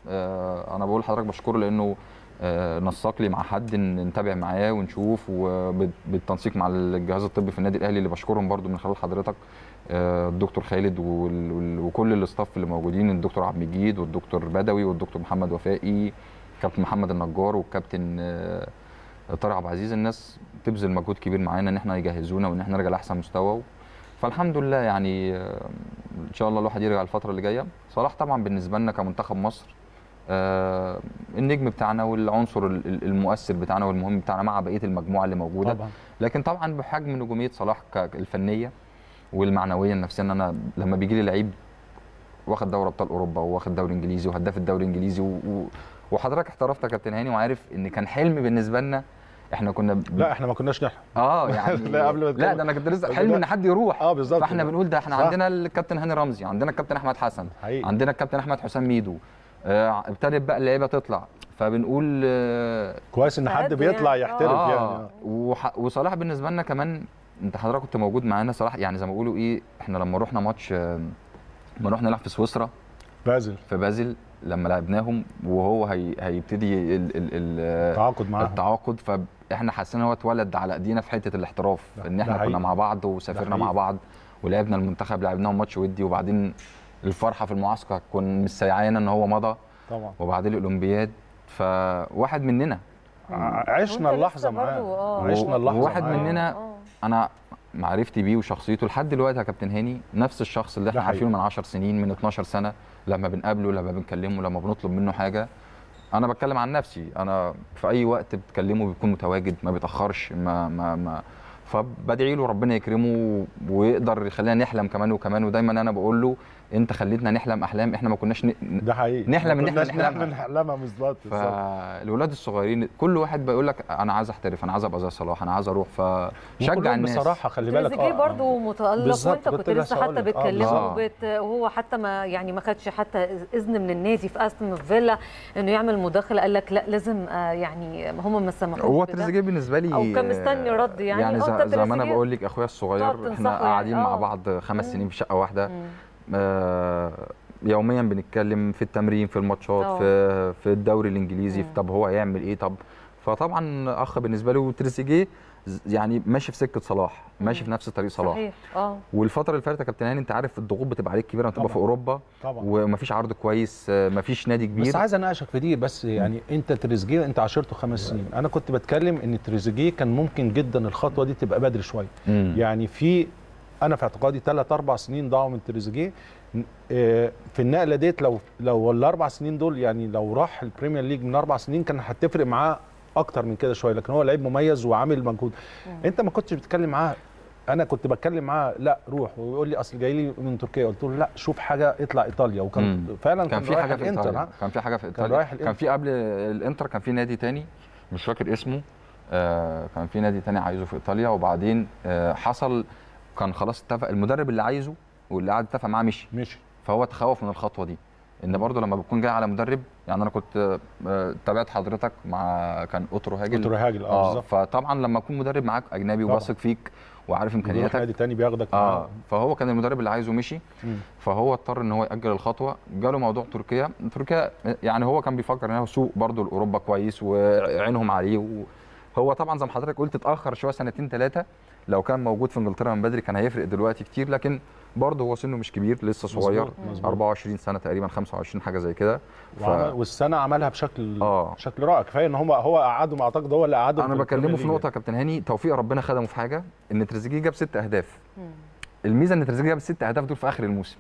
آه انا بقول لحضرتك بشكره لانه آه، نسق لي مع حد ان نتابع معاه ونشوف وبالتنسيق مع الجهاز الطبي في النادي الاهلي اللي بشكرهم برضو من خلال حضرتك آه، الدكتور خالد وال- وال- وكل الاستاف اللي موجودين الدكتور عبد المجيد والدكتور بدوي والدكتور محمد وفائي كابتن محمد النجار والكابتن آه، طارق عبد العزيز الناس تبذل مجهود كبير معانا ان احنا يجهزونا وان احنا نرجع لاحسن مستوى فالحمد لله يعني آه، ان شاء الله الواحد يرجع الفتره اللي جايه صلاح طبعا بالنسبه لنا كمنتخب مصر آه، النجم بتاعنا والعنصر ال- ال- المؤثر بتاعنا والمهم بتاعنا مع بقيه المجموعه اللي موجوده طبعا. لكن طبعا بحجم نجوميه صلاح ك- الفنيه والمعنويه النفسيه ان انا لما بيجي لي لعيب واخد دوري ابطال اوروبا واخد دوري انجليزي وهداف الدوري الانجليزي و... و... وحضرتك احترفت يا كابتن هاني وعارف ان كان حلم بالنسبه لنا احنا كنا ب... لا احنا ما كناش نحلم اه يعني لا قبل ما لا نتكلم. ده انا كنت لسه قبل حلم ده- ان حد يروح اه بالظبط فاحنا كده. بنقول ده احنا صح. عندنا الكابتن هاني رمزي عندنا الكابتن احمد حسن حقيقي. عندنا الكابتن احمد حسام ميدو آه، ابتدت بقى اللعيبه تطلع فبنقول آه، كويس ان حد بيطلع يحترف آه يعني وح... وصلاح بالنسبه لنا كمان انت حضرتك كنت موجود معانا صلاح يعني زي ما بيقولوا ايه احنا لما رحنا ماتش آه، لما رحنا نلعب في سويسرا بازل في بازل لما لعبناهم وهو هي... هيبتدي ال... ال... ال... التعاقد معاهم. التعاقد فاحنا حسينا هو اتولد على ايدينا في حته الاحتراف ان ده احنا حقيقي. كنا مع بعض ده وسافرنا حقيقي. مع بعض ولعبنا المنتخب لعبناهم ماتش ودي وبعدين الفرحه في المعسكر كنا مش سيعانه ان هو مضى طبعا وبعدين الاولمبياد فواحد مننا عشنا اللحظه معاه عشنا اللحظه وواحد معاه. مننا انا معرفتي بيه وشخصيته لحد دلوقتي يا كابتن هاني نفس الشخص اللي احنا ده حقيقي. عارفينه من 10 سنين من 12 سنه لما بنقابله لما بنكلمه لما بنطلب منه حاجه انا بتكلم عن نفسي انا في اي وقت بتكلمه بيكون متواجد ما بيتاخرش ما ما ما فبدعي له ربنا يكرمه ويقدر يخلينا نحلم كمان وكمان ودايما انا بقول له انت خليتنا نحلم احلام احنا ما كناش ن... ده حقيقي نحلم ان ما احنا كناش نحلمها نحلمها بالظبط بالظبط. فالولاد الصغيرين كل واحد بيقول لك انا عايز احترف انا عايز ابقى زي صلاح انا عايز اروح فشجع وكلهم الناس بصراحه خلي بالك تريزيجيه برضه متالق بالظبط، وانت كنت كنت لسه لسه هقول حتى لك. آه، بتكلمه بالظبط. وبت... وهو حتى ما يعني ما خدش حتى اذن من النادي في استون فيلا انه يعمل مداخله قال لك لا لازم آه، يعني هم ما سمحوش هو بده. تريزيجيه بالنسبه لي او كان مستني رد يعني يعني آه، زي, أنت زي ما انا تريزيجيه بقول لك اخويا تقعد الصغير تنصحه احنا يعني. قاعدين مع آه. بعض خمس سنين في شقه واحده آه يوميا بنتكلم في التمرين في الماتشات اه. في في الدوري الانجليزي طب هو هيعمل ايه طب فطبعا اخ بالنسبه له تريزيجيه ز- يعني ماشي في سكه صلاح ماشي في نفس طريق صلاح صحيح اه والفتره اللي فاتت يا كابتن هاني انت عارف الضغوط بتبقى عليك كبيره لما تبقى في طبعاً. اوروبا طبعاً. ومفيش عرض كويس آه، مفيش نادي كبير بس عايز اناقشك في دي بس يعني انت تريزيجيه انت عاشرته خمس سنين انا كنت بتكلم ان تريزيجيه كان ممكن جدا الخطوه دي تبقى بدري شويه مم. يعني في انا في اعتقادي ثلاث اربع سنين ضاعوا من تريزيجيه آه، في النقله ديت لو لو الاربع سنين دول يعني لو راح البريمير ليج من اربع سنين كان هتفرق معاه اكتر من كده شويه لكن هو لعيب مميز وعامل مجهود انت ما كنتش بتتكلم معاه انا كنت بتكلم معاه لا روح ويقول لي اصل جاي لي من تركيا قلت له لا شوف حاجه اطلع ايطاليا وكان مم. فعلا كان في رايح حاجه في الانتر ايطاليا ها؟ كان في حاجه في كان ايطاليا رايح كان الانتر في قبل الانتر كان في نادي تاني مش فاكر اسمه آه كان في نادي تاني عايزه في ايطاليا وبعدين آه حصل كان خلاص اتفق المدرب اللي عايزه واللي قاعد اتفق معاه مشي مشي فهو تخوف من الخطوه دي ان برضه لما بتكون جاي على مدرب يعني انا كنت آه، تابعت حضرتك مع كان اوترو هاجل أوترو هاجل، آه، بالظبط. فطبعا لما يكون مدرب معاك اجنبي طبعاً. وواثق فيك وعارف بيروح امكانياتك نادي تاني بياخدك اه معاه. فهو كان المدرب اللي عايزه مشي مم. فهو اضطر ان هو ياجل الخطوه جاله موضوع تركيا تركيا يعني هو كان بيفكر ان هو سوق برضه لاوروبا كويس وعينهم عليه وهو طبعا زي ما حضرتك قلت اتاخر شويه سنتين ثلاثه لو كان موجود في انجلترا من بدري كان هيفرق دلوقتي كتير لكن برضه هو سنه مش كبير لسه صغير مظبوط، مظبوط. 24 سنه تقريبا 25 حاجه زي كده ف... وعمل والسنه عملها بشكل اه بشكل رائع كفايه ان هم هو قعدهم اعتقد هو اللي قعدهم انا في بكلمه البريمير في ليج. نقطه يا كابتن هاني توفيق ربنا خدمه في حاجه ان تريزيجيه جاب ست اهداف الميزه ان تريزيجيه جاب الست اهداف دول في اخر الموسم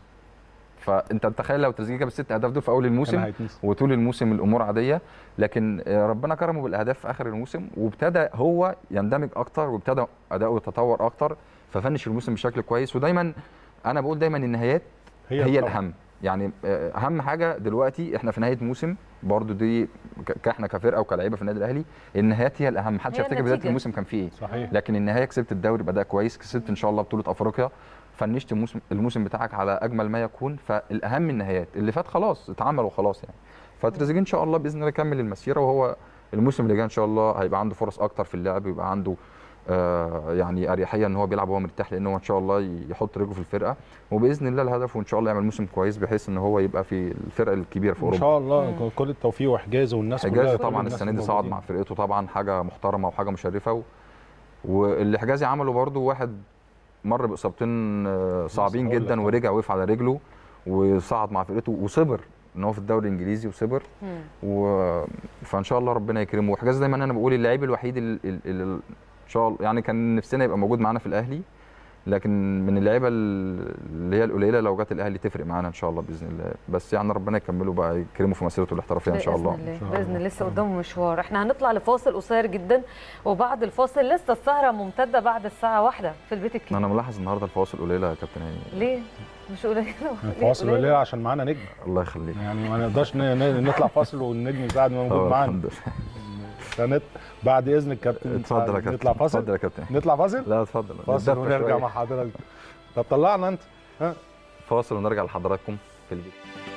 فانت تتخيل لو تريزيجيه جاب الست اهداف دول في اول الموسم هيتنسي. وطول الموسم الامور عاديه لكن آه، ربنا كرمه بالاهداف في اخر الموسم وابتدى هو يندمج اكتر وابتدى اداؤه يتطور اكتر ففنش الموسم بشكل كويس ودايما انا بقول دايما النهايات هي هي, هي طبعاً. الاهم يعني آه، اهم حاجه دلوقتي احنا في نهايه موسم برضو دي ك- كاحنا كفرقه وكلاعيبه في النادي الاهلي النهايات هي الاهم محدش هي يفتكر بدايه النتيجة. الموسم كان فيه ايه صحيح. لكن النهايه كسبت الدوري باداء كويس كسبت ان شاء الله بطوله افريقيا فنشت الموسم الموسم بتاعك على اجمل ما يكون فالاهم النهايات اللي فات خلاص اتعمل وخلاص يعني فتريزيجيه ان شاء الله باذن الله يكمل المسيره وهو الموسم اللي جاي ان شاء الله هيبقى عنده فرص اكتر في اللعب ويبقى عنده آه يعني اريحيه ان هو بيلعب وهو مرتاح لان هو ان شاء الله يحط رجله في الفرقه وباذن الله الهدف وان شاء الله يعمل موسم كويس بحيث ان هو يبقى في الفرقه الكبيره في ان اوروبا شاء الله كل التوفيق وحجازه والناس كلها حجازي كل طبعا الناس السنه دي صعد الموجودين. مع فرقته طبعا حاجه محترمه وحاجه مشرفه و... واللي حجازي عمله برده واحد مر باصابتين آه، صعبين هقول لك جدا طبعاً. ورجع وقف على رجله وصعد مع فرقته وصبر ان هو في الدوري الانجليزي وصبر و... فان شاء الله ربنا يكرمه وحجازي دايما انا بقول اللعيب الوحيد اللي ان شاء الله يعني كان نفسنا يبقى موجود معانا في الاهلي لكن من اللعيبه اللي هي القليله لو جت الاهلي تفرق معانا ان شاء الله باذن الله بس يعني ربنا يكمله بقى يكرمه في مسيرته الاحترافيه ان شاء الله باذن الله باذن الله لسه قدامه مشوار احنا هنطلع لفاصل قصير جدا وبعد الفاصل لسه السهره ممتده بعد الساعه واحدة في البيت الكبير انا ملاحظ النهارده الفواصل قليله يا كابتن هاني ليه مش قليله ليه فاصل قليلة؟ قليل عشان معانا نجم الله يخليك يعني ما نقدرش ن- ن- نطلع فاصل والنجم بعد ما موجود آه، معانا الحمد سنت بعد اذنك كابتن اتفضل يا سعد، كابتن نطلع فاصل اتفضل يا كابتن نطلع فاصل لا اتفضل فاصل نتدفى ونرجع شوية. مع حضرتك طب طلعنا انت ها فاصل ونرجع لحضراتكم في البيت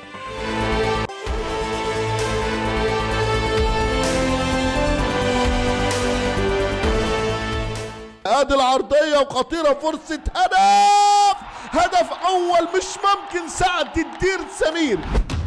ادي العرضيه وخطيره فرصه هدف هدف اول مش ممكن سعد الدير سمير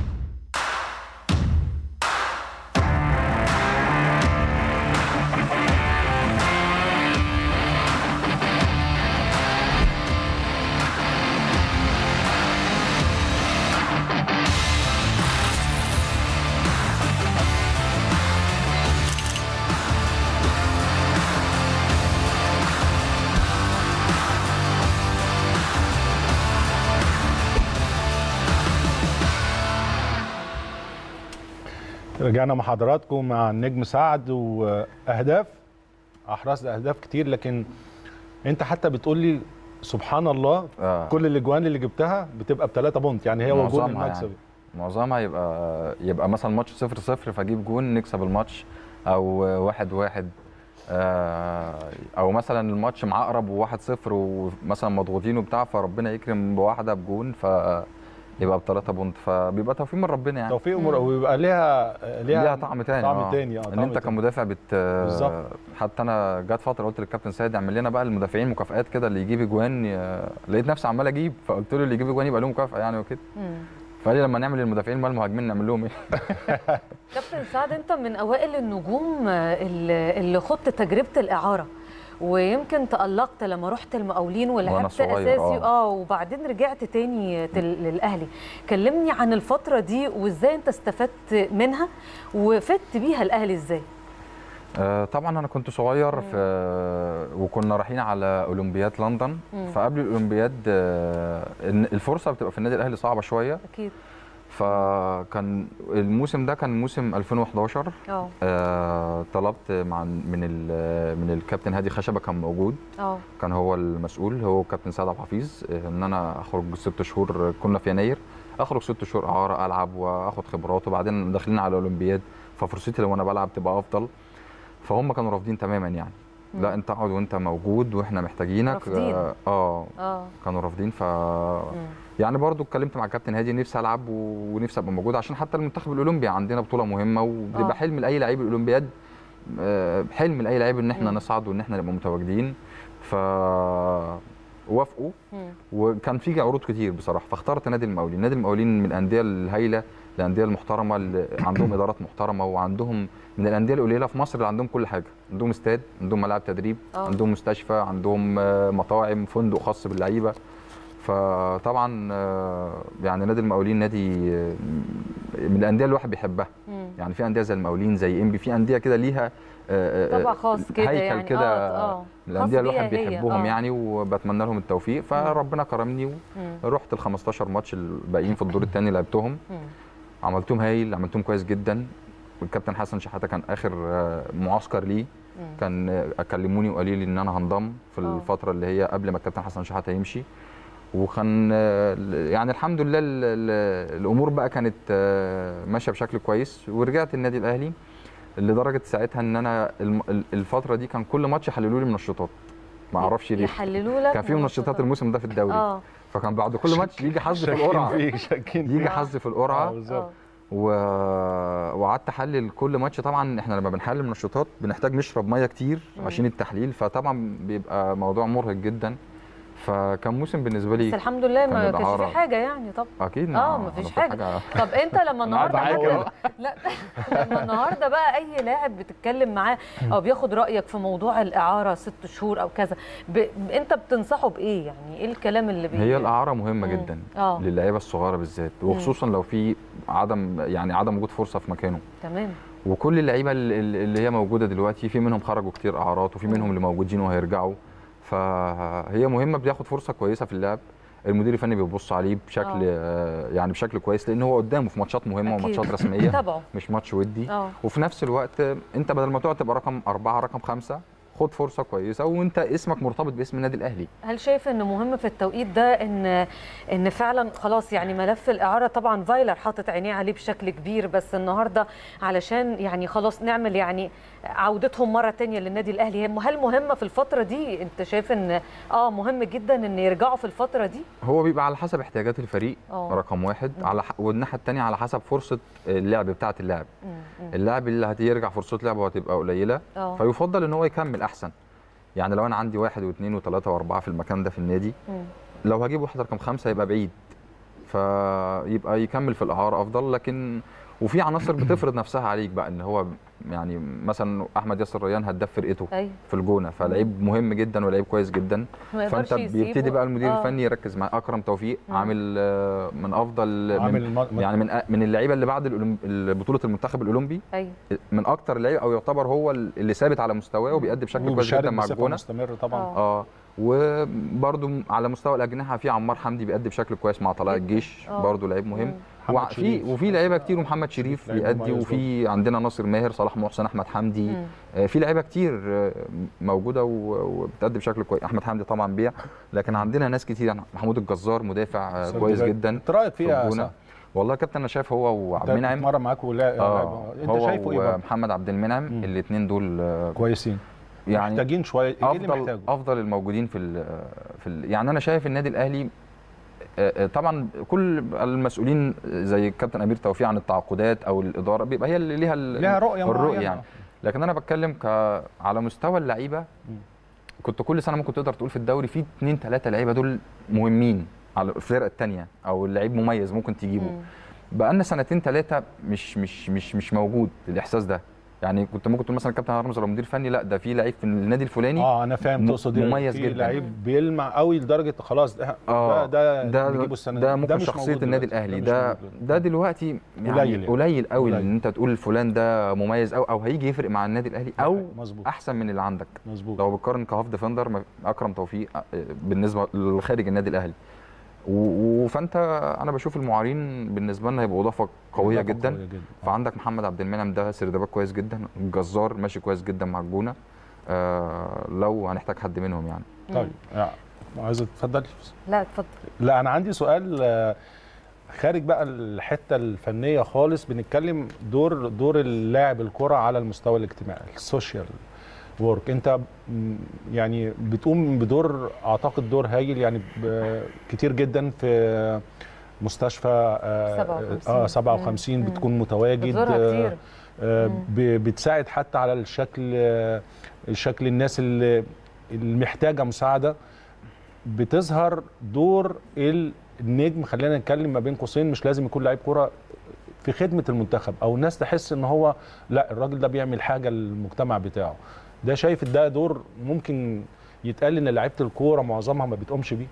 رجعنا مع حضراتكم مع النجم سعد واهداف احرزت اهداف كتير لكن انت حتى بتقول لي سبحان الله آه. كل الاجوان اللي جبتها بتبقى بثلاثة بونت يعني هي وجود معظمها المكسب يعني. معظمها يبقى يبقى مثلا ماتش 0 0 فاجيب جون نكسب الماتش او واحد واحد آه، او مثلا الماتش معقرب وواحد صفر ومثلا مضغوطين وبتاع فربنا يكرم بواحده بجون فيبقى بثلاثة بونت فبيبقى توفيق من ربنا يعني توفيق ومر- ويبقى ليها ليها, ليها طعم تاني طعم آه. تاني اه ان طعم انت تاني. كمدافع بت بالظبط. حتى انا جت فتره قلت للكابتن سيد اعمل لنا بقى المدافعين مكافآت كده اللي يجيب اجوان ي... لقيت نفسي عمال اجيب فقلت له اللي يجيب اجوان يبقى له مكافاه يعني وكده فقال لي لما نعمل المدافعين ما المهاجمين نعمل لهم ايه كابتن سعد انت من اوائل النجوم اللي اللي خضت تجربه الاعاره ويمكن تألقت لما رحت المقاولين ولعبت صغير، اساسي آه. اه وبعدين رجعت تاني تل- للاهلي كلمني عن الفتره دي وازاي انت استفدت منها وفدت بيها الاهلي ازاي آه، طبعا انا كنت صغير في وكنا رايحين على اولمبياد لندن مم. فقبل الاولمبياد آه، إن الفرصه بتبقى في النادي الاهلي صعبه شويه اكيد فكان الموسم ده كان موسم 2011 اه آه، طلبت مع من ال- من الكابتن هادي خشبه كان موجود اه كان هو المسؤول هو كابتن سعد عبد الحفيظ آه، ان انا اخرج ست شهور كنا في يناير اخرج ست شهور اعاره العب واخد خبرات وبعدين داخلين على الاولمبياد ففرصتي لو انا بلعب تبقى افضل فهم كانوا رافضين تماما يعني مم. لا انت اقعد وانت موجود واحنا محتاجينك رافضين. اه آه، اه كانوا رافضين ف يعني برضو اتكلمت مع الكابتن هادي نفسي العب و- ونفسي ابقى موجود عشان حتى المنتخب الاولمبي عندنا بطوله مهمه آه. وبتبقى حلم لاي لعيب الاولمبياد آه، حلم لاي لعيب ان احنا مم. نصعد وان احنا نبقى متواجدين ف وافقوا مم. وكان في عروض كتير بصراحه فاخترت نادي المقاولين نادي المقاولين من الانديه الهايله الانديه المحترمه اللي عندهم ادارات محترمه وعندهم من الانديه القليله في مصر اللي عندهم كل حاجه عندهم استاد عندهم ملعب تدريب آه. عندهم مستشفى عندهم آه، مطاعم فندق خاص باللعيبه فطبعا آه، يعني نادي المقاولين نادي آه، من الانديه اللي الواحد بيحبها مم. يعني في انديه زي المقاولين زي انبي في انديه كده ليها آه، آه، طبع خاص كده هيكل يعني كده اه اه من الانديه خاص اللي الواحد بيها هي، بيحبهم آه. يعني وبتمنى لهم التوفيق فربنا كرمني مم. ورحت ال 15 ماتش الباقيين في الدور الثاني لعبتهم مم. عملتهم هايل عملتهم كويس جدا والكابتن حسن شحاته كان اخر آه، معسكر ليه مم. كان آه، كلموني وقالوا لي ان انا هنضم في آه. الفتره اللي هي قبل ما الكابتن حسن شحاته يمشي وكان آه، يعني الحمد لله ال- ال- الامور بقى كانت آه، ماشيه بشكل كويس ورجعت النادي الاهلي لدرجه ساعتها ان انا الم- ال- الفتره دي كان كل ماتش يحللوا لي منشطات ما اعرفش ليه يحللوا لك كان في منشطات الموسم ده في الدوري اه فكان بعد كل ماتش يجي حظ في شاكين القرعه فيك شاكين يجي فيك. حظ في آه، القرعه بالظبط. و... وقعدت احلل كل ماتش طبعا احنا لما بنحلل منشطات بنحتاج نشرب ميه كتير مم. عشان التحليل فطبعا بيبقى موضوع مرهق جدا فكان موسم بالنسبه لي بس الحمد لله كان ما كانش الإعارة. في حاجه يعني طب اكيد اه ما فيش حاجه طب انت لما النهارده معاك مثلا أهو. لا لما النهارده بقى اي لاعب بتتكلم معاه او بياخد رايك في موضوع الاعاره ست شهور او كذا ب... انت بتنصحه بايه يعني ايه الكلام اللي بي... هي الاعاره مهمه مم. جدا آه. للعيبه الصغيره بالذات وخصوصا لو في عدم يعني عدم وجود فرصه في مكانه تمام وكل اللعيبه اللي اللي هي موجوده دلوقتي في منهم خرجوا كتير اعارات وفي منهم اللي موجودين وهيرجعوا فهي مهمه بياخد فرصه كويسه في اللعب المدير الفني بيبص عليه بشكل آه. يعني بشكل كويس لان هو قدامه في ماتشات مهمه أكيد. وماتشات رسميه طبعا. مش ماتش ودي آه. وفي نفس الوقت انت بدل ما تقعد تبقى رقم أربعة رقم خمسة خد فرصه كويسه وانت اسمك مرتبط باسم النادي الاهلي هل شايف ان مهم في التوقيت ده ان ان فعلا خلاص يعني ملف الاعاره طبعا فايلر حاطط عينيه عليه بشكل كبير بس النهارده علشان يعني خلاص نعمل يعني عودتهم مره تانية للنادي الاهلي هم- هل مهمه في الفتره دي انت شايف ان اه مهم جدا ان يرجعوا في الفتره دي هو بيبقى على حسب احتياجات الفريق أه. رقم واحد على ح... والناحيه الثانيه على حسب فرصه اللعب بتاعه اللاعب اللاعب اللي هترجع فرصته لعبه هتبقى قليله أه. فيفضل ان هو يكمل احسن يعني لو انا عندي واحد واثنين وثلاثه واربعه في المكان ده في النادي مم. لو هجيب واحد رقم خمسه يبقى بعيد فيبقى يكمل في الاعاره افضل لكن وفي عناصر بتفرض نفسها عليك بقى ان هو يعني مثلا احمد ياسر ريان هداف فرقته أيوة. في الجونه فلعيب مهم جدا ولعيب كويس جدا ما يقدرش فانت يسيبه. بيبتدي بقى المدير آه. الفني يركز مع اكرم توفيق مم. عامل آه، من افضل عامل من الم- يعني من من اللعيبه اللي بعد الأولمب- بطوله المنتخب الاولمبي ايوه من اكتر اللعيبه او يعتبر هو اللي ثابت على مستواه وبيأدي بشكل كويس وبيشارك جدا مع بصفة الجونه مستمرة طبعا اه وبرده على مستوى الاجنحه في عمار حمدي بيأدي بشكل كويس مع طلائع الجيش آه. برده لعيب مهم محمد وفي شريف. وفي لعيبه كتير ومحمد شريف لعيب بيأدي مميز وفي عندنا ناصر ماهر صلاح محسن احمد حمدي مم. آه، في لعيبه كتير آه، موجوده و- وبتأدي بشكل كويس احمد حمدي طبعا بيع لكن عندنا ناس كتير يعني محمود الجزار مدافع آه، سيد كويس بلال. جدا انت رايك فيه يا الجونة. سعد؟ والله يا كابتن انا شايف هو وعبد انت المنعم بتتمرن معاك ولا اه انت هو شايفه ايه برضه؟ ومحمد عبد المنعم الاثنين دول آه، كويسين يعني محتاجين شويه ايه اللي افضل محتاجه افضل الموجودين في ال في ال يعني انا شايف النادي الاهلي آه، آه، طبعا كل المسؤولين زي الكابتن امير توفيق عن التعاقدات او الاداره بيبقى هي اللي ليها ال- ليها رؤية الرؤيه معينة. يعني لكن انا بتكلم ك على مستوى اللعيبه كنت كل سنه ممكن تقدر تقول في الدوري في اثنين ثلاثه لعيبه دول مهمين على الفرقه الثانيه او اللعيب مميز ممكن تجيبه مم. بقالنا سنتين ثلاثه مش مش مش مش موجود الاحساس ده يعني كنت ممكن تقول مثلا كابتن رمز لو مدير فني لا ده في لعيب في النادي الفلاني اه انا فاهم م- تقصد ايه مميز في جدا لعيب بيلمع قوي لدرجه خلاص ده اه ده ده, ده نجيبه السنه ده دي. ممكن مش شخصيه موجود النادي دلوقتي. الاهلي مش ده موجود. ده دلوقتي يعني قليل قليل يعني. قليل قوي قليل. ان انت تقول فلان ده مميز او او هيجي يفرق مع النادي الاهلي او مظبوط. احسن من اللي عندك مظبوط لو بتقارن كهاف ديفندر ما- اكرم توفيق آه، بالنسبه لخارج النادي الاهلي و- و- فانت انا بشوف المعارين بالنسبه لنا هيبقوا اضافه قويه إضافة جدا قوية جدا. فعندك محمد عبد المنعم ده سردباك كويس جدا جزار ماشي كويس جدا مع الجونه آه لو هنحتاج حد منهم يعني طيب يعني عايز اتفضل لا اتفضل لا انا عندي سؤال آه، خارج بقى الحته الفنيه خالص بنتكلم دور دور اللاعب الكره على المستوى الاجتماعي السوشيال وورك انت م، يعني بتقوم بدور اعتقد دور هايل يعني ب- كتير جدا في مستشفى آه 57. اه 57 مم. بتكون متواجد بتزورها آه، كتير. آه، مم. ب- بتساعد حتى على الشكل آه، الشكل الناس اللي اللي محتاجه مساعده بتظهر دور ال- النجم خلينا نتكلم ما بين قوسين مش لازم يكون لعيب كوره في خدمه المنتخب او الناس تحس ان هو لا الراجل ده بيعمل حاجه للمجتمع بتاعه ده شايف ده دور ممكن يتقال ان لعيبه الكوره معظمها ما بتقومش بيه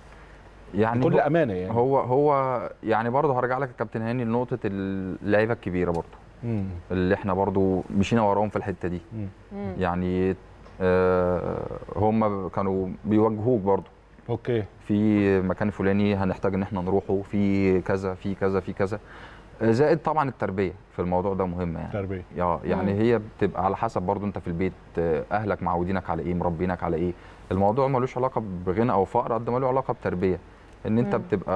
يعني بكل هو- امانه يعني هو هو يعني برضه هرجع لك يا كابتن هاني لنقطه اللعيبه الكبيره برضه مم. اللي احنا برضه مشينا وراهم في الحته دي مم. مم. يعني آه هم كانوا بيوجهوك برضه اوكي في مكان فلاني هنحتاج ان احنا نروحه في كذا في كذا في كذا زائد طبعا التربيه في الموضوع ده مهمه يعني تربيه اه يعني مم. هي بتبقى على حسب برضو انت في البيت آه، اهلك معودينك على ايه مربينك على ايه الموضوع ملوش علاقه بغنى او فقر قد ما له علاقه بتربيه ان انت مم.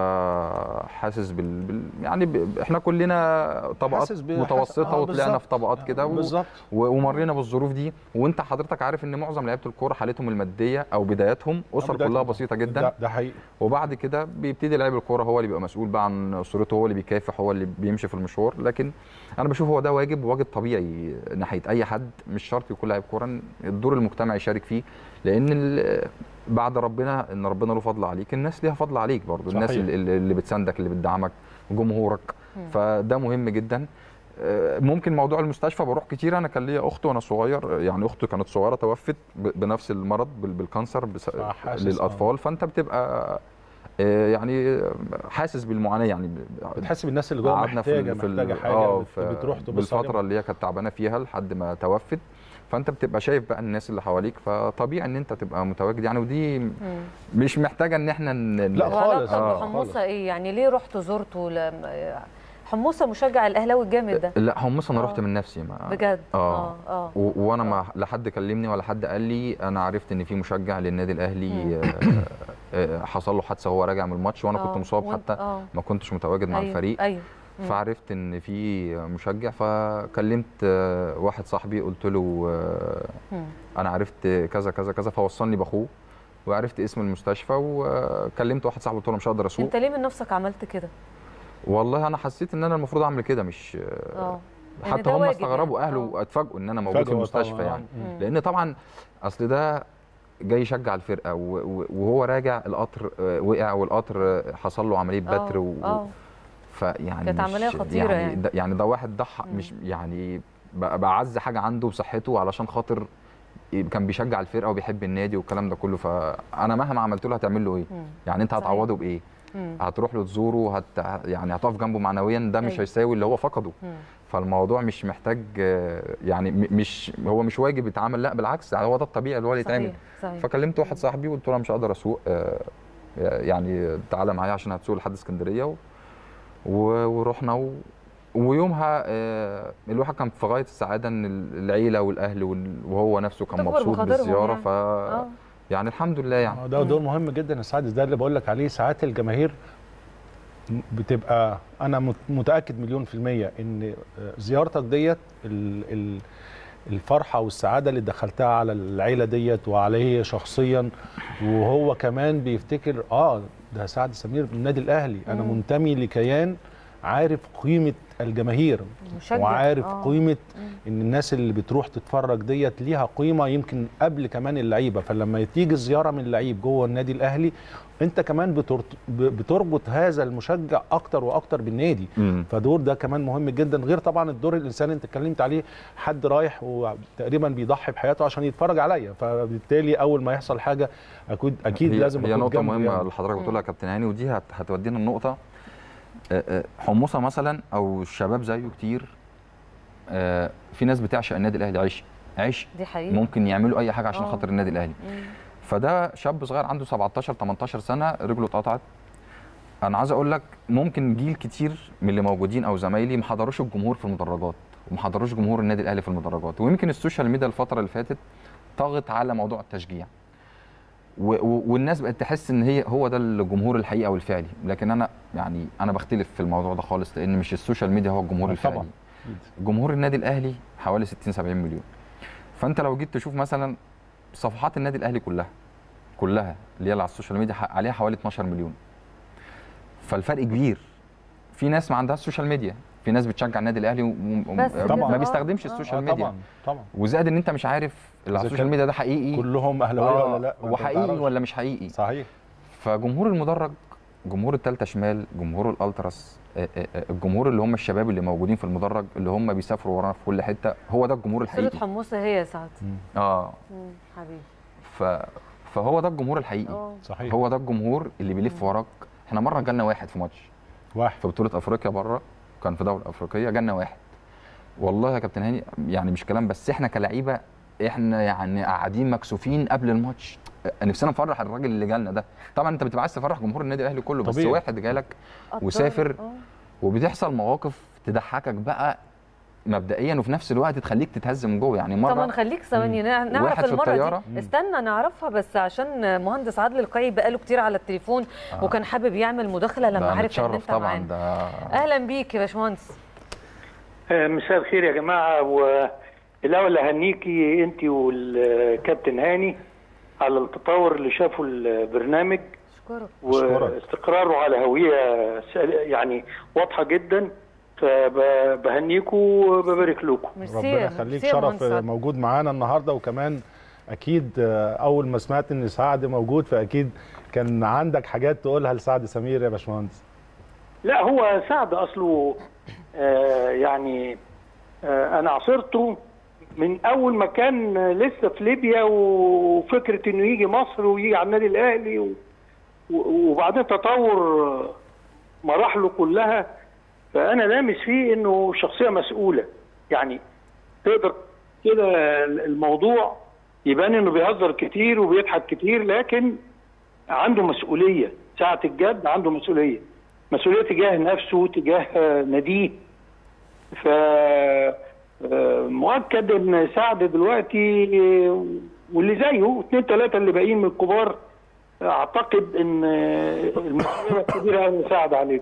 بتبقى حاسس بال, بال... يعني ب... احنا كلنا طبقات حاسس ب- متوسطه آه، وطلعنا بالظبط. في طبقات كده و... بالظبط. و... ومرينا بالظروف دي وانت حضرتك عارف ان معظم لعيبه الكوره حالتهم الماديه او بداياتهم اسر بدايتهم. كلها بسيطه جدا ده, ده حقيقي وبعد كده بيبتدي لعيب الكوره هو اللي بيبقى مسؤول بقى عن اسرته هو اللي بيكافح هو اللي بيمشي في المشوار لكن انا بشوف هو ده واجب واجب طبيعي ناحيه اي حد مش شرط يكون لاعب كوره إن الدور المجتمع يشارك فيه لان ال- بعد ربنا ان ربنا له فضل عليك الناس ليها فضل عليك برضو الناس صحيح. اللي, اللي بتساندك اللي بتدعمك جمهورك مم. فده مهم جدا آه، ممكن موضوع المستشفى بروح كتير انا كان ليا اخت وانا صغير يعني اختي كانت صغيره توفت ب- بنفس المرض بال- بالكانسر بس- حاسس، للاطفال فانت بتبقى آه، يعني حاسس بالمعاناه يعني بتحس بالناس اللي جوه قعدنا في ال- محتاجه في ال- محتاجه حاجه آه، بت- في- بتروح تبص بالفتره عليهم. اللي هي كانت تعبانه فيها لحد ما توفت فانت بتبقى شايف بقى الناس اللي حواليك فطبيعي ان انت تبقى متواجد يعني ودي مش محتاجه ان احنا ن- لا خالص. وعلاقه آه. بحموسه ايه يعني ليه رحت زرته لما حموسه مشجع الاهلاوي الجامد ده لا حمص انا آه. رحت من نفسي ما بجد اه اه اه و- وانا ما لا حد كلمني ولا حد قال لي انا عرفت ان في مشجع للنادي الاهلي آه، آه، حصل له حادثه وهو راجع من الماتش وانا آه، كنت مصاب وأنت- حتى آه. ما كنتش متواجد مع أيوة، الفريق أيوة. مم. فعرفت ان في مشجع فكلمت آه، واحد صاحبي قلت له آه، مم. انا عرفت كذا كذا كذا فوصلني باخوه وعرفت اسم المستشفى وكلمت واحد صاحبي قلت له مش هقدر اسوق انت ليه من نفسك عملت كده والله انا حسيت ان انا المفروض اعمل كده مش اه يعني حتى ده هم واجب استغربوا يعني. اهله اتفاجئوا ان انا موجود في اتفاجئوا المستشفى طبعاً. يعني مم. لان طبعا اصل ده جاي يشجع الفرقه و- و- وهو راجع القطر آه، وقع والقطر آه، حصل له عمليه آه، بتر و... آه. فيعني كانت مش- عملية خطيرة يعني يعني. ده, يعني ده واحد ضحى مش يعني بقى بعز حاجه عنده بصحته علشان خاطر كان بيشجع الفرقه وبيحب النادي والكلام ده كله فانا مهما عملت له هتعمل له ايه مم. يعني انت صحيح. هتعوضه بايه مم. هتروح له تزوره هت... يعني هتقف جنبه معنويا ده مش أيوة. هيساوي اللي هو فقده مم. فالموضوع مش محتاج آه، يعني م- مش هو مش واجب يتعامل لا بالعكس هو ده الطبيعي اللي هو اللي صحيح، يتعمل صحيح. فكلمت واحد صاحبي وقلت له انا مش هقدر اسوق آه، يعني تعالى معايا عشان هتسوق لحد اسكندريه و... و... ورحنا و... ويومها آه، الواحد كان في غايه السعاده ان العيله والاهل وال- وهو نفسه كان تكبر مبسوط بخاطرهم بالزياره يعني. ف آه. يعني الحمد لله يعني آه، ده دور مهم جدا يا سعد ده اللي بقول لك عليه ساعات الجماهير بتبقى انا مت- متاكد مليون في الميه ان زيارتك ديت ال- ال- الفرحه والسعاده اللي دخلتها على العيله ديت وعليه شخصيا وهو كمان بيفتكر اه ده سعد سمير من النادي الاهلي انا مم. منتمي لكيان عارف قيمه الجماهير مشجع. وعارف آه. قيمه ان الناس اللي بتروح تتفرج ديت ليها قيمه يمكن قبل كمان اللعيبه فلما تيجي زياره من لعيب جوه النادي الاهلي انت كمان بترت- ب- بتربط هذا المشجع اكتر واكتر بالنادي مم. فدور ده كمان مهم جدا غير طبعا الدور الانساني انت اتكلمت عليه حد رايح وتقريبا بيضحي بحياته عشان يتفرج عليا فبالتالي اول ما يحصل حاجه اكيد اكيد هي لازم هي أكون نقطة جنبه مهمة يعني. اللي حضرتك بتقولها يا كابتن هاني ودي هت- هتودينا النقطة آه، آه، حمصة مثلا أو الشباب زيه كتير آه، في ناس بتعشق النادي الأهلي عشق عشق دي حقيقة. ممكن يعملوا أي حاجة عشان آه. خاطر النادي الأهلي مم. فده شاب صغير عنده 17 18 سنة رجله اتقطعت أنا عايز أقول لك ممكن جيل كتير من اللي موجودين أو زمايلي ما حضروش الجمهور في المدرجات وما حضروش جمهور النادي الأهلي في المدرجات ويمكن السوشيال ميديا الفترة اللي فاتت طغت على موضوع التشجيع و- و- والناس بقت تحس ان هي هو ده الجمهور الحقيقي او الفعلي لكن انا يعني انا بختلف في الموضوع ده خالص لان مش السوشيال ميديا هو الجمهور طبعاً. الفعلي جمهور النادي الاهلي حوالي 60 70 مليون فانت لو جيت تشوف مثلا صفحات النادي الاهلي كلها كلها اللي هي اللي على السوشيال ميديا ح- عليها حوالي 12 مليون فالفرق كبير في ناس ما عندهاش سوشيال ميديا في ناس بتشجع النادي الاهلي بس كده، وما آه، بيستخدمش آه. السوشيال آه، ميديا طبعاً، طبعاً. وزائد ان انت مش عارف اللي على إذا السوشيال كان ميديا ده حقيقي كلهم اهلاويه آه، ولا لا ما هو حقيقي تعرفش. ولا مش حقيقي صحيح فجمهور المدرج جمهور التالتة شمال جمهور الالتراس آه، آه، آه، الجمهور اللي هم الشباب اللي موجودين في المدرج اللي هم بيسافروا ورانا في كل حته هو ده الجمهور صورة الحقيقي حموسة هي يا سعد اه مم، حبيبي ف فهو ده الجمهور الحقيقي آه. صحيح هو ده الجمهور اللي بيلف وراك احنا مره جالنا واحد في ماتش واحد في بطوله افريقيا بره كان في دوله افريقيه جالنا واحد والله يا كابتن هاني يعني مش كلام بس احنا كلعيبه احنا يعني قاعدين مكسوفين قبل الماتش نفسنا نفرح الراجل اللي جالنا ده طبعا انت بتبقى عايز تفرح جمهور النادي الاهلي كله بس طبيعي. واحد جالك قطار، وسافر آه. وبتحصل مواقف تضحكك بقى مبدئيا وفي نفس الوقت تخليك تتهز من جوه يعني مره طبعا خليك ثواني نع- نعرف واحد في المره الطيارة. دي استنى نعرفها بس عشان مهندس عادل القيعي بقاله كتير على التليفون آه. وكان حابب يعمل مداخله لما ده عرف ان نتشرف انت طبعا معانا ده اهلا بيك يا باشمهندس آه، مساء الخير يا جماعة والأول أهنيكي أنت والكابتن هاني على التطور اللي شافوا البرنامج اشكرك واستقراره على هوية سل- يعني واضحة جدا فبهنيكم وببارك لكم ربنا يخليك شرف موجود معانا النهارده وكمان اكيد آه، اول ما سمعت ان سعد موجود فاكيد كان عندك حاجات تقولها لسعد سمير يا باشمهندس لا هو سعد أصله آه، يعني آه، أنا عصرته من أول ما كان لسه في ليبيا وفكرة إنه يجي مصر ويجي على النادي الأهلي و- و- وبعدين تطور مراحله كلها فانا لامس فيه انه شخصيه مسؤوله يعني تقدر كده الموضوع يبان انه بيهزر كتير وبيضحك كتير لكن عنده مسؤوليه ساعه الجد عنده مسؤوليه مسؤوليه تجاه نفسه تجاه ناديه ف آه، مؤكد ان سعد دلوقتي آه، واللي زيه اثنين ثلاثه اللي باقيين من الكبار اعتقد ان آه، المسؤوليه كبيره قوي سعد عليهم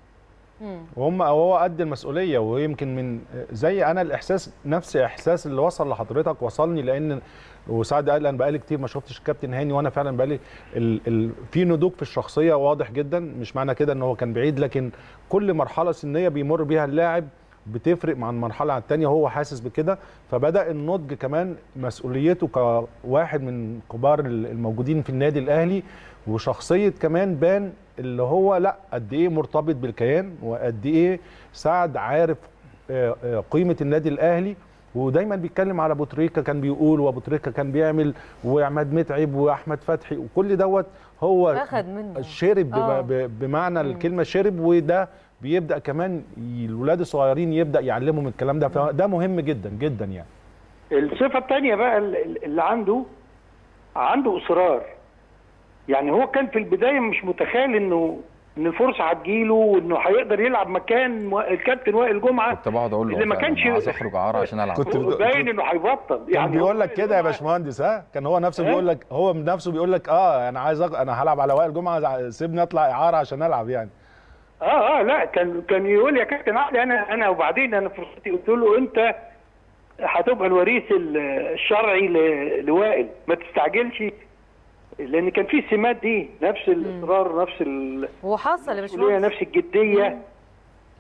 وهم هو قد المسؤوليه ويمكن من زي انا الاحساس نفس احساس اللي وصل لحضرتك وصلني لان وسعد قال انا بقالي كتير ما شفتش الكابتن هاني وانا فعلا بقالي ال ال في نضوج في الشخصيه واضح جدا مش معنى كده ان هو كان بعيد لكن كل مرحله سنيه بيمر بيها اللاعب بتفرق مع المرحله عن الثانيه وهو حاسس بكده فبدا النضج كمان مسؤوليته كواحد من كبار الموجودين في النادي الاهلي وشخصيه كمان بان اللي هو لا قد ايه مرتبط بالكيان وقد ايه سعد عارف آه، آه، قيمه النادي الاهلي ودايما بيتكلم على ابو تريكه كان بيقول وابو تريكه كان بيعمل وعماد متعب واحمد فتحي وكل دوت هو اخد منه شرب آه. بم- ب- بمعنى الكلمه شرب وده بيبدا كمان ي- الولاد الصغيرين يبدا يعلمهم الكلام ده فده مهم جدا جدا يعني الصفة الثانية بقى ال- اللي عنده عنده إصرار يعني هو كان في البداية مش متخيل إنه إن الفرصة هتجيله وإنه هيقدر يلعب مكان و- الكابتن وائل جمعة كنت بقعد اقول له اللي ما فعلاً، كانش- أنا عايز اخرج اعاره عشان العب كنت بت- باين إنه هيبطل كان بيقول لك كده يا باشمهندس ها كان هو نفسه إيه؟ بيقول لك هو من نفسه بيقول لك اه انا عايز أغ... انا هلعب على وائل جمعه سيبني اطلع اعاره عشان العب يعني اه اه لا كان كان يقول يا كابتن علي انا انا وبعدين انا فرصتي قلت له انت هتبقى الوريث ال- الشرعي ل- لوائل ما تستعجلش لان كان في السمات دي نفس الاصرار نفس ال- وحصل يا المسؤوليه باشمهندس نفس الجديه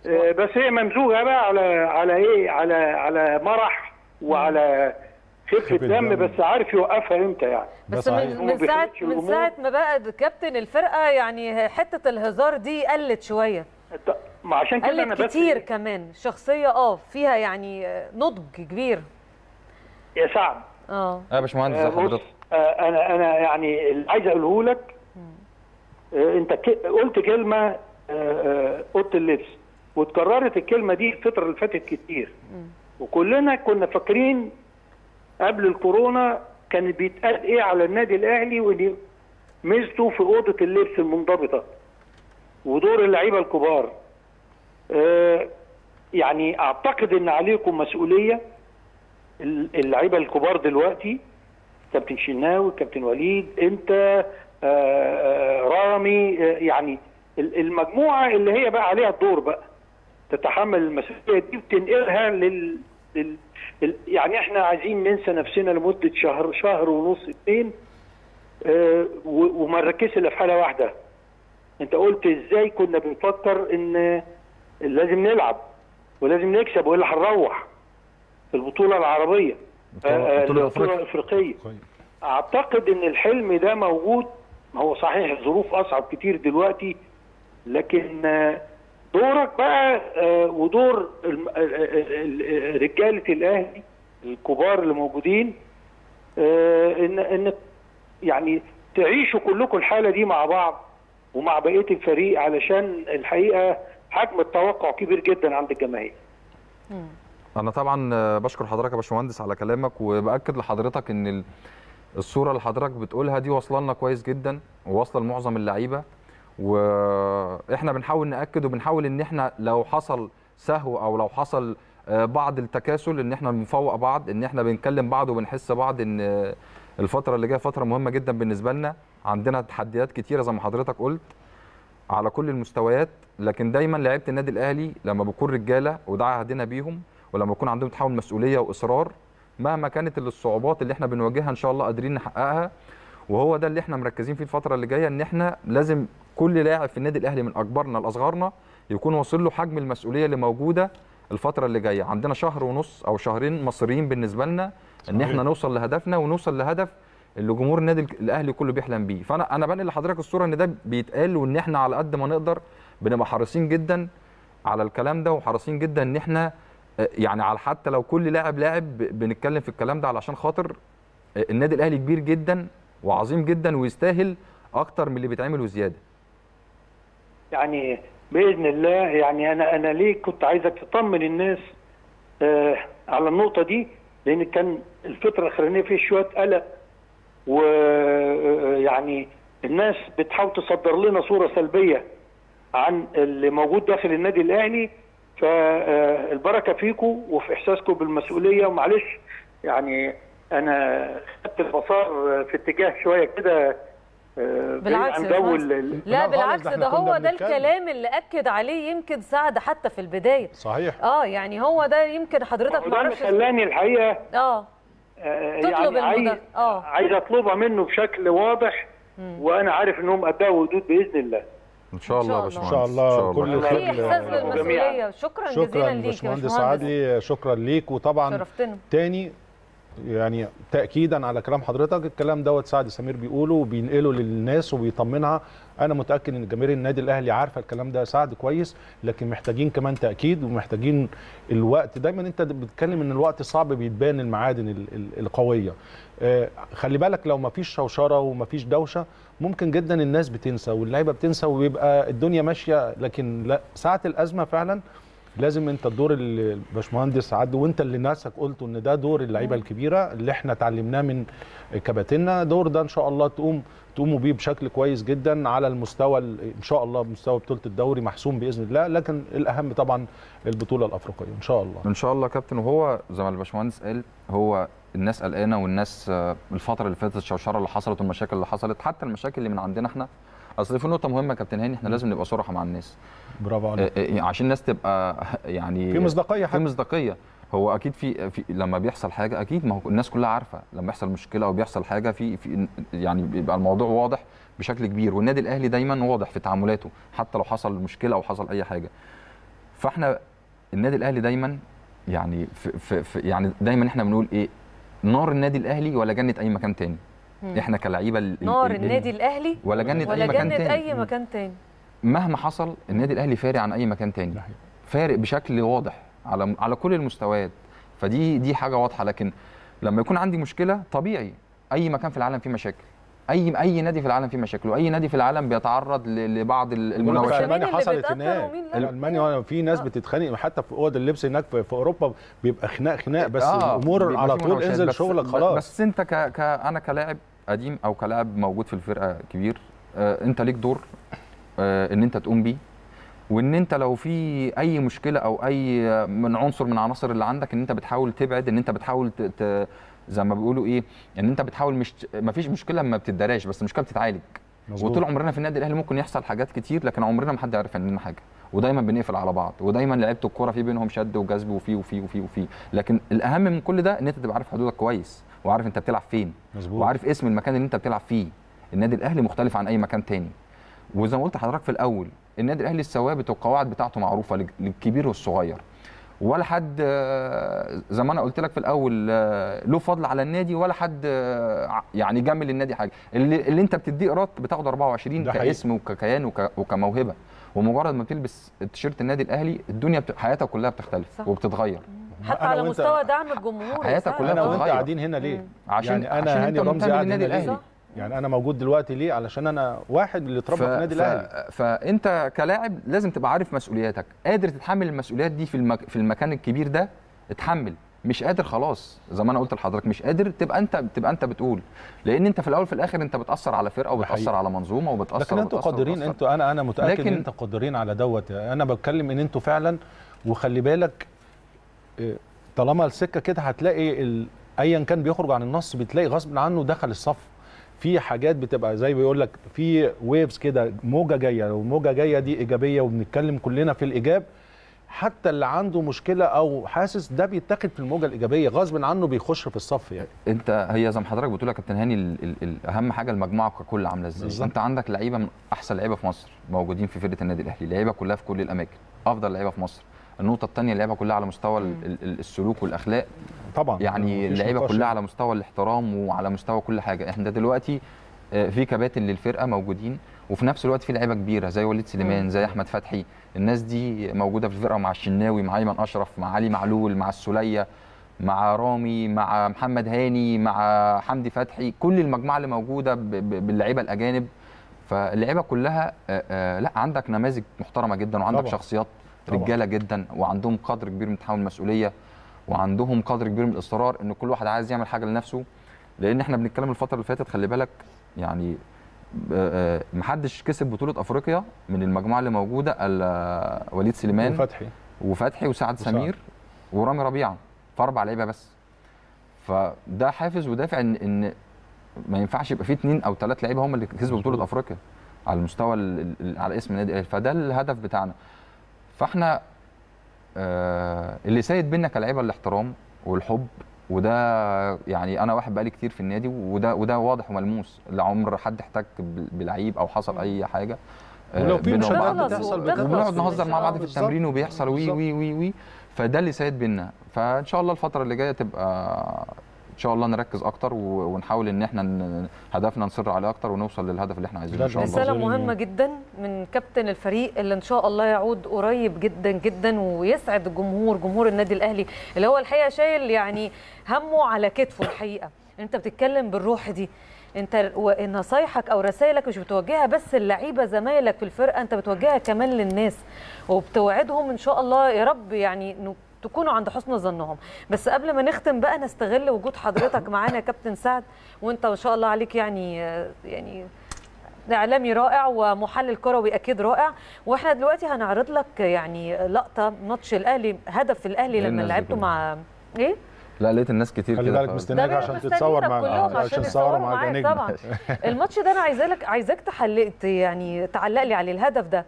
آه، بس هي ممزوجه بقى على على ايه على على مرح وعلى خفه خفة دم دم. بس عارف يوقفها امتى يعني بس من, من ساعه من ساعه ما بقى كابتن الفرقه يعني حته الهزار دي قلت شويه ما عشان كده انا قلت بس كتير كمان شخصيه اه فيها يعني آه، نضج كبير يا سعد اه يا باشمهندس آه، زي بص، حضرتك آه، انا انا يعني اللي عايز اقوله لك آه، انت ك- قلت كلمه آه، آه، اوضه اللبس واتكررت الكلمه دي الفتره اللي فاتت كتير وكلنا كنا فاكرين قبل الكورونا كان بيتقال ايه على النادي الاهلي وان ميزته في اوضه اللبس المنضبطه ودور اللعيبه الكبار آه، يعني اعتقد ان عليكم مسؤوليه اللعيبه الكبار دلوقتي كابتن شناوي كابتن وليد انت آه، آه، رامي آه، يعني ال- المجموعه اللي هي بقى عليها الدور بقى تتحمل المسؤوليه دي وتنقلها لل, لل... ال- يعني احنا عايزين ننسى نفسنا لمده شهر شهر ونص اتنين آه، و- وما نركزش الا في حاله واحده انت قلت ازاي كنا بنفكر ان لازم نلعب ولازم نكسب والا هنروح في البطوله العربيه بطولة- آه، آه، بطولة البطوله أفريقيا. الافريقيه اعتقد ان الحلم ده موجود هو صحيح الظروف اصعب كتير دلوقتي لكن آه، دورك بقى آه، ودور الم- ال- ال- ال- رجاله الاهلي الكبار اللي موجودين آه، ان ان يعني تعيشوا كلكم الحاله دي مع بعض ومع بقيه الفريق علشان الحقيقه حجم التوقع كبير جدا عند الجماهير انا طبعا آه، بشكر حضرتك يا باشمهندس على كلامك وباكد لحضرتك ان ال- الصوره اللي حضرتك بتقولها دي واصله لنا كويس جدا وواصله لمعظم اللعيبه واحنا بنحاول ناكد وبنحاول ان احنا لو حصل سهو او لو حصل آه، بعض التكاسل ان احنا بنفوق بعض ان احنا بنكلم بعض وبنحس بعض ان آه، الفتره اللي جايه فتره مهمه جدا بالنسبه لنا عندنا تحديات كتيره زي ما حضرتك قلت على كل المستويات لكن دايما لعيبه النادي الاهلي لما بيكون رجاله وده عهدنا بيهم ولما يكون عندهم تحمل مسؤوليه واصرار مهما كانت الصعوبات اللي احنا بنواجهها ان شاء الله قادرين نحققها وهو ده اللي احنا مركزين فيه الفتره اللي جايه ان احنا لازم كل لاعب في النادي الاهلي من اكبرنا لاصغرنا يكون واصل له حجم المسؤوليه اللي موجوده الفتره اللي جايه عندنا شهر ونص او شهرين مصريين بالنسبه لنا ان صحيح. احنا نوصل لهدفنا ونوصل لهدف اللي جمهور النادي الاهلي كله بيحلم بيه فانا انا بنقل لحضرتك الصوره ان ده بيتقال وان احنا على قد ما نقدر بنبقى حريصين جدا على الكلام ده وحريصين جدا ان احنا آه، يعني على حتى لو كل لاعب لاعب ب- بنتكلم في الكلام ده علشان خاطر آه، النادي الاهلي كبير جدا وعظيم جدا ويستاهل اكتر من اللي بيتعمل وزياده يعني باذن الله يعني انا انا ليه كنت عايزك تطمن الناس آه على النقطه دي لان كان الفتره الاخرانيه فيه شويه قلق ويعني الناس بتحاول تصدر لنا صوره سلبيه عن اللي موجود داخل النادي الاهلي فالبركه فيكم وفي احساسكم بالمسؤوليه ومعلش يعني انا خدت المسار في اتجاه شويه كده آه، بعيد بالعكس عن يا جو باشمهندس. ال- ال- لا بالعكس ده ده احنا كنا هو ده بنتكلم. الكلام اللي اكد عليه يمكن سعد حتى في البدايه صحيح اه يعني هو ده يمكن حضرتك وده اللي معرفش خلاني الحقيقه اه آه، تطلب يعني عايز المدرب اه عايز اطلبها منه بشكل واضح وانا عارف انهم اداوا ودود باذن الله ان شاء الله يا ان باشمهندس شاء الله كل في الخير احساس ل- بالمسؤوليه شكرا, جزيلا شكرا ليك يا باشمهندس باشمهندس عادلي شكرا ليك وطبعا شرفتنا تاني يعني تاكيدا على كلام حضرتك الكلام دوت سعد سمير بيقوله وبينقله للناس وبيطمنها انا متاكد ان جماهير النادي الاهلي عارفه الكلام ده يا سعد كويس لكن محتاجين كمان تاكيد ومحتاجين الوقت دايما انت بتتكلم ان الوقت صعب بيتبان المعادن ال- ال- القويه آه، خلي بالك لو ما فيش شوشره وما فيش دوشه ممكن جدا الناس بتنسى واللعيبه بتنسى وبيبقى الدنيا ماشيه لكن لا ساعه الازمه فعلا لازم انت الدور اللي الباشمهندس عدو وانت اللي ناسك قلته ان ده دور اللعيبه الكبيره اللي احنا اتعلمناه من كباتننا دور ده ان شاء الله تقوم تقوموا بيه بشكل كويس جدا على المستوى ال- ان شاء الله مستوى بطوله الدوري محسوم باذن الله لكن الاهم طبعا البطوله الافريقيه ان شاء الله ان شاء الله يا كابتن وهو زي ما الباشمهندس قال هو الناس قلقانه والناس آه، الفتره اللي فاتت الشوشره اللي حصلت والمشاكل اللي حصلت حتى المشاكل اللي من عندنا احنا اصل في نقطه مهمه يا كابتن هاني احنا لازم نبقى صراحه مع الناس برافو عليك آه، آه، عشان الناس تبقى يعني في مصداقيه في حتى مصداقيه هو اكيد في, في لما بيحصل حاجه اكيد ما هو الناس كلها عارفه لما يحصل مشكله او بيحصل حاجه في, في يعني بيبقى الموضوع واضح بشكل كبير والنادي الاهلي دايما واضح في تعاملاته حتى لو حصل مشكله او حصل اي حاجه فاحنا النادي الاهلي دايما يعني في في في يعني دايما احنا بنقول ايه نار النادي الاهلي ولا جنه اي مكان تاني مم. احنا كلعيبه ال- ال- نار ال- النادي الاهلي ولا جنة ولا أي مكان جنة تاني. اي مكان تاني مهما حصل النادي الاهلي فارق عن اي مكان تاني فارق بشكل واضح على على كل المستويات فدي دي حاجه واضحه لكن لما يكون عندي مشكله طبيعي اي مكان في العالم فيه مشاكل اي اي نادي في العالم فيه مشاكل واي نادي في العالم بيتعرض ل- لبعض ال- بقول لك في المناوشات المانيا حصلت هناك المانيا في ناس بتتخانق حتى في اوض اللبس هناك في في اوروبا بيبقى خناق خناق بس آه، الامور بيبقى على في طول مناوشات. انزل بس- شغلك ب- خلاص بس انت ك... ك... انا كلاعب قديم او كلاعب موجود في الفرقه كبير آه انت ليك دور آه ان انت تقوم بيه وان انت لو في اي مشكله او اي من عنصر من العناصر اللي عندك ان انت بتحاول تبعد ان انت بتحاول ت... ت... زي ما بيقولوا ايه ان انت بتحاول مش ما فيش مشكله ما بتتدراش بس المشكله بتتعالج مظبوط. وطول عمرنا في النادي الاهلي ممكن يحصل حاجات كتير لكن عمرنا ما حد يعرف عننا حاجه ودايما بنقفل على بعض ودايما لعيبه الكوره في بينهم شد وجذب وفي وفي وفي وفي لكن الاهم من كل ده ان انت تبقى عارف حدودك كويس وعارف انت بتلعب فين مظبوط. وعارف اسم المكان اللي انت بتلعب فيه النادي الاهلي مختلف عن اي مكان تاني وزي ما قلت لحضرتك في الاول النادي الاهلي الثوابت والقواعد بتاعته معروفه لل- للكبير والصغير ولا حد آه، زي ما انا قلت لك في الاول آه، له فضل على النادي ولا حد آه، ع- يعني جمل النادي حاجه اللي, اللي انت بتديه ايراد بتاخده 24 ده حقيقي. كاسم وككيان وك- وكموهبه ومجرد ما بتلبس تيشيرت النادي الاهلي الدنيا بت... حياتك كلها بتختلف صح. وبتتغير حتى أنا على وأنت- مستوى دعم الجمهور حياتك وسعي. كلها انا وانت بتتغير. قاعدين هنا ليه عشان يعني عشان انا انت هاني رمزي منتمي قاعد للنادي هنا الاهلي ليه يعني انا موجود دلوقتي ليه علشان انا واحد اللي اتربى ف- في النادي ف- الاهلي فانت كلاعب لازم تبقى عارف مسؤولياتك قادر تتحمل المسؤوليات دي في المك... في المكان الكبير ده اتحمل مش قادر خلاص زي ما انا قلت لحضرتك مش قادر تبقى انت تبقى انت بتقول لان انت في الاول في الاخر انت بتاثر على فرقه وبتاثر حقيقي. على منظومه وبتاثر لكن انتوا وبتأثر قادرين وبتأثر. انتوا انا انا متاكد لكن- ان انتوا قادرين على دوت انا بتكلم ان انتوا فعلا وخلي بالك اه، طالما السكه كده هتلاقي ال... ايا كان بيخرج عن النص بتلاقي غصب عنه دخل الصف في حاجات بتبقى زي بيقول لك في ويفز كده موجه جايه والموجه جايه دي ايجابيه وبنتكلم كلنا في الايجاب حتى اللي عنده مشكله او حاسس ده بيتاخد في الموجه الايجابيه غصب عنه بيخش في الصف يعني انت هي زي ما حضرتك بتقول يا كابتن هاني ال- ال- ال- اهم حاجه المجموعه ككل عامله ازاي بالظبط. انت عندك لعيبه من احسن لعيبه في مصر موجودين في فرقه النادي الاهلي لعيبه كلها في كل الاماكن افضل لعيبه في مصر النقطه الثانيه اللعيبه كلها على مستوى ال- ال- ال- السلوك والاخلاق طبعا يعني مفيش اللعيبه نقاش كلها يعني. على مستوى الاحترام وعلى مستوى كل حاجه احنا دلوقتي آه، في كباتن للفرقه موجودين وفي نفس الوقت في لعيبه كبيره زي وليد سليمان زي احمد فتحي الناس دي موجوده في الفرقه مع الشناوي مع ايمن اشرف مع علي معلول مع السوليه مع رامي مع محمد هاني مع حمدي فتحي كل المجموعه اللي موجوده ب- ب- باللعيبه الاجانب فاللعيبه كلها آه، آه، لا عندك نماذج محترمه جدا وعندك طبعا. شخصيات طبعا. رجاله جدا وعندهم قدر كبير من تحمل المسؤوليه وعندهم قدر كبير من الاصرار ان كل واحد عايز يعمل حاجه لنفسه لان احنا بنتكلم الفتره اللي فاتت خلي بالك يعني آه، آه، محدش كسب بطوله افريقيا من المجموعه اللي موجوده الا وليد سليمان وفتحي وفتحي وسعد وسعد. سمير ورامي ربيعه فاربع لعيبه بس فده حافز ودافع ان ان ما ينفعش يبقى في اثنين او ثلاث لعيبه هم اللي كسبوا بطوله افريقيا على المستوى ال- ال- على اسم النادي الاهلي فده الهدف بتاعنا فاحنا آه اللي سايد بينا كلعيبه الاحترام والحب وده يعني انا واحد بقالي كتير في النادي وده وده واضح وملموس لا عمر حد احتك بال- بلعيب او حصل اي حاجه آه، ولو في بينهم مشاكل وبعض. بتحصل بتخلص وبنقعد في نهزر مع المشاكل. بعض في بالظبط. التمرين وبيحصل وي بالظبط. وي وي وي فده اللي سايد بينا فان شاء الله الفتره اللي جايه تبقى ان شاء الله نركز اكتر و- ونحاول ان احنا ن- هدفنا نصر عليه اكتر ونوصل للهدف اللي احنا عايزينه ان شاء الله رسالة مهمة جدا من كابتن الفريق اللي ان شاء الله يعود قريب جدا جدا ويسعد الجمهور جمهور النادي الاهلي اللي هو الحقيقة شايل يعني همه على كتفه الحقيقة انت بتتكلم بالروح دي انت و- نصايحك او رسائلك مش بتوجهها بس اللعيبه زمايلك في الفرقه انت بتوجهها كمان للناس وبتوعدهم ان شاء الله يا رب يعني إنه تكونوا عند حسن ظنهم بس قبل ما نختم بقى نستغل وجود حضرتك معانا يا كابتن سعد وانت ما شاء الله عليك يعني يعني اعلامي رائع ومحلل كروي اكيد رائع واحنا دلوقتي هنعرض لك يعني لقطه ماتش الاهلي هدف الاهلي إيه لما الناس دي لعبته كلها؟ مع ايه لا لقيت الناس كتير خلي كده بالك ف- مستنياك ده عشان مستنيينك تتصور مع كلهم عشان عشان تتصوروا يتصوروا معاك يا معاك نجم طبعا الماتش ده انا عايزاك عايزاك تحلق يعني تعلق لي عليه الهدف ده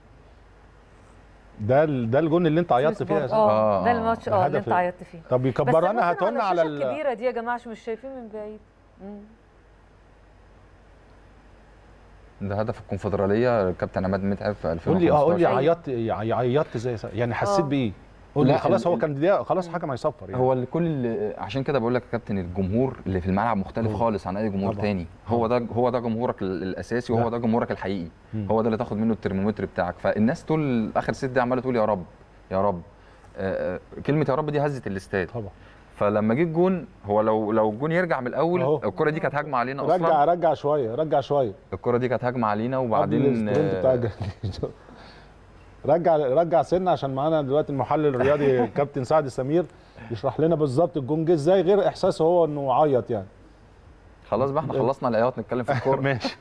ده ال- ده الجون اللي انت عيطت فيه يا أسامة. اه ده الماتش اه اللي هدف انت عيطت فيه طب بس يكبر ممكن انا هاتوا لنا على الشاشة ال... الكبيره دي يا جماعه عشان مش شايفين من بعيد مم. ده هدف الكونفدراليه الكابتن عماد متعب في 2015 قول لي اه قول لي عيطت عيطت ازاي يعني حسيت آه. بايه؟ قول لي لا، خلاص ال- هو كان دقيقه خلاص الحكم هيصفر يعني هو اللي كل اللي عشان كده بقول لك يا كابتن الجمهور اللي في الملعب مختلف مم. خالص عن اي جمهور طبعا. تاني هو ده هو ده جمهورك ال- الاساسي وهو ده. ده جمهورك الحقيقي مم. هو ده اللي تاخد منه الترمومتر بتاعك فالناس طول اخر ست دي عماله تقول يا رب يا رب آه، آه، كلمه يا رب دي هزت الاستاد طبعا فلما جه الجون هو لو لو الجون يرجع من الاول أهو. الكره دي كانت هجمه علينا رجع اصلا رجع شويه رجع شويه الكره دي كانت هجمه علينا قبل وبعدين السبرنت بتاع آه، الجليد. رجع رجع سنه عشان معانا دلوقتي المحلل الرياضي كابتن سعد سمير يشرح لنا بالظبط الجون جه ازاي غير احساسه هو انه عيط يعني خلاص بقى احنا خلصنا العياط نتكلم في الكوره ماشي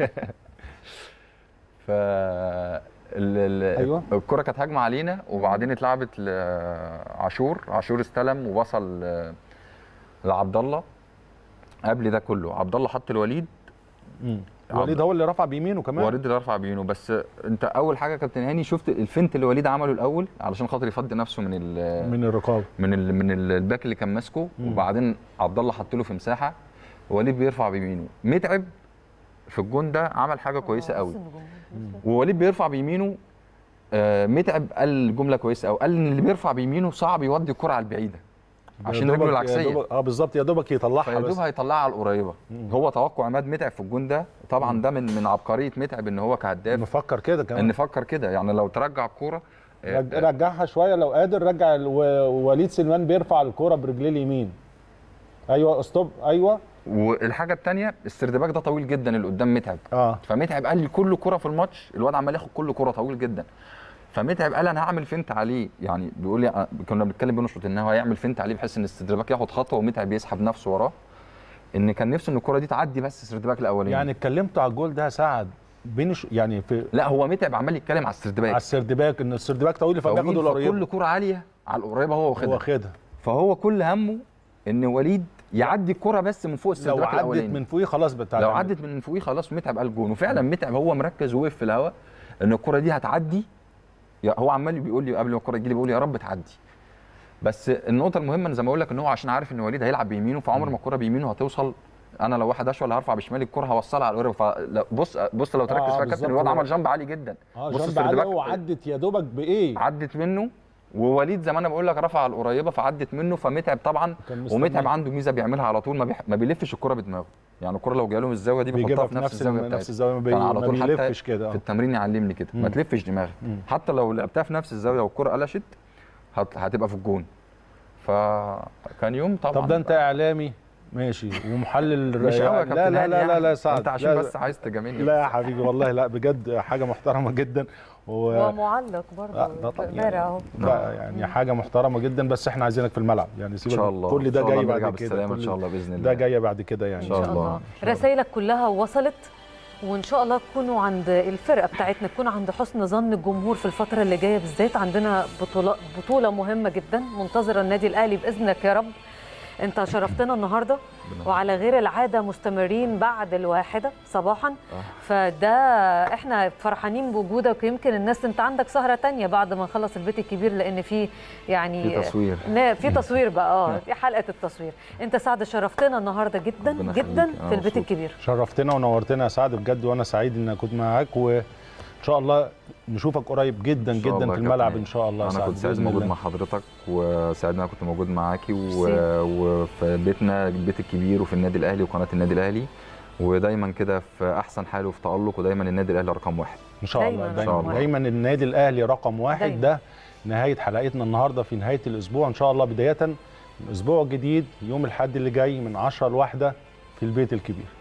ف ال... ال... أيوة. الكره كانت هجمه علينا وبعدين اتلعبت لعاشور عاشور استلم ووصل ل- لعبد الله قبل ده كله عبد الله حط الوليد مم. وليد هو اللي رفع بيمينه كمان وليد اللي رفع بينه بس انت اول حاجه يا كابتن هاني شفت الفنت اللي وليد عمله الاول علشان خاطر يفضي نفسه من ال... من الرقابه من ال... من ال- الباك اللي كان ماسكه مم. وبعدين عبد الله حط له في مساحه وليد بيرفع بيمينه متعب في الجون ده عمل حاجه كويسه قوي ووليد بيرفع بيمينه آه، متعب قال جمله كويسه قوي قال ان اللي بيرفع بيمينه صعب يودي الكره على البعيده عشان يا رجله دوبك- يا العكسيه دوبك- اه بالظبط يا دوبك يطلعها فيا بس دوب هيطلعها على القريبه هو توقع عماد متعب في الجون ده طبعا ده من من عبقريه متعب ان هو كهداف نفكر كده كمان ان فكر كده يعني لو ترجع الكوره آه، رج- رجعها شويه لو قادر رجع ال- و- وليد سلمان بيرفع الكوره برجليه اليمين ايوه استوب ايوه والحاجه الثانيه السردباك ده طويل جدا اللي قدام متعب اه فمتعب قال لي كل كره في الماتش الواد عمال ياخد كل كره طويل جدا فمتعب قال انا هعمل فنت عليه يعني بيقول لي كنا بنتكلم بنشرط ان هو هيعمل فنت عليه بحيث ان السردباك ياخد خطوه ومتعب يسحب نفسه وراه ان كان نفسه ان الكره دي تعدي بس السردباك الاولاني يعني اتكلمت على الجول ده سعد بين ش... يعني في لا هو متعب عمال يتكلم على السردباك على السردباك ان السردباك طويل فبياخد طويل، القريب فكل كره عاليه على القريبه هو واخدها هو واخدها فهو كل همه ان وليد يعدي الكره بس من فوق لو السردباك عدت الاولاني من فوقيه خلاص بتاع لو عدت من فوقيه خلاص متعب قال جون وفعلا متعب هو مركز ووقف في الهواء ان الكره دي هتعدي يا- هو عمال بيقول لي قبل ما الكره تجي لي بيقول يا رب تعدي بس النقطه المهمه ان زي ما اقول لك ان هو عشان عارف ان وليد هيلعب بيمينه فعمر ما الكره بيمينه هتوصل انا لو واحد اشول هرفع بشمالي الكره هوصلها على القريب فبص بص لو تركز آه، فيها يا بالظبط. كابتن الواد عمل جامب عالي جدا اه بص جنب عليه السردباك وعدت يا دوبك بايه عدت منه ووليد زي ما انا بقول لك رفع على القريبه فعدت منه فمتعب طبعا كان مستنيه. ومتعب عنده ميزه بيعملها على طول ما, بيح... ما بيلفش الكره بدماغه يعني الكره لو جايه له من الزاويه دي بيجيبها بيحطها في في نفس نفس الزاويه الم- بتاعتها نفس الزاوية، ما بي- كان على ما طول حتى بيلفش كده، آه. في التمرين يعلمني كده ما مم. تلفش دماغك مم. حتى لو لعبتها في نفس الزاويه والكره قلشت هت... هتبقى في الجون فكان يوم طبعا طب ده انت اعلامي ماشي ومحلل مش قوي يا لا كابتن لا هاني لا لا, يعني. لا سعد انت عشان لا بس عايز تجاملني لا يا حبيبي والله لا بجد حاجه محترمه جدا و... ومعلق برضه آه، ده طبعا بارع اهو لا يعني حاجه محترمه جدا بس احنا عايزينك في الملعب يعني سيبك إن شاء الله. كل إن ده شاء الله جاي نرجع بعد كده بالسلامة إن كل شاء الله بإذن ده الله. جاي بعد كده يعني إن شاء الله. رسائلك كلها وصلت وان شاء الله تكونوا عند الفرقه بتاعتنا تكون عند حسن ظن الجمهور في الفتره اللي جايه بالذات عندنا بطوله بطوله مهمه جدا منتظره النادي الاهلي باذنك يا رب انت شرفتنا النهارده وعلى غير العاده مستمرين بعد الواحده صباحا فده احنا فرحانين بوجودك ويمكن الناس انت عندك سهره تانية بعد ما نخلص البيت الكبير لان في يعني في تصوير. نا- في تصوير بقى اه في حلقه التصوير انت سعد شرفتنا النهارده جدا ربنا جدا يخليك. أنا في البيت مبسوط. الكبير شرفتنا ونورتنا يا سعد بجد وانا سعيد ان كنت معاك وان شاء الله نشوفك قريب جدا إن شاء جدا الله في يا الملعب كابتن. ان شاء الله يا انا سعد كنت سعيد بإذن موجود الله. مع حضرتك وسعيد ان انا كنت موجود معاكي و... ميرسي. وفي بيتنا البيت الكبير وفي النادي الاهلي وقناه النادي الاهلي ودايما كده في احسن حال وفي تالق ودايما النادي الاهلي رقم واحد ان شاء الله دايماً دايما, رقم واحد. دايما النادي الاهلي رقم واحد دايماً. ده نهايه حلقتنا النهارده في نهايه الاسبوع ان شاء الله بدايه من اسبوع جديد يوم الاحد اللي جاي من 10 لواحده في البيت الكبير